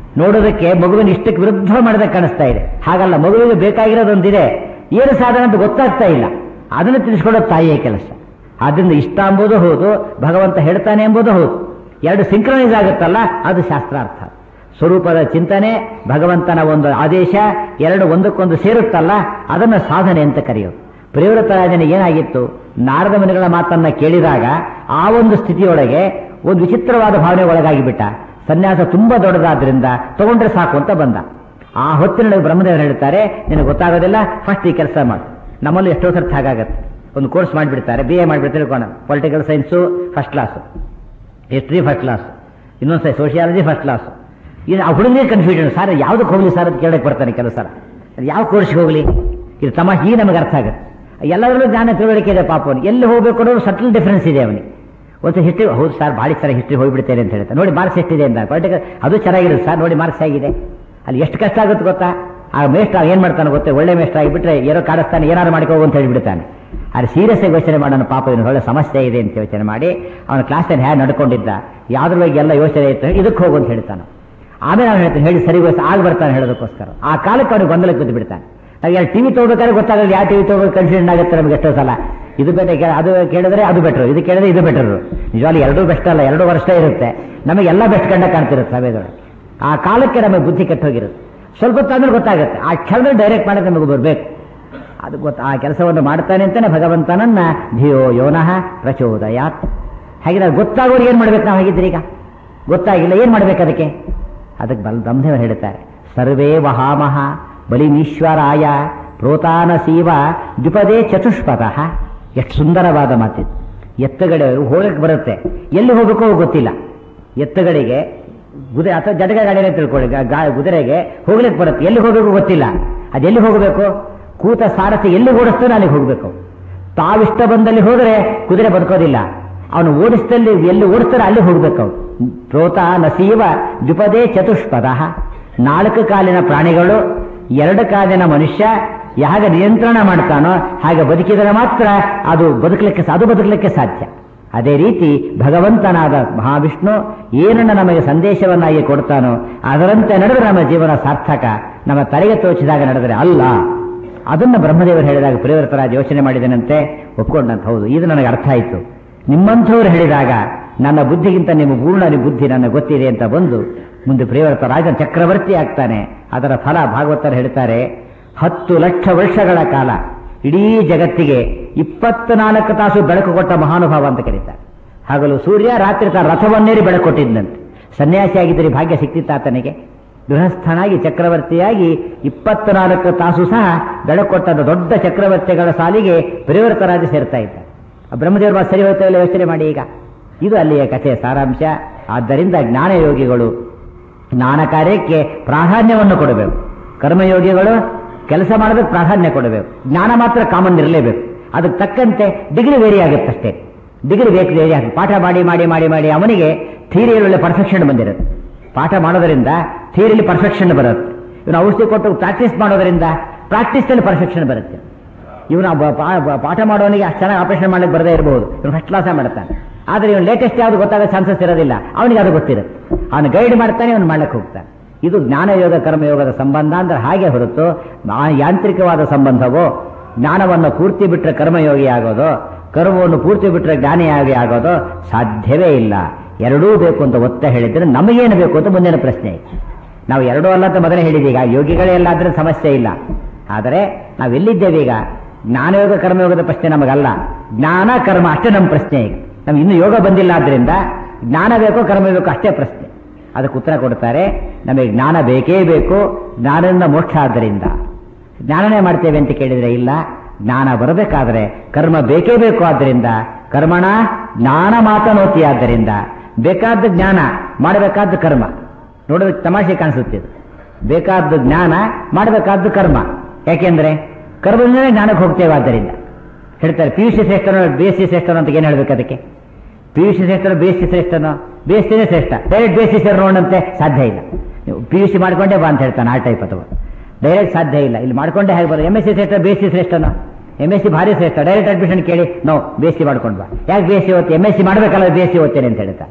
[SPEAKER 1] ನೋಡೋದಕ್ಕೆ ಮಗುವಿನ ಇಷ್ಟಕ್ಕೆ ವಿರುದ್ಧ ಮಾಡಿದ ಕಾಣಿಸ್ತಾ ಇದೆ ಹಾಗಲ್ಲ ಮಗುವಿಗೆ ಬೇಕಾಗಿರೋದೊಂದಿದೆ ಏನು ಸಾಧನ ಅಂತ ಗೊತ್ತಾಗ್ತಾ ಇಲ್ಲ ಅದನ್ನು ತಿಳಿಸ್ಕೊಡೋದು ತಾಯಿಯ ಕೆಲಸ ಆದ್ರಿಂದ ಇಷ್ಟ ಎಂಬುದು ಹೌದು ಭಗವಂತ ಹೇಳ್ತಾನೆ ಎಂಬುದು ಹೌದು ಎರಡು ಸಿಂಕ್ರನೈಸ್ ಆಗುತ್ತಲ್ಲ ಅದು ಶಾಸ್ತ್ರಾರ್ಥ ಸ್ವರೂಪದ ಚಿಂತನೆ ಭಗವಂತನ ಒಂದು ಆದೇಶ ಎರಡು ಒಂದಕ್ಕೊಂದು ಸೇರುತ್ತಲ್ಲ ಅದನ್ನು ಸಾಧನೆ ಅಂತ ಕರೆಯೋದು ಪ್ರಿಯವೃತರಾಜನ ಏನಾಗಿತ್ತು ನಾರದ ಮನೆಗಳ ಮಾತನ್ನ ಕೇಳಿದಾಗ ಆ ಒಂದು ಸ್ಥಿತಿಯೊಳಗೆ ಒಂದು ವಿಚಿತ್ರವಾದ ಭಾವನೆ ಒಳಗಾಗಿ ಬಿಟ್ಟ ಸನ್ಯಾಸ ತುಂಬಾ ದೊಡ್ಡದಾದ್ರಿಂದ ತಗೊಂಡ್ರೆ ಸಾಕು ಅಂತ ಬಂದ ಆ ಹೊತ್ತಿನೊಳಗೆ ಬ್ರಹ್ಮದೇವರು ಹೇಳ್ತಾರೆ ನಿನಗೆ ಗೊತ್ತಾಗೋದಿಲ್ಲ ಫಸ್ಟ್ ಈ ಕೆಲಸ ಮಾಡು ನಮ್ಮಲ್ಲಿ ಎಷ್ಟೋ ಸರ್ತಿ ಹಾಗಾಗತ್ತೆ ಒಂದು ಕೋರ್ಸ್ ಮಾಡಿಬಿಡ್ತಾರೆ ಬಿ ಎ ಮಾಡಿಬಿಡ್ತಾರೆ ತಿಳ್ಕೋಣ political science first class history first class ಇನ್ನೊಂದು ಸೈ ಸೋಷಿಯಾಲಜಿ ಫಸ್ಟ್ ಕ್ಲಾಸ್ ಇದು ಆ ಹುಡುಗನಿಗೆ ಕನ್ಫ್ಯೂಷನ್ ಸರ್ ಯಾವ್ದಕ್ಕೆ ಹೋಗ್ಲಿ ಸರ್ ಅಂತ ಕೇಳಕ್ಕೆ ಬರ್ತಾನೆ ಕೆಲವು ಸಲ ಯಾವ ಕೋರ್ಸ್ಗೆ ಹೋಗ್ಲಿ ಇದು ತಮ್ಮ ಈ ನಮಗೆ ಅರ್ಥ ಆಗುತ್ತೆ ಎಲ್ಲದರಲ್ಲೂ ಜ್ಞಾನ ತಿಳುವಳಿಕೆ ಇದೆ ಪಾಪ ಅವನಿಗೆ ಎಲ್ಲಿ ಹೋಗ್ಬೇಕು ಅನ್ನೋದು ಸಟಲ್ ಡಿಫರೆನ್ಸ್ ಇದೆ ಅವನಿಗೆ ಒಂದು ಹಿಸ್ಟ್ರಿ ಹೌದು ಸರ್ ಭಾಳ ಸರ ಹಿಸ್ಟ್ರಿ ಹೋಗ್ಬಿಡ್ತೇನೆ ಅಂತ ಹೇಳ್ತಾರೆ ನೋಡಿ ಮಾರ್ಕ್ಸ್ ಎಷ್ಟಿದೆ ಅಂತ ಪೊಲಿಟಿಕಲ್ ಅದು ಚೆನ್ನಾಗಿರುತ್ತೆ ಸರ್ ನೋಡಿ ಮಾರ್ಕ್ಸ್ ಆಗಿದೆ ಅಲ್ಲಿ ಎಷ್ಟು ಕಷ್ಟ ಆಗುತ್ತೆ ಗೊತ್ತಾ ಆ ಮೇಷ್ಟ್ರ ಏನ್ ಮಾಡ್ತಾನೆ ಗೊತ್ತೇ ಒಳ್ಳೆ ಮೇಷ್ಟ್ರ ಆಗಿಬಿಟ್ರೆ ಏನೋ ಕಾಡಿಸ್ತಾನೆ ಏನಾರು ಮಾಡ್ಕೋ ಅಂತ ಹೇಳ್ಬಿಡ್ತಾನೆ ಆದರೆ ಸೀರಿಯಸ್ ಆಗಿ ಯೋಚನೆ ಮಾಡೋಣ ಪಾಪ ಇವನು ಒಳ್ಳೆ ಸಮಸ್ಯೆ ಇದೆ ಅಂತ ಯೋಚನೆ ಮಾಡಿ ಅವನ ಕ್ಲಾಸಲ್ಲಿ ಹ್ಯಾ ನಡ್ಕೊಂಡಿದ್ದ ಯಾವ್ದ್ರ ಬಗ್ಗೆ ಎಲ್ಲ ಯೋಚನೆ ಇತ್ತು ಇದಕ್ಕೆ ಹೋಗು ಅಂತ ಹೇಳ್ತಾನೆ ಆಮೇಲೆ ಅವ್ನು ಹೇಳ್ತಾನೆ ಹೇಳಿ ಸರಿ ವಯಸ್ಸು ಆಗ ಬರ್ತಾನೆ ಹೇಳೋದಕ್ಕೋಸ್ಕರ ಆ ಕಾಲಕ್ಕೆ ಅವನಿಗೆ ಗೊಂದಲಕ್ಕೆ ಬಿದ್ದು ಬಿಡ್ತಾನೆ ನಾವು ಯಾರು ಟಿವಿ ತಗೋಬೇಕಾದ್ರೆ ಗೊತ್ತಾಗಲ್ಲ ಯಾವ ಟಿವಿ ತಗೋಬೇಕು ಕನ್ಫ್ಯೂಷನ್ ಆಗುತ್ತೆ ನಮ್ಗೆ ಎಷ್ಟೋ ಸಲ ಇದು ಬೇಟೆ ಅದು ಕೇಳಿದ್ರೆ ಅದು ಬೆಟರ್ ಇದು ಕೇಳಿದ್ರೆ ಇದು ಬೆಟರ್ ನಿಜವಾಗ್ಲೂ ಎರಡೂ ಬೆಸ್ಟ್ ಅಲ್ಲ ಎರಡು ವರ್ಷ ಇರುತ್ತೆ ನಮಗೆ ಎಲ್ಲ ಬೆಸ್ಟ್ ಕಂಡ ಕಾಣ್ತಿರುತ್ತೆ ಸಭೆಗಳು ಆ ಕಾಲಕ್ಕೆ ನಮಗೆ ಬುದ್ಧಿ ಕೆಟ್ಟೋಗಿರುತ್ತೆ ಸ್ವಲ್ಪ ಹೊತ್ತಾದ್ಮೇಲೆ ಗೊತ್ತಾಗುತ್ತೆ ಆ ಕ್ಷಣದಲ್ಲಿ ಡೈರೆಕ್ಟ್ ಮಾಡೋದು ನಮಗೆ ಬರಬೇಕು ಅದು ಗೊತ್ತ ಆ ಕೆಲಸವನ್ನು ಮಾಡ್ತಾನೆ ಅಂತಾನೆ ಭಗವಂತನನ್ನ ಧಿಯೋ ಯೋನಃ ಪ್ರಚೋದಯಾತ್ ಹಾಗೆ ನಾವು ಗೊತ್ತಾಗೋರಿಗೆ ಏನ್ ಮಾಡ್ಬೇಕು ನಾವು ಹಾಗಿದ್ರೆ ಈಗ ಗೊತ್ತಾಗಿಲ್ಲ ಏನ್ ಮಾಡ್ಬೇಕು ಅದಕ್ಕೆ ಅದಕ್ಕೆ ಬಲ್ ಬ್ರಹ್ಮದೇವರು ಹೇಳ್ತಾರೆ ಸರ್ವೇ ವಹಾಮಹ ಬಲಿಮೀಶ್ವರಾಯ ಪ್ರೋತಾನ ಸೀವ ದ್ವಿಪದೇ ಚತುಷ್ಪದಃ ಎಷ್ಟು ಸುಂದರವಾದ ಮಾತಿದು ಎತ್ತಗಡೆ ಹೋಗಕ್ಕೆ ಬರುತ್ತೆ ಎಲ್ಲಿ ಹೋಗಬೇಕೋ ಗೊತ್ತಿಲ್ಲ ಎತ್ತಗಳಿಗೆ ಗುದೆ ಅಥವಾ ಜಟಗ ಗಾಡಿನೇ ತಿಳ್ಕೊಳ್ಳಿ ಗಾ- ಕುದುರೆಗೆ ಹೋಗ್ಲಿಕ್ಕೆ ಬರುತ್ತೆ ಎಲ್ಲಿ ಹೋಗಬೇಕು ಗೊತ್ತಿಲ್ಲ ಅದೆಲ್ಲಿ ಹೋಗಬೇಕು ಕೂತ ಸಾರಥಿ ಎಲ್ಲಿ ಓಡಿಸ್ತಾನೆ ಅಲ್ಲಿಗೆ ಹೋಗಬೇಕು ತಾವಿಷ್ಟ ಬಂದಲ್ಲಿ ಹೋದರೆ ಕುದುರೆ ಬದುಕೋದಿಲ್ಲ ಅವನು ಓಡಿಸಿದಲ್ಲಿ ಎಲ್ಲಿ ಓಡಿಸ್ತಾರೆ ಅಲ್ಲಿ ಹೋಗ್ಬೇಕು ಅವನು ಪ್ರೋತ ನಸೀವ ದ್ವಿಪದೇ ಚತುಷ್ಪದ ನಾಲ್ಕು ಕಾಲಿನ ಪ್ರಾಣಿಗಳು ಎರಡು ಕಾಲಿನ ಮನುಷ್ಯ ಯಾಗ ನಿಯಂತ್ರಣ ಮಾಡ್ತಾನೋ ಹಾಗೆ ಬದುಕಿದರೆ ಮಾತ್ರ ಅದು ಬದುಕಲಿಕ್ಕೆ ಅದು ಬದುಕಲಿಕ್ಕೆ ಸಾಧ್ಯ ಅದೇ ರೀತಿ ಭಗವಂತನಾದ ಮಹಾವಿಷ್ಣು ಏನನ್ನ ನಮಗೆ ಸಂದೇಶವನ್ನಾಗಿ ಕೊಡ್ತಾನೋ ಅದರಂತೆ ನಡೆದರೆ ನಮ್ಮ ಜೀವನ ಸಾರ್ಥಕ ನಮ್ಮ ತಲೆಗೆ ತೋಚಿದಾಗ ನಡೆದರೆ ಅಲ್ಲ ಅದನ್ನ ಬ್ರಹ್ಮದೇವರು ಹೇಳಿದಾಗ ಪ್ರಿಯವೃತರಾಜ ಯೋಚನೆ ಮಾಡಿದನಂತೆ ಒಪ್ಕೊಂಡಂತ ಹೌದು ಇದು ನನಗೆ ಅರ್ಥ ಆಯಿತು ನಿಮ್ಮಂಥವ್ರು ಹೇಳಿದಾಗ ನನ್ನ ಬುದ್ಧಿಗಿಂತ ನಿಮ್ಮ ಪೂರ್ಣ ಬುದ್ಧಿ ನನಗೆ ಗೊತ್ತಿದೆ ಅಂತ ಬಂದು ಮುಂದೆ ಪ್ರಿಯವೃತ ರಾಜ ಚಕ್ರವರ್ತಿ ಆಗ್ತಾನೆ ಅದರ ಫಲ ಭಾಗವತರು ಹೇಳ್ತಾರೆ ಹತ್ತು ಲಕ್ಷ ವರ್ಷಗಳ ಕಾಲ ಇಡೀ ಜಗತ್ತಿಗೆ ಇಪ್ಪತ್ನಾಲ್ಕು ತಾಸು ಬೆಳಕು ಕೊಟ್ಟ ಮಹಾನುಭಾವ ಅಂತ ಕರೀತಾರೆ ಹಗಲು ಸೂರ್ಯ ರಾತ್ರಿ ತಾ ರಥವನ್ನೇರಿ ಬೆಳಕು ಕೊಟ್ಟಿದ್ದಂತೆ ಸನ್ಯಾಸಿಯಾಗಿದ್ದರೆ ಭಾಗ್ಯ ಸಿಕ್ತಿತ್ತ ಆತನಿಗೆ ಗೃಹಸ್ಥನಾಗಿ ಚಕ್ರವರ್ತಿಯಾಗಿ ಇಪ್ಪತ್ನಾಲ್ಕು ತಾಸು ಸಹ ಬೆಳಕು ಕೊಟ್ಟದ ದೊಡ್ಡ ಚಕ್ರವರ್ತಿಗಳ ಸಾಲಿಗೆ ಪರಿವರ್ತರಾಜ ಸೇರ್ತಾ ಇದ್ದ ಆ ಬ್ರಹ್ಮದೇವರ ಮಾತು ಸರಿ ಹೋಯ್ತಾ ಇಲ್ಲ ಯೋಚನೆ ಮಾಡಿ ಈಗ ಇದು ಅಲ್ಲಿಯ ಕಥೆಯ ಸಾರಾಂಶ ಆದ್ದರಿಂದ ಜ್ಞಾನಯೋಗಿಗಳು ಜ್ಞಾನ ಕಾರ್ಯಕ್ಕೆ ಪ್ರಾಧಾನ್ಯವನ್ನು ಕೊಡಬೇಕು ಕರ್ಮಯೋಗಿಗಳು ಕೆಲಸ ಮಾಡೋದಕ್ಕೆ ಪ್ರಾಧಾನ್ಯ ಕೊಡಬೇಕು ಜ್ಞಾನ ಮಾತ್ರ ಕಾಮನ್ ಇರಲೇಬೇಕು ಅದಕ್ಕೆ ತಕ್ಕಂತೆ ಡಿಗ್ರಿ ವೇರಿ ಆಗುತ್ತಷ್ಟೇ ಡಿಗ್ರಿ ಬೇಕು ವೇರಿ ಆಗುತ್ತೆ ಪಾಠ ಮಾಡಿ ಮಾಡಿ ಮಾಡಿ ಮಾಡಿ ಅವನಿಗೆ ಥಿಯರಿಯಲ್ಲಿ ಒಳ್ಳೆ ಪರ್ಫೆಕ್ಷನ್ ಬಂದಿರುತ್ತೆ ಪಾಠ ಮಾಡೋದರಿಂದ ಥಿಯರಿಲಿ ಪರ್ಫೆಕ್ಷನ್ ಬರುತ್ತೆ ಇವನು ಔಷಧಿ ಕೊಟ್ಟು ಪ್ರಾಕ್ಟೀಸ್ ಮಾಡೋದರಿಂದ ಪ್ರಾಕ್ಟೀಸ್ನಲ್ಲಿ ಪರ್ಫೆಕ್ಷನ್ ಬರುತ್ತೆ ಇವನು ಬ- ಪಾ- ಬ- ಪಾಠ ಮಾಡೋನಿಗೆ ಅಷ್ಟು ಚೆನ್ನಾಗಿ ಆಪರೇಷನ್ ಮಾಡಕ್ಕೆ ಬರದೇ ಇರಬಹುದು ಇವನು ಫಸ್ಟ್ ಕ್ಲಾಸ ಮಾಡ್ತಾನೆ ಆದರೆ ಇವನು ಲೇಟೆಸ್ಟ್ ಯಾವುದು ಗೊತ್ತಾಗೋ ಚಾನ್ಸಸ್ ಇರೋದಿಲ್ಲ ಅವನಿಗೆ ಅದು ಗೊತ್ತಿರುತ್ತೆ ಅವನು ಗೈಡ್ ಮಾಡ್ತಾನೆ ಅವನು ಮಾಡ್ಲಿಕ್ಕೆ ಹೋಗ್ತಾನೆ ಇದು ಜ್ಞಾನಯೋಗ ಕರ್ಮಯೋಗದ ಸಂಬಂಧ ಅಂದ್ರೆ ಹಾಗೆ ಹೊರತು ಆ ಯಾಂತ್ರಿಕವಾದ ಸಂಬಂಧವೋ ಜ್ಞಾನವನ್ನು ಪೂರ್ತಿ ಬಿಟ್ಟರೆ ಕರ್ಮಯೋಗಿ ಆಗೋದು ಕರ್ಮವನ್ನು ಪೂರ್ತಿ ಬಿಟ್ಟರೆ ಜ್ಞಾನಿಯಾಗಿ ಆಗೋದು ಸಾಧ್ಯವೇ ಇಲ್ಲ ಎರಡೂ ಬೇಕು ಅಂತ ಒತ್ತ ಹೇಳಿದ್ರೆ ನಮಗೇನು ಬೇಕು ಅಂತ ಮುಂದಿನ ಪ್ರಶ್ನೆ ನಾವು ಎರಡೂ ಅಲ್ಲ ಅಂತ ಮೊದಲೇ ಹೇಳಿದೀಗ ಯೋಗಿಗಳೇ ಎಲ್ಲ ಆದ್ರೆ ಸಮಸ್ಯೆ ಇಲ್ಲ ಆದರೆ ನಾವೆಲ್ಲಿದ್ದೇವೆ ಈಗ ಜ್ಞಾನಯೋಗ ಕರ್ಮಯೋಗದ ಪ್ರಶ್ನೆ ನಮಗಲ್ಲ ಜ್ಞಾನ ಕರ್ಮ ಅಷ್ಟೇ ನಮ್ಮ ಪ್ರಶ್ನೆ ಈಗ ನಮ್ಗೆ ಇನ್ನೂ ಯೋಗ ಬಂದಿಲ್ಲ ಆದ್ರಿಂದ ಜ್ಞಾನ ಬೇಕೋ ಕರ್ಮ ಬೇಕೋ ಅಷ್ಟೇ ಪ್ರಶ್ನೆ ಅದಕ್ಕೆ ಉತ್ತರ ಕೊಡ್ತಾರೆ ನಮಗೆ ಜ್ಞಾನ ಬೇಕೇ ಬೇಕು ಜ್ಞಾನದಿಂದ ಮೋಕ್ಷ ಆದ್ದರಿಂದ ಜ್ಞಾನನೇ ಮಾಡ್ತೇವೆ ಅಂತ ಕೇಳಿದ್ರೆ ಇಲ್ಲ ಜ್ಞಾನ ಬರಬೇಕಾದ್ರೆ ಕರ್ಮ ಬೇಕೇ ಬೇಕು ಆದ್ದರಿಂದ ಕರ್ಮಣ ಜ್ಞಾನ ಮಾತನೋತಿ ಆದ್ದರಿಂದ ಬೇಕಾದ ಜ್ಞಾನ ಮಾಡಬೇಕಾದ ಕರ್ಮ ನೋಡೋದಕ್ಕೆ ತಮಾಷೆ ಕಾಣಿಸುತ್ತಿದೆ ಬೇಕಾದ ಜ್ಞಾನ ಮಾಡಬೇಕಾದ ಕರ್ಮ ಯಾಕೆಂದ್ರೆ ಕರ್ಮದಿಂದಲೇ ಜ್ಞಾನಕ್ಕೆ ಹೋಗ್ತೇವೆ ಆದ್ದರಿಂದ ಹೇಳ್ತಾರೆ ಪಿ ಯು ಸಿ ಶ್ರೇಷ್ಠನೋ ಬಿ ಎಸ್ ಸಿ ಶ್ರೇಷ್ಠನೋ ಅಂತ ಏನು ಹೇಳ್ಬೇಕು ಅದಕ್ಕೆ ಪಿ ಯು ಸಿ ಶ್ರೇಷ್ಠನೋ ಬಿ ಎಸ್ ಸಿ ಶ್ರೇಷ್ಠನೋ ಬಿ ಎಸ್ ಸಿನೇ ಶ್ರೇಷ್ಠ ಡೈರೆಕ್ಟ್ ಬಿ ಎಸ್ ಸಿ ಸೇರ್ ನೋಡಂತೆ ಸಾಧ್ಯ ಇಲ್ಲ ನೀವು ಪಿ ಯು ಸಿ ಮಾಡ್ಕೊಂಡೇ ಬಾ ಅಂತ ಹೇಳ್ತಾನೆ ಆ ಟೈಪ್ ಅಥವಾ ಡೈರೆಕ್ಟ್ ಸಾಧ್ಯ ಇಲ್ಲ ಇಲ್ಲಿ ಮಾಡ್ಕೊಂಡೇ ಹೇಗೆ ಬರೋದು ಎಮ್ ಎಸ್ ಸಿ ಶ್ರೇಷ್ಠ ಬಿ ಎಸ್ ಸಿ ಶ್ರೇಷ್ಠನೋ ಎಮ್ ಎಸ್ ಸಿ ಭಾರಿ ಶ್ರೇಷ್ಠ ಡೈರೆಕ್ಟ್ ಅಡ್ಮಿಷನ್ ಕೇಳಿ ನೋ ಬಿ ಎಸ್ ಸಿ ಮಾಡ್ಕೊಂಡು ಬಾ ಯಾಕೆ ಬಿ ಎಸ್ ಸಿ ಓದ್ತಿ ಎಮ್ ಎಸ್ ಸಿ ಮಾಡಬೇಕಲ್ಲ ಬಿ ಎಸ್ ಸಿ ಓದ್ತೇನೆ ಅಂತ ಹೇಳ್ತಾ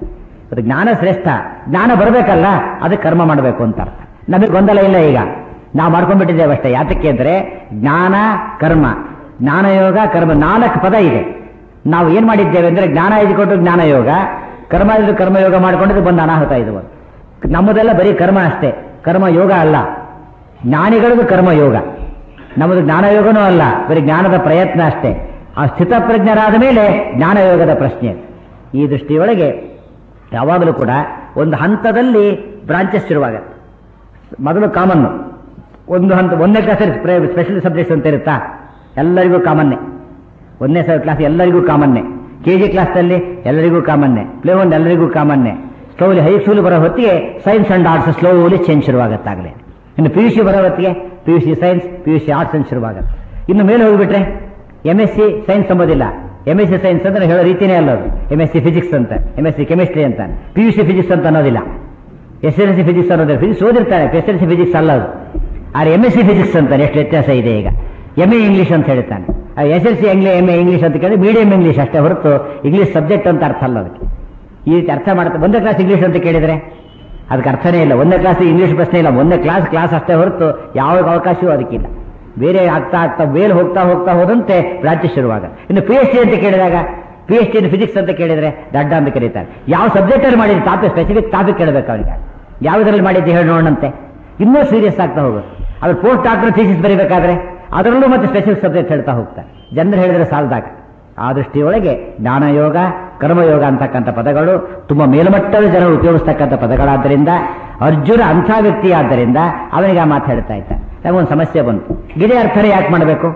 [SPEAKER 1] ಅದು ಜ್ಞಾನ ಶ್ರೇಷ್ಠ ಜ್ಞಾನ ಬರಬೇಕಲ್ಲ ಅದಕ್ಕೆ ಕರ್ಮ ಮಾಡಬೇಕು ಅಂತ ಅರ್ಥ ನಮಗೆ ಗೊಂದಲ ಇಲ್ಲ ಈಗ ನಾವು ಮಾಡ್ಕೊಂಡ್ಬಿಟ್ಟಿದ್ದೇವೆ ಅಷ್ಟೇ ಯಾತಕ್ಕೆ ಅಂದ್ರೆ ಜ್ಞಾನ ಕರ್ಮ ಜ್ಞಾನಯೋಗ ಕರ್ಮ ನಾಲ್ಕು ಪದ ಇದೆ ನಾವು ಏನ್ ಮಾಡಿದ್ದೇವೆ ಅಂದ್ರೆ ಜ್ಞಾನ ಇದ್ಕೊಟ್ಟು ಜ್ಞಾನಯೋಗ ಕರ್ಮ ಇದ್ದು ಕರ್ಮಯೋಗ ಮಾಡ್ಕೊಂಡಿದ್ದು ಬಂದು ಅನಾಹುತ ಇದು ಒಂದು. ನಮ್ಮದೆಲ್ಲ ಬರೀ ಕರ್ಮ ಅಷ್ಟೇ ಕರ್ಮ ಯೋಗ ಅಲ್ಲ ಜ್ಞಾನಿಗಳಿಗೂ ಕರ್ಮಯೋಗ ನಮ್ಮದು ಜ್ಞಾನಯೋಗನೂ ಅಲ್ಲ ಬರೀ ಜ್ಞಾನದ ಪ್ರಯತ್ನ ಅಷ್ಟೇ ಆ ಸ್ಥಿತಪ್ರಜ್ಞರಾದ ಮೇಲೆ ಜ್ಞಾನಯೋಗದ ಪ್ರಶ್ನೆ ಈ ದೃಷ್ಟಿಯೊಳಗೆ ಯಾವಾಗಲೂ ಕೂಡ ಒಂದು ಹಂತದಲ್ಲಿ ಬ್ರಾಂಚಸ್ ಶುರುವಾಗತ್ತೆ ಮೊದಲು ಕಾಮನ್ನು ಒಂದು ಹಂತ ಒಂದನೇ ಕ್ಲಾಸಲ್ಲಿ ಸ್ಪೆಷಲ್ ಸಬ್ಜೆಕ್ಟ್ಸ್ ಅಂತ ಇರುತ್ತಾ ಎಲ್ಲರಿಗೂ ಕಾಮನ್ನೇ ಒಂದನೇ ಸಾವಿರ ಕ್ಲಾಸ್ ಎಲ್ಲರಿಗೂ ಕಾಮನ್ನೇ ಕೆ ಜಿ ಕ್ಲಾಸ್ನಲ್ಲಿ ಎಲ್ಲರಿಗೂ ಕಾಮನ್ನೇ ಪ್ಲೇ ಒನ್ ಎಲ್ಲರಿಗೂ ಕಾಮನ್ನೇ ಸ್ಲೋಲಿ ಹೈಸ್ಕೂಲ್ ಬರೋ ಹೊತ್ತಿಗೆ science and arts slowly change ಶುರುವಾಗತ್ತಾಗಲೇ ಇನ್ನು ಪಿ ಯು ಸಿ ಬರೋ ಹೊತ್ತಿಗೆ P U C science P U C arts ಅಂತ ಶುರುವಾಗುತ್ತೆ ಇನ್ನು ಮೇಲೆ ಹೋಗಿಬಿಟ್ರೆ ಎಮ್ ಎಸ್ ಸಿ ಸೈನ್ಸ್ ಅಂಬೋದಿಲ್ಲ ಎಮ್ ಎಸ್ ಸಿ ಸೈನ್ಸ್ ಅಂದ್ರೆ ಹೇಳೋ ರೀತಿನೇ ಅಲ್ಲ ಅದು ಎಮ್ ಎಸ್ ಸಿ ಫಿಸಿಕ್ಸ್ ಅಂತ ಎಮ್ ಎಸ್ ಸಿ ಕೆಮಿಸ್ಟ್ರಿ ಅಂತ ಪಿ ಯು ಸಿ ಫಿಸಿಕ್ಸ್ ಅಂತ ಅನ್ನೋದಿಲ್ಲ ಎಸ್ ಎಲ್ ಸಿ ಫಿಸಿಕ್ಸ್ ಅನ್ನೋದಿಲ್ಲ ಫಿಸಿಕ್ಸ್ ಓದಿರ್ತಾನೆ ಎಸ್ ಎಲ್ ಸಿ ಫಿಸಿಕ್ಸ್ ಅಲ್ಲ ಅದು ಆದ್ರೆ ಎಮ್ ಎಸ್ ಸಿ ಫಿಸಿಕ್ಸ್ ಅಂತಾನೆ ಎಷ್ಟು ವ್ಯತ್ಯಾಸ ಇದೆ ಈಗ ಎಮ್ ಎ ಇಂಗ್ಲಿಷ್ ಅಂತ ಹೇಳ್ತಾನೆ S L C English M A English ಅಂತ ಕೇಳಿದ್ರೆ ಮೀಡಿಯಂ ಇಂಗ್ಲಿಷ್ ಅಷ್ಟೇ ಹೊರತು ಇಂಗ್ಲಿಷ್ ಸಬ್ಜೆಕ್ಟ್ ಅಂತ ಅರ್ಥ ಅಲ್ಲ ಅದಕ್ಕೆ ಈ ರೀತಿ ಅರ್ಥ ಮಾಡ್ತಾ ಒಂದೇ ಕ್ಲಾಸ್ ಇಂಗ್ಲಿಷ್ ಅಂತ ಕೇಳಿದ್ರೆ ಅದಕ್ಕೆ ಅರ್ಥನೇ ಇಲ್ಲ ಒಂದೇ ಕ್ಲಾಸ್ ಇಂಗ್ಲಿಷ್ ಪ್ರಶ್ನೆ ಇಲ್ಲ ಒಂದೇ ಕ್ಲಾಸ್ ಕ್ಲಾಸ್ ಅಷ್ಟೇ ಹೊರತು ಯಾವ ಅವಕಾಶವೂ ಅದಕ್ಕಿಲ್ಲ ಬೇರೆ ಆಗ್ತಾ ಆಗ್ತಾ ಮೇಲ್ ಹೋಗ್ತಾ ಹೋಗ್ತಾ ಹೋದಂತೆ ರಾಜ್ಯ ಶುರುವಾಗ ಇನ್ನು ಪಿ ಎಚ್ ಡಿ ಅಂತ ಕೇಳಿದಾಗ ಪಿ ಎಚ್ ಡಿ ಫಿಸಿಕ್ಸ್ ಅಂತ ಕೇಳಿದ್ರೆ ದಡ್ಡ ಅಂತ ಕರೀತಾರೆ ಯಾವ ಸಬ್ಜೆಕ್ಟ್ ಅಲ್ಲಿ ಮಾಡಿದ್ರೆ ಟಾಪಿಕ್ ಸ್ಪೆಸಿಫಿಕ್ ಟಾಪಿಕ್ ಕೇಳಬೇಕು ಅವನಿಗೆ ಯಾವುದರಲ್ಲಿ ಮಾಡಿದ್ದೆ ಹೇಳಿ ನೋಡೋಣಂತೆ ಇನ್ನೂ ಸೀರಿಯಸ್ ಆಗ್ತಾ ಹೋಗುತ್ತೆ ಅವ್ರು ಪೋಸ್ಟ್ ಡಾಕ್ಟರ್ ಥೀಸಿಸ್ ಬರೀಬೇಕಾದ್ರೆ ಅದರಲ್ಲೂ ಮತ್ತೆ ಸ್ಪೆಸಿಫಿಕ್ ಸಬ್ಜೆಕ್ಟ್ ಹೇಳ್ತಾ ಹೋಗ್ತಾರೆ ಜನರು ಹೇಳಿದ್ರೆ ಸಾಲದಾಗ ಆ ದೃಷ್ಟಿಯೊಳಗೆ ಜ್ಞಾನಯೋಗ ಕರ್ಮಯೋಗ ಅಂತಕ್ಕಂಥ ಪದಗಳು ತುಂಬಾ ಮೇಲ್ಮಟ್ಟದ ಜನರು ಉಪಯೋಗಿಸ್ತಕ್ಕಂಥ ಪದಗಳಾದ್ದರಿಂದ ಅರ್ಜುನ ಅಂಥ ವ್ಯಕ್ತಿ ಆದ್ದರಿಂದ ಅವನಿಗೆ ಆ ಮಾತು ಹೇಳ್ತಾ ಇದ್ದ ನಮಗೊಂದು ಸಮಸ್ಯೆ ಬಂತು ಇದೇ ಅರ್ಥನೇ ಯಾಕೆ ಮಾಡಬೇಕು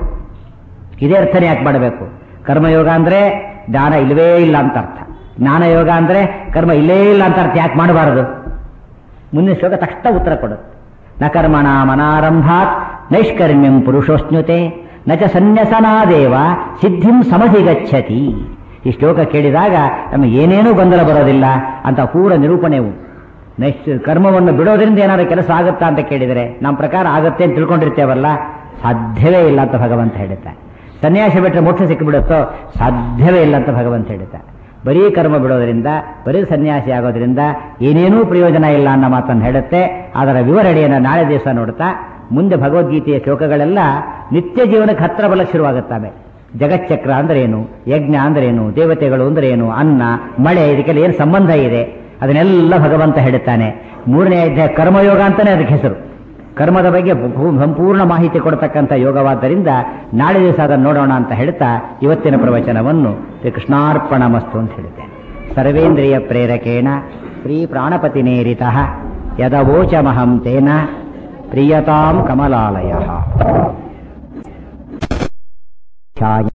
[SPEAKER 1] ಇದೇ ಅರ್ಥನೇ ಯಾಕೆ ಮಾಡಬೇಕು ಕರ್ಮಯೋಗ ಅಂದ್ರೆ ಜ್ಞಾನ ಇಲ್ಲವೇ ಇಲ್ಲ ಅಂತ ಅರ್ಥ ಜ್ಞಾನಯೋಗ ಅಂದ್ರೆ ಕರ್ಮ ಇಲ್ಲೇ ಇಲ್ಲ ಅಂತ ಅರ್ಥ ಯಾಕೆ ಮಾಡಬಾರದು ಮುಂದಿನ ಶ್ಲೋಕ ತಕ್ಷಣ ಉತ್ತರ ಕೊಡುತ್ತೆ ನ ಕರ್ಮಣ ಮನಾರಂಭಾತ್ ನೈಷ್ಕರ್ಮ್ಯಂ ಪುರುಷೋಸ್ನ್ಯುತೆ ನ ಚ ಸನ್ಯಸನಾದೇವ ಸಿದ್ಧಿಂ ಸಮಧಿಗಚ್ಚತಿ ಈ ಶ್ಲೋಕ ಕೇಳಿದಾಗ ನಮಗೆ ಏನೇನೂ ಗೊಂದಲ ಬರೋದಿಲ್ಲ ಅಂತ ಪೂರ ನಿರೂಪಣೆ ಉಂಟು ನೆಕ್ಸ್ಟ್ ಕರ್ಮವನ್ನು ಬಿಡೋದ್ರಿಂದ ಏನಾದ್ರು ಕೆಲಸ ಆಗುತ್ತಾ ಅಂತ ಕೇಳಿದರೆ ನಮ್ಮ ಪ್ರಕಾರ ಆಗುತ್ತೆ ಅಂತ ತಿಳ್ಕೊಂಡಿರ್ತೇವಲ್ಲ ಸಾಧ್ಯವೇ ಇಲ್ಲ ಅಂತ ಭಗವಂತ ಹೇಳುತ್ತಾರೆ ಸನ್ಯಾಸ ಬಿಟ್ಟರೆ ಮೋಕ್ಷ ಸಿಕ್ಕಿಬಿಡುತ್ತೋ ಸಾಧ್ಯವೇ ಇಲ್ಲ ಅಂತ ಭಗವಂತ ಹೇಳುತ್ತಾರೆ ಬರೀ ಕರ್ಮ ಬಿಡೋದ್ರಿಂದ ಬರೀ ಸನ್ಯಾಸಿ ಆಗೋದ್ರಿಂದ ಏನೇನೂ ಪ್ರಯೋಜನ ಇಲ್ಲ ಅನ್ನೋ ಮಾತನ್ನು ಹೇಳುತ್ತೆ ಅದರ ವಿವರಣೆಯನ್ನು ನಾಳೆ ದಿವಸ ನೋಡ್ತಾ ಮುಂದೆ ಭಗವದ್ಗೀತೆಯ ಶ್ಲೋಕಗಳೆಲ್ಲ ನಿತ್ಯ ಜೀವನಕ್ಕೆ ಹತ್ರ ಬಲಕ್ಕೆ ಶುರುವಾಗುತ್ತವೆ ಜಗಚ್ಚಕ್ರ ಅಂದ್ರೆ ಏನು ಯಜ್ಞ ಅಂದ್ರೆ ಏನು ದೇವತೆಗಳು ಅಂದ್ರೆ ಏನು ಅನ್ನ ಮಳೆ ಇದಕ್ಕೆಲ್ಲ ಏನು ಸಂಬಂಧ ಇದೆ ಅದನ್ನೆಲ್ಲ ಭಗವಂತ ಹೇಳುತ್ತಾನೆ ಮೂರನೇ ಅಧ್ಯಾಯ ಕರ್ಮಯೋಗ ಅಂತಾನೆ ಅದಕ್ಕೆ ಹೆಸರು ಕರ್ಮದ ಬಗ್ಗೆ ಭೂ- ಸಂಪೂರ್ಣ ಮಾಹಿತಿ ಕೊಡ್ತಕ್ಕಂಥ ಯೋಗವಾದ್ದರಿಂದ ನಾಳೆ ದಿವಸ ಅದನ್ನು ನೋಡೋಣ ಅಂತ ಹೇಳ್ತಾ ಇವತ್ತಿನ ಪ್ರವಚನವನ್ನು ಶ್ರೀ ಕೃಷ್ಣಾರ್ಪಣ ಮಸ್ತು ಅಂತ ಹೇಳುತ್ತೇನೆ ಸರ್ವೇಂದ್ರಿಯ ಪ್ರೇರಕೇಣ ಶ್ರೀ ಪ್ರಾಣಪತಿನೇರಿತ ಯದವೋಚಮಹಂ ತೇನ ಪ್ರಿಯತಾಂ ಕಮಲಾಲಯ ಛಾಯ